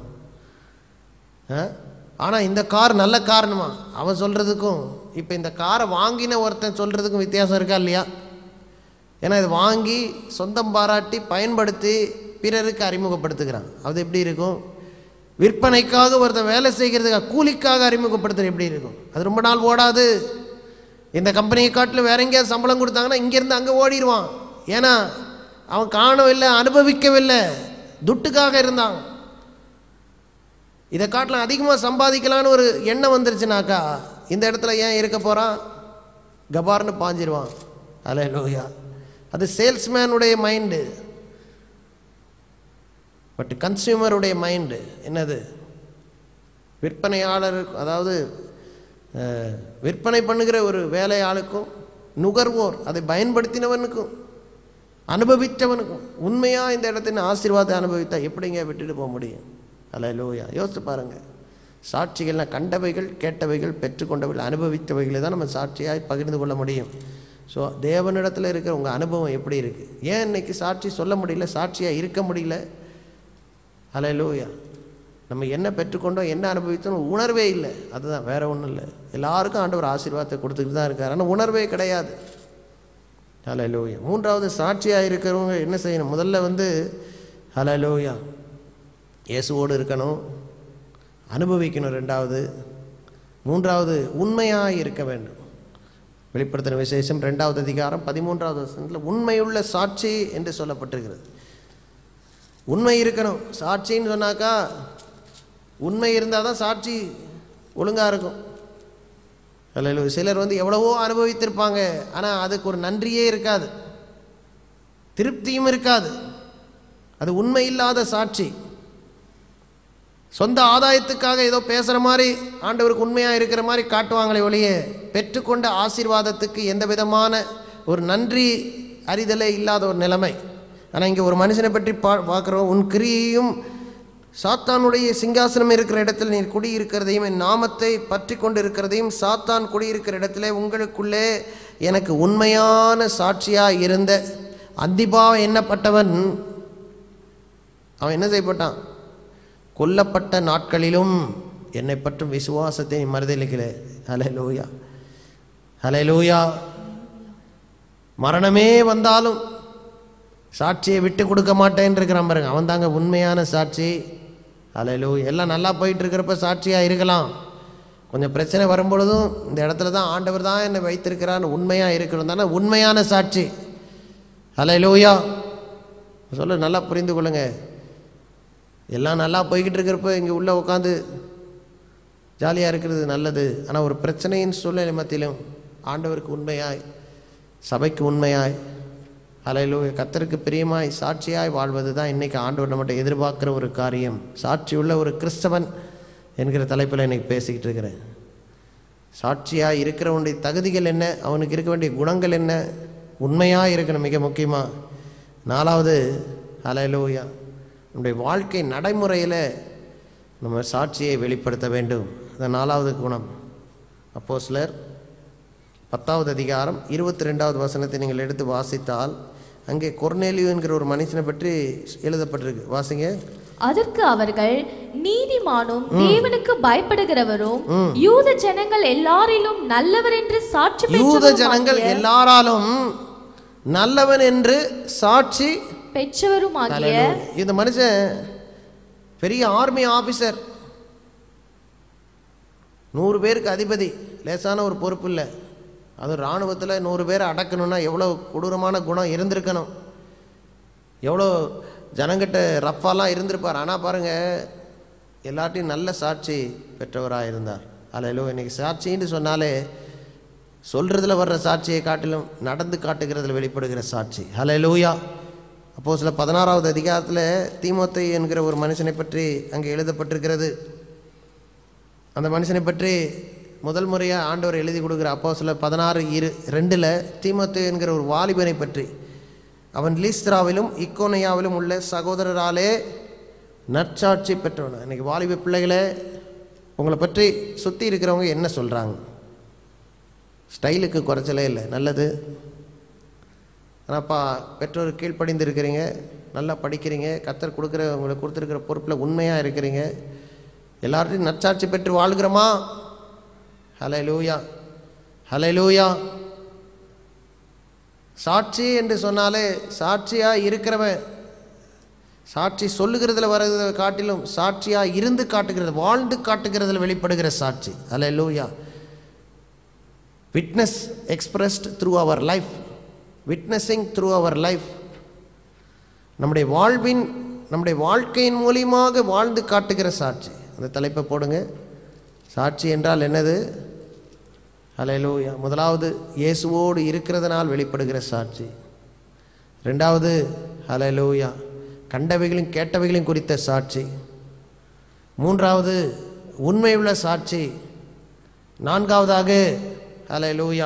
ஆனால் இந்த கார் நல்ல காரணமா அவன் சொல்கிறதுக்கும் இப்போ இந்த காரை வாங்கின ஒருத்தன் சொல்கிறதுக்கும் வித்தியாசம் இருக்கா இல்லையா ஏன்னா இது வாங்கி சொந்தம் பாராட்டி பயன்படுத்தி பிறருக்கு அறிமுகப்படுத்துகிறான் அது எப்படி இருக்கும் விற்பனைக்காக ஒருத்தன் வேலை செய்கிறதுக்காக கூலிக்காக அறிமுகப்படுத்துறது எப்படி இருக்கும் அது ரொம்ப நாள் ஓடாது இந்த கம்பெனியை காட்டிலும் வேற எங்கேயாவது சம்பளம் கொடுத்தாங்கன்னா இங்கேருந்து அங்கே ஓடிடுவான் ஏன்னா அவன் காணவில்லை அனுபவிக்கவில்லை துட்டுக்காக இருந்தான் இதை காட்டிலும் அதிகமாக சம்பாதிக்கலான்னு ஒரு எண்ணம் வந்துருச்சுனாக்கா இந்த இடத்துல ஏன் இருக்க போகிறான் கபார்னு பாஞ்சிருவான் அலே லோயா அது சேல்ஸ்மேனுடைய மைண்டு பட் கன்சியூமருடைய மைண்டு என்னது விற்பனையாளர் அதாவது அஹ், விற்பனை பண்ணுகிற ஒரு வேலையாளுக்கும் நுகர்வோர் அதை பயன்படுத்தினவனுக்கும் அனுபவித்தவனுக்கும் உண்மையாக இந்த இடத்தின் ஆசீர்வாதத்தை அனுபவித்தா எப்படிங்க விட்டுட்டு போக முடியும் அல்ல லோயா யோசிச்சு பாருங்க சாட்சிகள்னா கண்டவைகள் கேட்டவைகள் பெற்றுக்கொண்டவைகள் அனுபவித்தவைகளை தான் நம்ம சாட்சியாய் பகிர்ந்து கொள்ள முடியும் ஸோ தேவனிடத்தில் இருக்கிற உங்கள் அனுபவம் எப்படி இருக்குது ஏன் இன்னைக்கு சாட்சி சொல்ல முடியல சாட்சியாக இருக்க முடியல ஹalleluya நம்ம என்ன பெற்றுக்கொண்டோம் என்ன அனுபவித்தோம் உணர்வே இல்லை அதுதான் வேற ஒன்றும் இல்லை எல்லாருக்கும் ஆண்டவர் ஆசீர்வாதத்தை கொடுத்துக்கிட்டு தான் இருக்கார் ஆனால் உணர்வே கிடையாது ஹalleluya மூன்றாவது சாட்சியாக இருக்கிறவங்க என்ன செய்யணும் முதல்ல வந்து ஹalleluya இயேசுவோடு இருக்கணும் அனுபவிக்கணும் ரெண்டாவது மூன்றாவது உண்மையாக இருக்க வேண்டும் வெளிப்படுத்தின விசேஷம் ரெண்டாவது அதிகாரம் பதிமூன்றாவது வசனத்தில் உண்மையுள்ள சாட்சி என்று சொல்லப்பட்டிருக்கிறது உண்மை இருக்கணும் சாட்சின்னு சொன்னாக்கா உண்மை இருந்தால் தான் சாட்சி ஒழுங்காக இருக்கும் அல்ல சிலர் வந்து எவ்வளவோ அனுபவித்திருப்பாங்க ஆனால் அதுக்கு ஒரு நன்றியே இருக்காது திருப்தியும் இருக்காது அது உண்மை இல்லாத சாட்சி சொந்த ஆதாயத்துக்காக ஏதோ பேசுகிற மாதிரி ஆண்டவருக்கு உண்மையாக இருக்கிற மாதிரி காட்டுவாங்களே ஒழிய பெற்றுக்கொண்ட ஆசீர்வாதத்துக்கு எந்த விதமான ஒரு நன்றி அறிதலே இல்லாத ஒரு நிலைமை ஆனால் இங்கே ஒரு மனுஷனை பற்றி பா பார்க்குறோம் உன் கிரியையும் சாத்தானுடைய சிங்காசனம் இருக்கிற இடத்தில் நீர் குடியிருக்கிறதையும் என் நாமத்தை பற்றி கொண்டு இருக்கிறதையும் சாத்தான் குடியிருக்கிற இடத்துல உங்களுக்குள்ளே எனக்கு உண்மையான சாட்சியாக இருந்த அந்திபா எண்ணப்பட்டவன் அவன் என்ன செய்யப்பட்டான் கொல்லப்பட்ட நாட்களிலும் என்னை பற்றும் விசுவாசத்தை நீ மறுதளிக்கல அலே லோயா ஹalleluya மரணமே வந்தாலும் சாட்சியை விட்டு கொடுக்க மாட்டேன்னு இருக்கிறான் பாருங்க அவன் தாங்க உண்மையான சாட்சி ஹalleluya எல்லாம் நல்லா போயிட்டு இருக்கிறப்ப சாட்சியாக இருக்கலாம் கொஞ்சம் பிரச்சனை வரும்பொழுதும் இந்த இடத்துல தான் ஆண்டவர் தான் என்னை வைத்திருக்கிறான்னு உண்மையாக இருக்கணும் தானே உண்மையான சாட்சி ஹalleluya சொல்ல நல்லா புரிந்து கொள்ளுங்க எல்லாம் நல்லா போய்கிட்டு இருக்கிறப்ப இங்கே உள்ளே உட்காந்து ஜாலியாக இருக்கிறது நல்லது ஆனால் ஒரு பிரச்சனையின் சூழ்நிலை மத்தியிலும் ஆண்டவருக்கு உண்மையாய் சபைக்கு உண்மையாய் அலையிலோ கத்தருக்கு பிரியமாய் சாட்சியாய் வாழ்வது தான் இன்றைக்கி ஆண்டவர் நம்மகிட்ட எதிர்பார்க்குற ஒரு காரியம் சாட்சி உள்ள ஒரு கிறிஸ்தவன் என்கிற தலைப்பில் இன்னைக்கு பேசிக்கிட்டு இருக்கிறேன் சாட்சியாக இருக்கிறவனுடைய தகுதிகள் என்ன அவனுக்கு இருக்க வேண்டிய குணங்கள் என்ன உண்மையாக இருக்கணும் மிக முக்கியமாக நாலாவது அலையிலோயா நம்முடைய வாழ்க்கை நடைமுறையில் நம்ம சாட்சியை வெளிப்படுத்த வேண்டும் இந்த நாலாவது குணம் அப்போ சிலர் பத்தாவது அதிகாரம் இருபத்தி ரெண்டாவது வசனத்தை நீங்கள் எடுத்து வாசித்தால் அங்கே கொர்நேலியு என்கிற ஒரு மனுஷனை பற்றி எழுதப்பட்டிருக்கு வாசிங்க அதற்கு அவர்கள் நீதிமானும் தேவனுக்கு பயப்படுகிறவரும் யூத ஜனங்கள் எல்லாரிலும் நல்லவர் என்று சாட்சி யூத ஜனங்கள் பெற்றவருமாகிய- எல்லாராலும் நல்லவன் என்று சாட்சி பெற்றவருமாகிய Hallelujah. இந்த மனுஷன் பெரிய ஆர்மி ஆபீசர் நூறு பேருக்கு அதிபதி லேசான ஒரு பொறுப்பு இல்லை அது இராணுவத்தில் நூறு பேரை அடக்கணும்னா எவ்வளோ கொடூரமான குணம் இருந்திருக்கணும் எவ்வளோ ஜனங்கிட்ட ரஃப்பாலாம் இருந்திருப்பார் ஆனால் பாருங்கள் எல்லார்ட்டையும் நல்ல சாட்சி பெற்றவராக இருந்தார் அல்ல இன்னைக்கு சாட்சின்னு சொன்னாலே சொல்கிறதுல வர்ற சாட்சியை காட்டிலும் நடந்து காட்டுகிறதுல வெளிப்படுகிற சாட்சி ஹலே லூயா அப்போ சில பதினாறாவது அதிகாரத்தில் தீமோத்தை என்கிற ஒரு மனுஷனை பற்றி அங்கே எழுதப்பட்டிருக்கிறது அந்த மனுஷனை பற்றி முதல் முறையாக ஆண்டவர் எழுதி கொடுக்குற அப்போ சில பதினாறு இரு ரெண்டில் தீமோத்து என்கிற ஒரு வாலிபனை பற்றி அவன் லீஸ்திராவிலும் இக்கோனையாவிலும் உள்ள சகோதரராலே நற்சாட்சி பெற்றவன் இன்னைக்கு வாலிப பிள்ளைகளே உங்களை பற்றி சுற்றி இருக்கிறவங்க என்ன சொல்கிறாங்க ஸ்டைலுக்கு குறைச்சலே இல்லை நல்லது ஆனாப்பா பெற்றோர் கீழ்ப்படிந்து இருக்கிறீங்க நல்லா படிக்கிறீங்க கத்தர் கொடுக்குற உங்களுக்கு கொடுத்துருக்கிற பொறுப்பில் உண்மையாக இருக்கிறீங்க எல்லார்ட்டையும் நற்சாட்சி பெற்று வாழ்கிறோமா ஹலை லூயா ஹலை லூயா சாட்சி என்று சொன்னாலே சாட்சியாக இருக்கிறவன் சாட்சி சொல்லுகிறதுல வர்றதை காட்டிலும் சாட்சியாக இருந்து காட்டுகிறது வாழ்ந்து காட்டுகிறதுல வெளிப்படுகிற சாட்சி hallelujah witness expressed through our life witnessing through our life நம்முடைய வாழ்வின் நம்முடைய வாழ்க்கையின் மூலியமாக வாழ்ந்து காட்டுகிற சாட்சி அந்த தலைப்பை போடுங்க சாட்சி என்றால் என்னது ஹalleluya முதலாவது இயேசுவோடு இருக்கிறதுனால் வெளிப்படுகிற சாட்சி ரெண்டாவது ஹalleluya கண்டவைகளையும் கேட்டவைகளையும் குறித்த சாட்சி மூன்றாவது உண்மையுள்ள சாட்சி நான்காவதாக ஹalleluya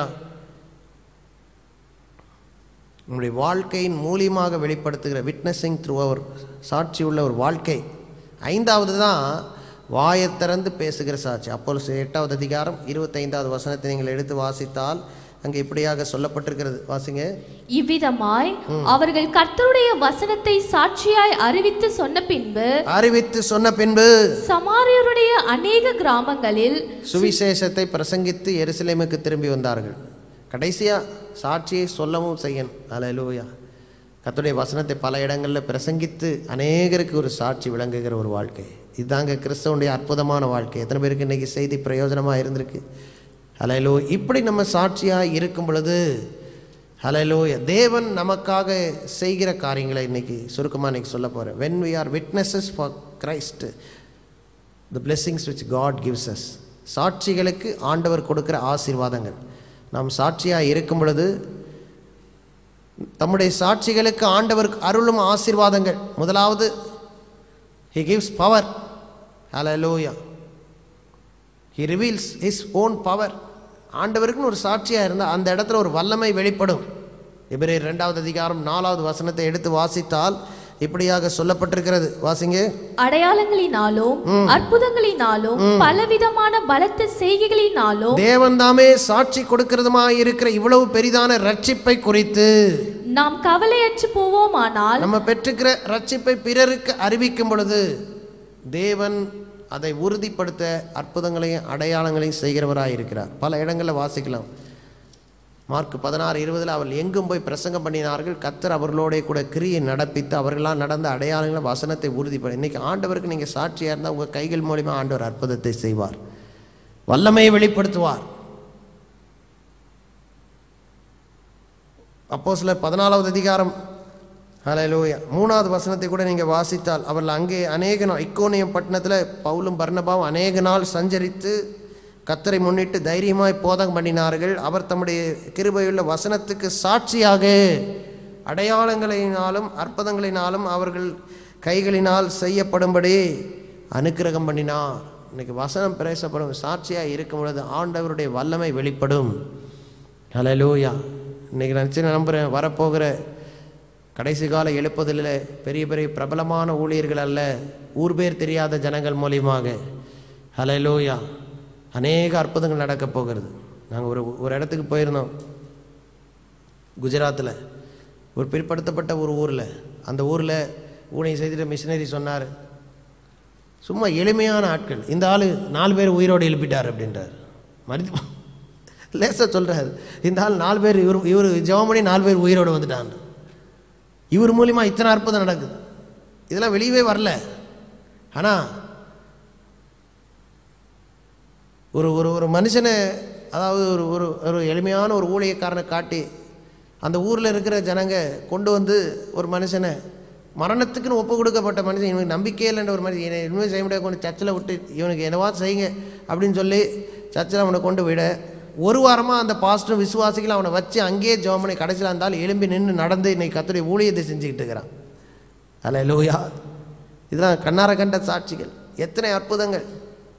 நம்முடைய வாழ்க்கையின் மூலியமாக வெளிப்படுத்துகிற விட்னஸிங் த்ரூ அவர் சாட்சி உள்ள ஒரு வாழ்க்கை ஐந்தாவது தான் வாயை திறந்து பேசுகிற சாட்சி அப்போ எட்டாவது அதிகாரம் இருபத்தைந்தாவது வசனத்தை நீங்கள் எடுத்து வாசித்தால் அங்கே இப்படியாக சொல்லப்பட்டிருக்கிறது வாசிங்க இவ்விதமாய் அவர்கள் கர்த்தருடைய வசனத்தை சாட்சியாய் அறிவித்து சொன்ன பின்பு அறிவித்து சொன்ன பின்பு சமாரியருடைய அநேக கிராமங்களில் சுவிசேஷத்தை பிரசங்கித்து எருசலேமுக்கு திரும்பி வந்தார்கள் கடைசியாக சாட்சியை சொல்லவும் செய்யணும் அல்லேலூயா கர்த்தருடைய வசனத்தை பல இடங்களில் பிரசங்கித்து அநேகருக்கு ஒரு சாட்சி விளங்குகிற ஒரு வாழ்க்கை இதுதாங்க கிறிஸ்தவனுடைய அற்புதமான வாழ்க்கை எத்தனை பேருக்கு இன்னைக்கு செய்தி பிரயோஜனமாக இருந்திருக்கு ஹலைலோ இப்படி நம்ம சாட்சியாக இருக்கும் பொழுது ஹலைலோ தேவன் நமக்காக செய்கிற காரியங்களை இன்னைக்கு சுருக்கமாக இன்னைக்கு சொல்ல போகிறேன் when we are witnesses for Christ the blessings which God gives us சாட்சிகளுக்கு ஆண்டவர் கொடுக்கிற ஆசீர்வாதங்கள் நாம் சாட்சியாக இருக்கும் பொழுது தம்முடைய சாட்சிகளுக்கு ஆண்டவர் அருளும் ஆசீர்வாதங்கள் முதலாவது he gives power hallelujah he reveals his own power ஆண்டவருக்குன்னு ஒரு சாட்சியாக இருந்தால் அந்த இடத்துல ஒரு வல்லமை வெளிப்படும் எபிரேயர் ரெண்டாவது அதிகாரம் நாலாவது வசனத்தை எடுத்து வாசித்தால் இப்படியாக சொல்லப்பட்டிருக்கிறது வாசிங்க அடையாளங்களினாலும் அற்புதங்களினாலும் பலவிதமான பலத்த செய்கைகளினாலும் தேவன் தாமே சாட்சி கொடுக்கிறதுமாய் இருக்கிற இவ்வளவு பெரிதான ரட்சிப்பை குறித்து நாம் கவலையற்று போவோமானால் நம்ம பெற்றுக்கிற ரட்சிப்பை பிறருக்கு அறிவிக்கும் பொழுது தேவன் அதை உறுதிப்படுத்த அற்புதங்களையும் அடையாளங்களையும் செய்கிறவராய் இருக்கிறார் பல இடங்களில் வாசிக்கலாம் மார்க் பதினாறு இருபதில் அவர்கள் எங்கும் போய் பிரசங்கம் பண்ணினார்கள் கத்தர் அவர்களோட கூட கிரியை நடப்பித்து அவர்களால் நடந்த அடையாளங்களை வசனத்தை உறுதிப்பட இன்னைக்கு ஆண்டவருக்கு நீங்கள் சாட்சியாக இருந்தால் உங்கள் கைகள் மூலிமா ஆண்டவர் அற்புதத்தை செய்வார் வல்லமையை வெளிப்படுத்துவார் அப்போ சில பதினாலாவது அதிகாரம் ஹalleluya மூணாவது வசனத்தை கூட நீங்கள் வாசித்தால் அவர்கள் அங்கே அநேக நாள் இக்கோனியம் பட்டணத்தில் பவுலும் பர்ணபாவும் அநேக நாள் சஞ்சரித்து கத்தரை முன்னிட்டு தைரியமாய் போதகம் பண்ணினார்கள் அவர் தம்முடைய கிருபையுள்ள வசனத்துக்கு சாட்சியாக அடையாளங்களினாலும் அற்புதங்களினாலும் அவர்கள் கைகளினால் செய்யப்படும்படி அனுக்கிரகம் பண்ணினார் இன்னைக்கு வசனம் பேசப்படும் சாட்சியாக இருக்கும் பொழுது ஆண்டவருடைய வல்லமை வெளிப்படும் ஹalleluya இன்னைக்கு நினச்சி நம்புகிறேன் வரப்போகிற கடைசி கால எழுப்புதலில் பெரிய பெரிய பிரபலமான ஊழியர்கள் அல்ல ஊர் பேர் தெரியாத ஜனங்கள் மூலியமாக ஹalleluya அநேக அற்புதங்கள் நடக்கப் போகிறது நாங்கள் ஒரு ஒரு இடத்துக்கு போயிருந்தோம் குஜராத்தில் ஒரு பிற்படுத்தப்பட்ட ஒரு ஊரில் அந்த ஊரில் ஊழியம் செய்துட்டு மிஷினரி சொன்னார் சும்மா எளிமையான ஆட்கள் இந்த ஆள் நாலு பேர் உயிரோடு எழுப்பிட்டார் அப்படின்றார் மறுத்து லேசாக சொல்கிறார் இந்த ஆள் நாலு பேர் இவர் இவர் ஜெபம் பண்ணி நாலு பேர் உயிரோடு வந்துட்டான் இவர் மூலிமா இத்தனை அற்புதம் நடக்குது இதெல்லாம் வெளியவே வரல ஆனால் ஒரு ஒரு ஒரு மனுஷனை அதாவது ஒரு ஒரு ஒரு எளிமையான ஒரு ஊழியக்காரனை காட்டி அந்த ஊரில் இருக்கிற ஜனங்க கொண்டு வந்து ஒரு மனுஷனை மரணத்துக்குன்னு ஒப்பு கொடுக்கப்பட்ட மனுஷன் இவனுக்கு நம்பிக்கையே இல்லைன்ற ஒரு மனுஷன் இவனை இனிமேல் செய்ய முடியாது கொண்டு சர்ச்சில் விட்டு இவனுக்கு என்னவா செய்யுங்க அப்படின்னு சொல்லி சர்ச்சில் அவனை கொண்டு விட ஒரு வாரமாக அந்த பாஸ்டர் விசுவாசிகள் அவனை வச்சு அங்கேயே ஜெபம் பண்ணி கடைசியில் இருந்தாலும் எலும்பி நின்று நடந்து இன்னைக்கு கத்துடைய ஊழியத்தை செஞ்சுக்கிட்டு இருக்கிறான் அல்ல லூயா இதெல்லாம் கண்ணார கண்ட சாட்சிகள் எத்தனை அற்புதங்கள்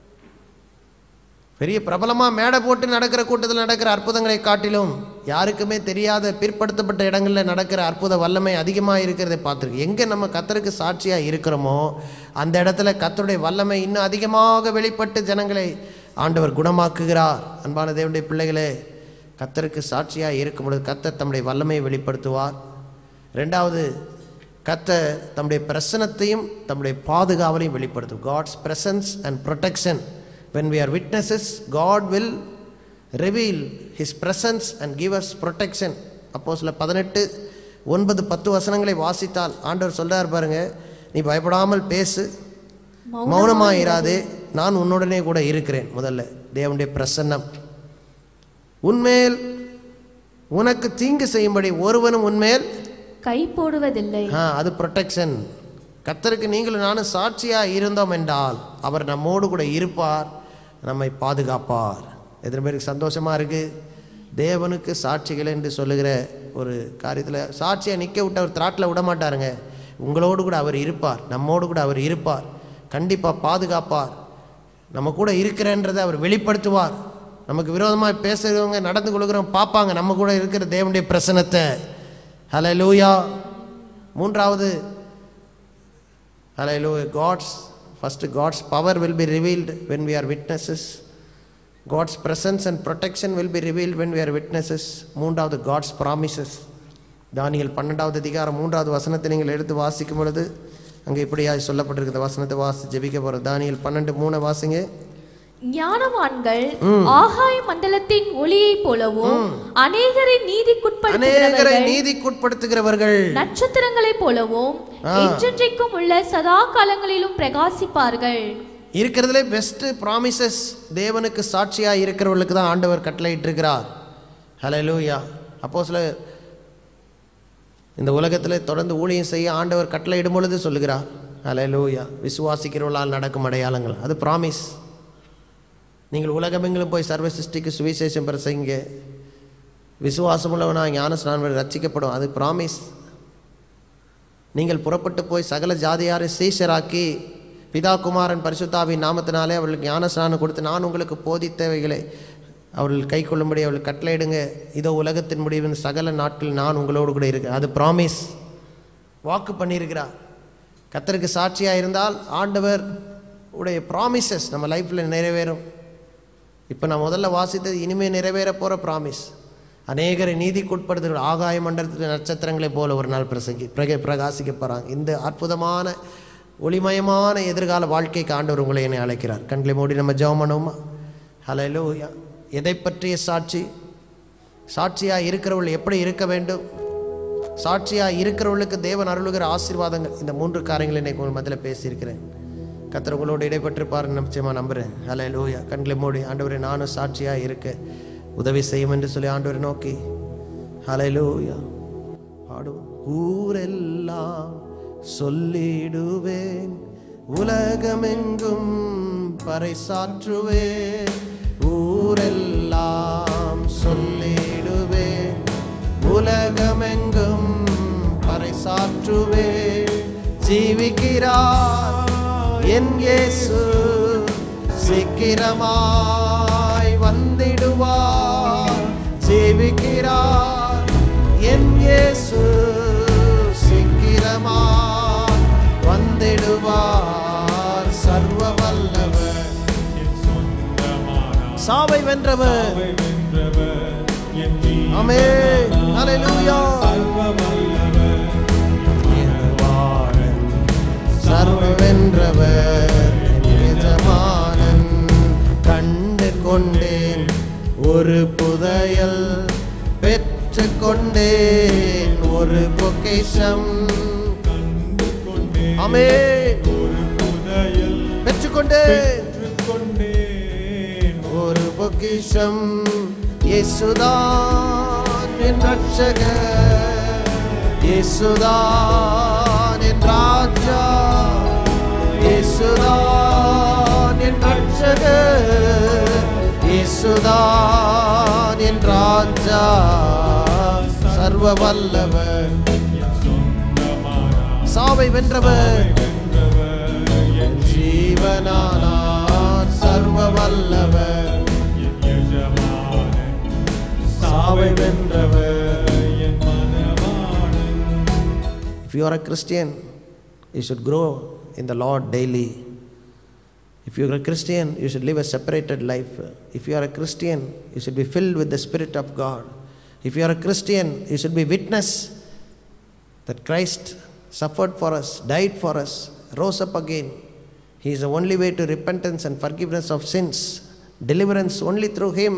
பெரிய பிரபலமாக மேடை போட்டு நடக்கிற கூட்டத்தில் நடக்கிற அற்புதங்களை காட்டிலும் யாருக்குமே தெரியாத பிற்படுத்தப்பட்ட இடங்களில் நடக்கிற அற்புத வல்லமை அதிகமாக இருக்கிறதை பார்த்துருக்கு எங்கே நம்ம கத்தருக்கு சாட்சியாக இருக்கிறோமோ அந்த இடத்துல கத்தருடைய வல்லமை இன்னும் அதிகமாக வெளிப்பட்டு ஜனங்களை ஆண்டவர் குணமாக்குகிறார் அன்பான தேவனுடைய பிள்ளைகளே கத்தருக்கு சாட்சியாக இருக்கும் பொழுது கத்தர் தம்முடைய வல்லமையை வெளிப்படுத்துவார் ரெண்டாவது கத்த தம்முடைய பிரசனத்தையும் தம்முடைய பாதுகாவலையும் வெளிப்படுத்தும் God's presence and protection when we are witnesses god will reveal his presence and give us protection அப்போ சில பதினெட்டு ஒன்பது பத்து வசனங்களை வாசித்தால் ஆண்டவர் சொல்றார் பாருங்க நீ பயப்படாமல் பேசு மௌனமாயிராதே நான் உன்னுடனே கூட இருக்கிறேன் முதல்ல தேவனுடைய பிரசன்னம் உன்மேல் உனக்கு தீங்கு செய்யும்படி ஒருவனும் உன்மேல் கை போடுவதில்லை ஆ அது ப்ரொடெக்ஷன் கத்தருக்கு நீங்களும் நானும் சாட்சியாக இருந்தோம் என்றால் அவர் நம்மோடு கூட இருப்பார் நம்மை பாதுகாப்பார் எத்தனை பேருக்கு சந்தோஷமாக இருக்குது தேவனுக்கு சாட்சிகள் என்று சொல்லுகிற ஒரு காரியத்தில் சாட்சியாக நிற்க விட்டு அவர் திராட்டில் விட மாட்டாருங்க உங்களோடு கூட அவர் இருப்பார் நம்மோடு கூட அவர் இருப்பார் கண்டிப்பாக பாதுகாப்பார் நம்ம கூட இருக்கிறேன்றதை அவர் வெளிப்படுத்துவார் நமக்கு விரோதமாக பேசுகிறவங்க நடந்து கொள்கிறவங்க பார்ப்பாங்க நம்ம கூட இருக்கிற தேவனுடைய பிரசனத்தை ஹலோ லூயா மூன்றாவது Hallelujah. God's first God's power will be revealed when we are witnesses. God's presence and protection will be revealed when we are witnesses. மூன்றாவது God's promises. தானியல் பன்னெண்டாவது அதிகாரம் மூன்றாவது வசனத்தை நீங்கள் எடுத்து வாசிக்கும் பொழுது அங்கே இப்படியாய் சொல்லப்பட்டிருக்கிற வசனத்தை வாசி ஜெபிக்க போகிறோம் தானியல் பன்னெண்டு மூணு வாசிங்க ஞானவான்கள் ஆகாய மண்டலத்தின் ஒளியைப் போலவும் அநேகரை அநேகரை நீதிக்குட்படுத்துகிறவர்கள் நீதிக்குட்படுத்துகிறவர்கள் நட்சத்திரங்களைப் போலவும் என்றென்றைக்கும் உள்ள சதா காலங்களிலும் பிரகாசிப்பார்கள் இருக்கிறதுலே பெஸ்ட் ப்ராமிசஸ் தேவனுக்கு சாட்சியாக இருக்கிறவர்களுக்கு தான் ஆண்டவர் கட்டளையிட்டிருக்கிறார் ஹலோ லூயா அப்போ சில இந்த உலகத்தில் தொடர்ந்து ஊழியம் செய்ய ஆண்டவர் கட்டளையிடும் பொழுது சொல்லுகிறார் ஹலோ லூயா விசுவாசிக்கிறவர்களால் நடக்கும் அடையாளங்கள் அது ப்ராமிஸ் நீங்கள் உலகமெங்கிலும் போய் சர்வ சிருஷ்டிக்கு சுவிசேஷம் பிரசங்க விசுவாசமுள்ளவனாக ஞானஸ்நானம் ரட்சிக்கப்படும் அது ப்ராமிஸ் நீங்கள் புறப்பட்டு போய் சகல ஜாதியாரை சீஷராக்கி பிதா குமாரன் பரிசுத்தாவின் நாமத்தினாலே அவர்களுக்கு ஞானஸ்நானம் கொடுத்து நான் உங்களுக்கு போதித்தவைகளை அவர்கள் கை கொள்ளும்படி அவர்கள் கட்டளையிடுங்க இதோ உலகத்தின் முடிவின் சகல நாட்கள் நான் உங்களோடு கூட இருக்கேன் அது ப்ராமிஸ் வாக்கு பண்ணியிருக்கிறார் கத்தருக்கு சாட்சியாக இருந்தால் ஆண்டவர் உடைய ப்ராமிசஸ் நம்ம லைஃப்பில் நிறைவேறும் இப்போ நான் முதல்ல வாசித்தது இனிமேல் நிறைவேற போகிற ப்ராமிஸ் அநேகரை நீதிக்குட்படுத்துகிற ஆகாய மண்டலத்தில் நட்சத்திரங்களைப் போல ஒரு நாள் பிரசங்கி பிரக பிரகாசிக்க போகிறாங்க இந்த அற்புதமான ஒளிமயமான எதிர்கால வாழ்க்கைக்கு ஆண்டவர் உங்களை என்னை அழைக்கிறார் கண்களை மூடி நம்ம ஜெபம் பண்ணுவோமா ஹலோ எதை பற்றிய சாட்சி சாட்சியாக இருக்கிறவர்கள் எப்படி இருக்க வேண்டும் சாட்சியாக இருக்கிறவர்களுக்கு தேவன் அருளுகிற ஆசீர்வாதங்கள் இந்த மூன்று காரியங்களை இன்னைக்கு உங்கள் மத்தியில் பேசியிருக்கிறேன் கத்தர் உங்களோடு இடைப்பட்டிருப்பார் நிச்சயமாக நம்புகிறேன் ஹலே லூயா கண்களை மூடி ஆண்டவரே நானும் சாட்சியாக இருக்க உதவி செய்யும் என்று சொல்லி ஆண்டவரை நோக்கி ஹலே லூயா பாடுவோம் ஊரெல்லாம் சொல்லிடுவேன் உலகமெங்கும் பறைசாற்றுவேன் ஊரெல்லாம் சொல்லிடுவேன் உலகமெங்கும் பறைசாற்றுவேன் ஜீவிக்கிறார் என் இயேசு சீக்கிரமாய் வந்திடுவார் ஜீவிக்கிறார் என் இயேசு சீக்கிரமாய் வந்திடுவார் சர்வ வல்லவர் என் சொந்தமானார் சாவை வென்றவர் அவை வென்றவர் என் ஜீவனானார். ஆமே ஹalleluya சர்வ வல்லவர் என் மனவாளன். சர்வ வென்றவர் எஜமானன் கண்டு கொண்டேன் ஒரு புதையல் பெற்று கொண்டேன் ஒரு பொக்கிஷம் கண்டு கொண்டேன் ஆமே ஒரு புதையல் பெற்றுக்கொண்டேன் பெற்றுக்கொண்டேன் ஒரு பொக்கிஷம் இயேசுதான் என் ரட்சகர் இயேசுதான் என் ராஜா இயேசுதான் என் ரட்சகர் இயேசுதான் என் ராஜா சர்வ வல்லவர் என் சொந்தமானார். சாவை வென்றவர் வென்றவர் என் ஜீவனானார் சர்வ வல்லவர் என் எஜமானன். சாவை வென்றவர் என் மனவாளன். If you are a Christian, you should grow in the Lord daily. If you are a Christian, you should live a separated life. If you are a Christian, you should be filled with the Spirit of God. If you are a Christian, you should be witness that Christ suffered for us, died for us, rose up again. He is the only way to repentance and forgiveness of sins. Deliverance only through Him.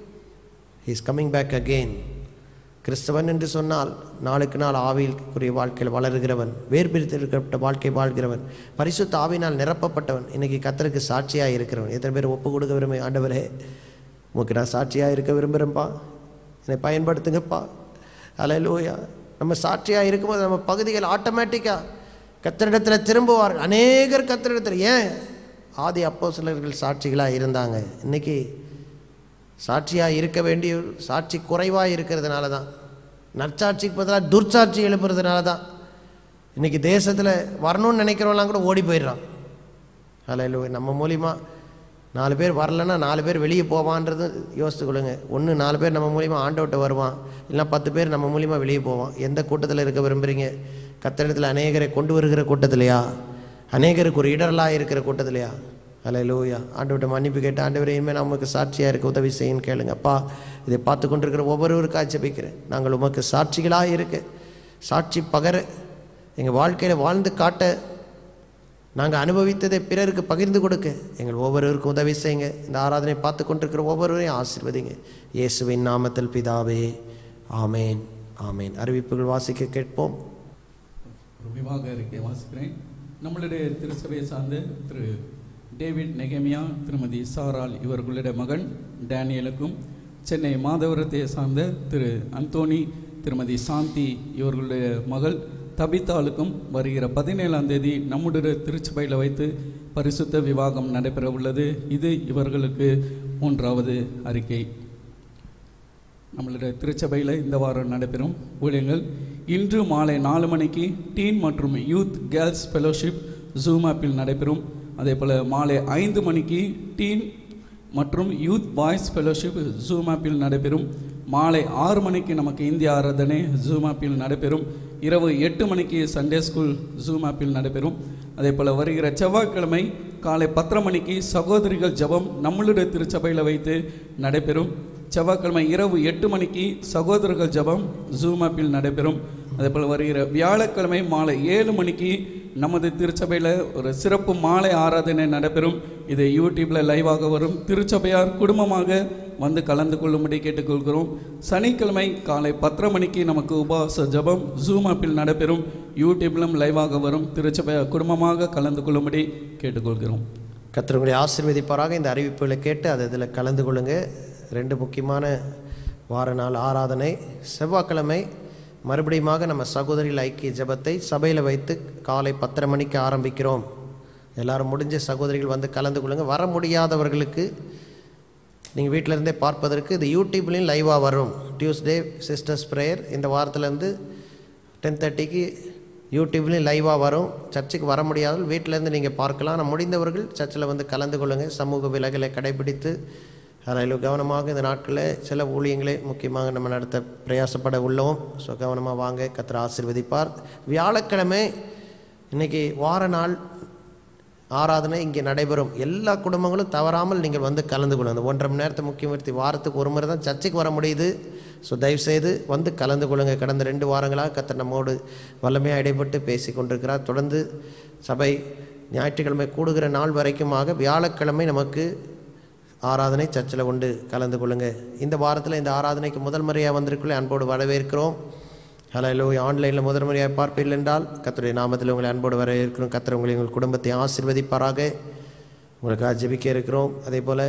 He is coming back again. கிறிஸ்தவன் என்று சொன்னால் நாளுக்கு நாள் ஆவியிற்குரிய வாழ்க்கையில் வளருகிறவன் வேர் பிரித்திருக்கப்பட்ட வாழ்க்கை வாழ்கிறவன் பரிசுத்த ஆவினால் நிரப்பப்பட்டவன் இன்னைக்கு கத்தருக்கு சாட்சியாக இருக்கிறவன் எத்தனை பேர் ஒப்பு கொடுக்க விரும்ப ஆண்டவரே உமக்கு நான் சாட்சியாக இருக்க விரும்புகிறேன்ப்பா என்னை பயன்படுத்துங்கப்பா அலையலூயா நம்ம சாட்சியாக இருக்கும்போது நம்ம பகுதிகள் ஆட்டோமேட்டிக்காக கத்தரிடத்தில் திரும்புவார் அநேகர் கத்தரிடத்தில் ஏன் ஆதி அப்போ சிலர்கள் சாட்சிகளாக இருந்தாங்க இன்னைக்கு சாட்சியாக இருக்க வேண்டிய சாட்சி குறைவாக இருக்கிறதுனால தான் நற்சாட்சிக்கு பதிலாக துர்ச்சாட்சி எழுப்புறதுனால தான் இன்றைக்கி தேசத்தில் வரணும்னு நினைக்கிறவங்களாம் கூட ஓடி போயிடுறான் அதில் நம்ம மூலிமா நாலு பேர் வரலன்னா நாலு பேர் வெளியே போவான்றது யோசித்து கொள்ளுங்க ஒன்று நாலு பேர் நம்ம மூலிமா ஆண்டவட்ட வருவான் இல்லைனா பத்து பேர் நம்ம மூலிமா வெளியே போவான் எந்த கூட்டத்தில் இருக்க விரும்புகிறீங்க கத்தரிடத்தில் அநேகரை கொண்டு வருகிற கூட்டத்திலையா அநேகருக்கு ஒரு இடரலாக இருக்கிற கூட்டத்திலையா அல்ல லூயா ஆண்டவர்கிட்ட மன்னிப்பு கேட்டு ஆண்டவரே இனிமேல் நான் உமக்கு சாட்சியாக இருக்க உதவி செய்யுன்னு கேளுங்க அப்பா இதை பார்த்து கொண்டிருக்கிற ஒவ்வொருவருக்காக ஜெபிக்கிறேன் நாங்கள் உமக்கு சாட்சிகளாக இருக்க சாட்சி பகர எங்கள் வாழ்க்கையில் வாழ்ந்து காட்ட நாங்கள் அனுபவித்ததை பிறருக்கு பகிர்ந்து கொடுக்க எங்கள் ஒவ்வொருவருக்கும் உதவி செய்யுங்க இந்த ஆராதனை பார்த்து கொண்டிருக்கிற ஒவ்வொருவரையும் ஆசீர்வதிங்க இயேசுவின் நாமத்தில் பிதாவே ஆமேன் ஆமேன் அறிவிப்புகள் வாசிக்க கேட்போம் ஒரு விவாக அறிக்கை வாசிக்கிறேன் நம்மளுடைய திருச்சபையை சார்ந்த திரு டேவிட் நெகமியா திருமதி சாரால் இவர்களுடைய மகன் டேனியலுக்கும் சென்னை மாதவரத்தை சார்ந்த திரு அந்தோனி திருமதி சாந்தி இவர்களுடைய மகள் தபித்தாளுக்கும் வருகிற பதினேழாம் தேதி நம்முடைய திருச்சபையில் வைத்து பரிசுத்த விவாகம் நடைபெற உள்ளது இது இவர்களுக்கு மூன்றாவது அறிக்கை நம்மளுடைய திருச்சபையில் இந்த வாரம் நடைபெறும் ஊழியங்கள் இன்று மாலை நாலு மணிக்கு டீன் மற்றும் யூத் கேர்ள்ஸ் ஃபெலோஷிப் ஜூம் ஆப்பில் நடைபெறும் அதே போல் மாலை ஐந்து மணிக்கு டீன் மற்றும் யூத் பாய்ஸ் ஃபெலோஷிப் ஜூம் ஆப்பில் நடைபெறும் மாலை ஆறு மணிக்கு நமக்கு இந்திய ஆராதனை ஜூம் ஆப்பில் நடைபெறும் இரவு எட்டு மணிக்கு சண்டே ஸ்கூல் ஜூம் ஆப்பில் நடைபெறும் அதே போல் வருகிற செவ்வாய்க்கிழமை காலை பத்தரை மணிக்கு சகோதரிகள் ஜெபம் நம்மளுடைய திருச்சபையில் வைத்து நடைபெறும் செவ்வாய்க்கிழமை இரவு எட்டு மணிக்கு சகோதரர்கள் ஜெபம் ஜூம் ஆப்பில் நடைபெறும் அதேபோல் வருகிற வியாழக்கிழமை மாலை ஏழு மணிக்கு நமது திருச்சபையில் ஒரு சிறப்பு மாலை ஆராதனை நடைபெறும் இது யூடியூப்பில் லைவாக வரும் திருச்சபையார் குடும்பமாக வந்து கலந்து கொள்ளும்படி கேட்டுக்கொள்கிறோம் சனிக்கிழமை காலை பத்தரை மணிக்கு நமக்கு உபவாச ஜெபம் ஜூம் ஆப்பில் நடைபெறும் யூடியூப்லும் லைவாக வரும் திருச்சபையார் குடும்பமாக கலந்து கொள்ளும்படி கேட்டுக்கொள்கிறோம் கர்த்தர் உங்களை ஆசீர்வதிப்பாராக இந்த அறிவிப்புகளை கேட்டு அது இதில் கலந்து கொள்ளுங்க ரெண்டு முக்கியமான வார நாள் ஆராதனை செவ்வாய்க்கிழமை மறுபடியுமாக நம்ம சகோதரிகள் ஐக்கிய ஜெபத்தை சபையில் வைத்து காலை பத்தரை மணிக்கு ஆரம்பிக்கிறோம் எல்லாரும் முடிஞ்ச சகோதரிகள் வந்து கலந்து கொள்ளுங்க வர முடியாதவர்களுக்கு நீங்கள் வீட்டில் இருந்தே பார்ப்பதற்கு இது யூடியூப்லேயும் லைவாக வரும் டியூஸ்டே சிஸ்டர்ஸ் ப்ரேயர் இந்த வாரத்துலேருந்து டென் தேர்ட்டிக்கு யூடியூப்லேயும் லைவாக வரும் சர்ச்சுக்கு வர முடியாதவர்கள் வீட்டிலேருந்து நீங்கள் பார்க்கலாம் ஆனால் முடிந்தவர்கள் சர்ச்சில் வந்து கலந்து கொள்ளுங்கள் சமூக விலகலை கடைபிடித்து அதில் கவனமாக இந்த நாட்களில் சில ஊழியங்களை முக்கியமாக நம்ம நடத்த பிரயாசப்பட உள்ளோம் ஸோ கவனமாக வாங்க கத்திர ஆசீர்வதிப்பார் வியாழக்கிழமை இன்னைக்கு வார நாள் ஆராதனை இங்கே நடைபெறும் எல்லா குடும்பங்களும் தவறாமல் நீங்கள் வந்து கலந்து கொள்ளுங்க அந்த ஒன்றரை மணி நேரத்தை முக்கியமூர்த்தி வாரத்துக்கு ஒரு முறை தான் சர்ச்சுக்கு வர முடியுது ஸோ தயவுசெய்து வந்து கலந்து கொள்ளுங்க கடந்த ரெண்டு வாரங்களாக கத்த நம்மோடு வல்லமையாக இடைப்பட்டு பேசி கொண்டிருக்கிறார் தொடர்ந்து சபை ஞாயிற்றுக்கிழமை கூடுகிற நாள் வரைக்குமாக வியாழக்கிழமை நமக்கு ஆராதனை சர்ச்சில் உண்டு கலந்து கொள்ளுங்க இந்த வாரத்தில் இந்த ஆராதனைக்கு முதல் முறையாக வந்திருக்குள்ளே அன்போடு வரவேற்கிறோம் ஹலோ ஆன்லைனில் முதல் முறையாக பார்ப்பீர்கள் என்றால் கத்தருடைய நாமத்தில் உங்களை அன்போடு வரவேற்கிறோம் கத்தர் உங்களை உங்கள் குடும்பத்தை ஆசீர்வதிப்பாராக உங்களுக்காக ஜெபிக்க இருக்கிறோம் அதே போல்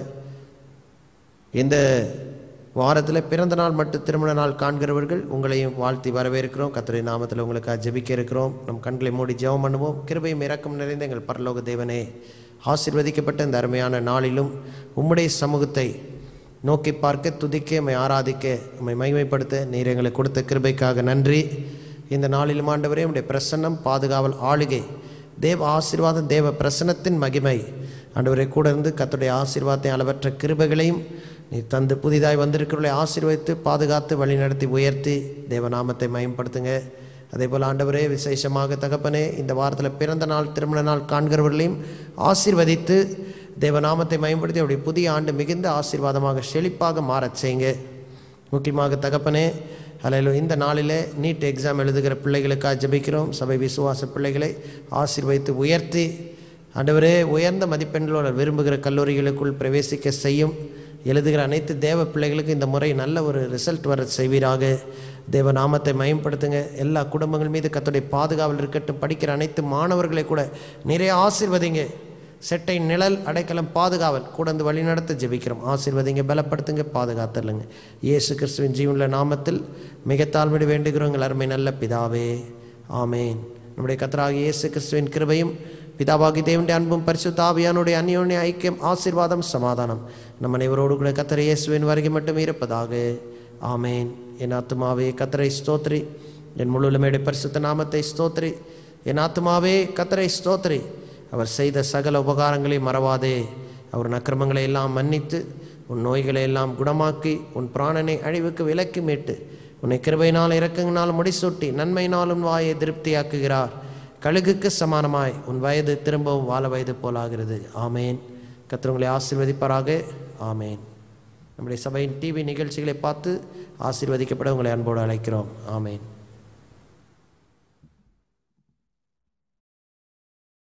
இந்த வாரத்தில் பிறந்த நாள் மற்றும் திருமண நாள் காண்கிறவர்கள் உங்களையும் வாழ்த்தி வரவேற்கிறோம் கத்தருடைய நாமத்தில் உங்களுக்காக ஜெபிக்க இருக்கிறோம் நம் கண்களை மூடி ஜெபம் பண்ணுவோம் கிருபையும் இரக்கம் நிறைந்த எங்கள் பரலோக தேவனே ஆசீர்வதிக்கப்பட்ட இந்த அருமையான நாளிலும் உம்முடைய சமூகத்தை நோக்கி பார்க்க துதிக்க உம்மை ஆராதிக்க உம்மை மகிமைப்படுத்த நீர் எங்களுக்கு கொடுத்த கிருபைக்காக நன்றி இந்த நாளிலும் ஆண்டவரே உம்முடைய பிரசன்னம் பாதுகாவல் ஆளுகை தேவ ஆசீர்வாதம் தேவ பிரசன்னத்தின் மகிமை ஆண்டவரை கூட இருந்து கத்துடைய ஆசீர்வாதத்தை அளவற்ற கிருபைகளையும் நீ தந்து புதிதாய் வந்திருக்கிறவர்களை ஆசீர்வதித்து பாதுகாத்து வழிநடத்தி உயர்த்தி தேவநாமத்தை மயம்படுத்துங்க அதே போல் ஆண்டவரே விசேஷமாக தகப்பனே இந்த வாரத்தில் பிறந்த நாள் திருமண நாள் காண்கிறவர்களையும் ஆசீர்வதித்து தேவநாமத்தை மயம்படுத்தி அவருடைய புதிய ஆண்டு மிகுந்த ஆசீர்வாதமாக செழிப்பாக மாறச் செய்யுங்க முக்கியமாக தகப்பனே அலையிலோ இந்த நாளிலே நீட் எக்ஸாம் எழுதுகிற பிள்ளைகளுக்காக ஜெபிக்கிறோம் சபை விசுவாச பிள்ளைகளை ஆசீர்வதித்து உயர்த்தி ஆண்டவரே உயர்ந்த மதிப்பெண்களோடு விரும்புகிற கல்லூரிகளுக்குள் பிரவேசிக்க செய்யும் எழுதுகிற அனைத்து தேவ பிள்ளைகளுக்கும் இந்த முறை நல்ல ஒரு ரிசல்ட் வர செய்வீராக தேவ நாமத்தை மயம்படுத்துங்க எல்லா குடும்பங்கள் மீது கத்துடைய பாதுகாவல் இருக்கட்டும் படிக்கிற அனைத்து மாணவர்களை கூட நிறைய ஆசீர்வதிங்க செட்டை நிழல் அடைக்கலம் பாதுகாவல் கூடந்து வழிநடத்த ஜெபிக்கிறோம் ஆசீர்வதிங்க பலப்படுத்துங்க பாதுகாத்துருங்க இயேசு கிறிஸ்துவின் ஜீவனுள்ள நாமத்தில் மிக தாழ்மையோடு வேண்டுகிறோம் எங்கள் அருமை நல்ல பிதாவே ஆமேன் நம்முடைய கத்தராக இயேசு கிறிஸ்துவின் கிருபையும் பிதாவாகி தேவனுடைய அன்பும் பரிசுத்த ஆவியானுடைய அந்யோன்ய ஐக்கியம் ஆசீர்வாதம் சமாதானம் நம் அனைவரோடு கூட கத்தரை இயேசுவின் வருகை மட்டும் இருப்பதாக ஆமேன் என் ஆத்துமாவே கத்தரை ஸ்தோத்ரி என் முழுமையுடைய பரிசுத்த நாமத்தை ஸ்தோத்ரி என் ஆத்துமாவே கத்தரை ஸ்தோத்ரி அவர் செய்த சகல உபகாரங்களை மறவாதே அவர் நக்கிரமங்களை எல்லாம் மன்னித்து உன் நோய்களை எல்லாம் குணமாக்கி உன் பிராணனை அழிவுக்கு விலக்கி மீட்டு உன்னை கிருபையினால் இறக்கங்கினால் முடிசூட்டி நன்மையினாலும் வாயை திருப்தியாக்குகிறார் கழுகுக்கு சமானமாய் உன் வயது திரும்பவும் வாழ வயது போலாகிறது ஆமேன் கத்திரவங்களை ஆசீர்வதிப்பாராக ஆமேன் நம்முடைய சபையின் டிவி நிகழ்ச்சிகளை பார்த்து ஆசீர்வதிக்கப்பட உங்களை அன்போடு அழைக்கிறோம் ஆமேன்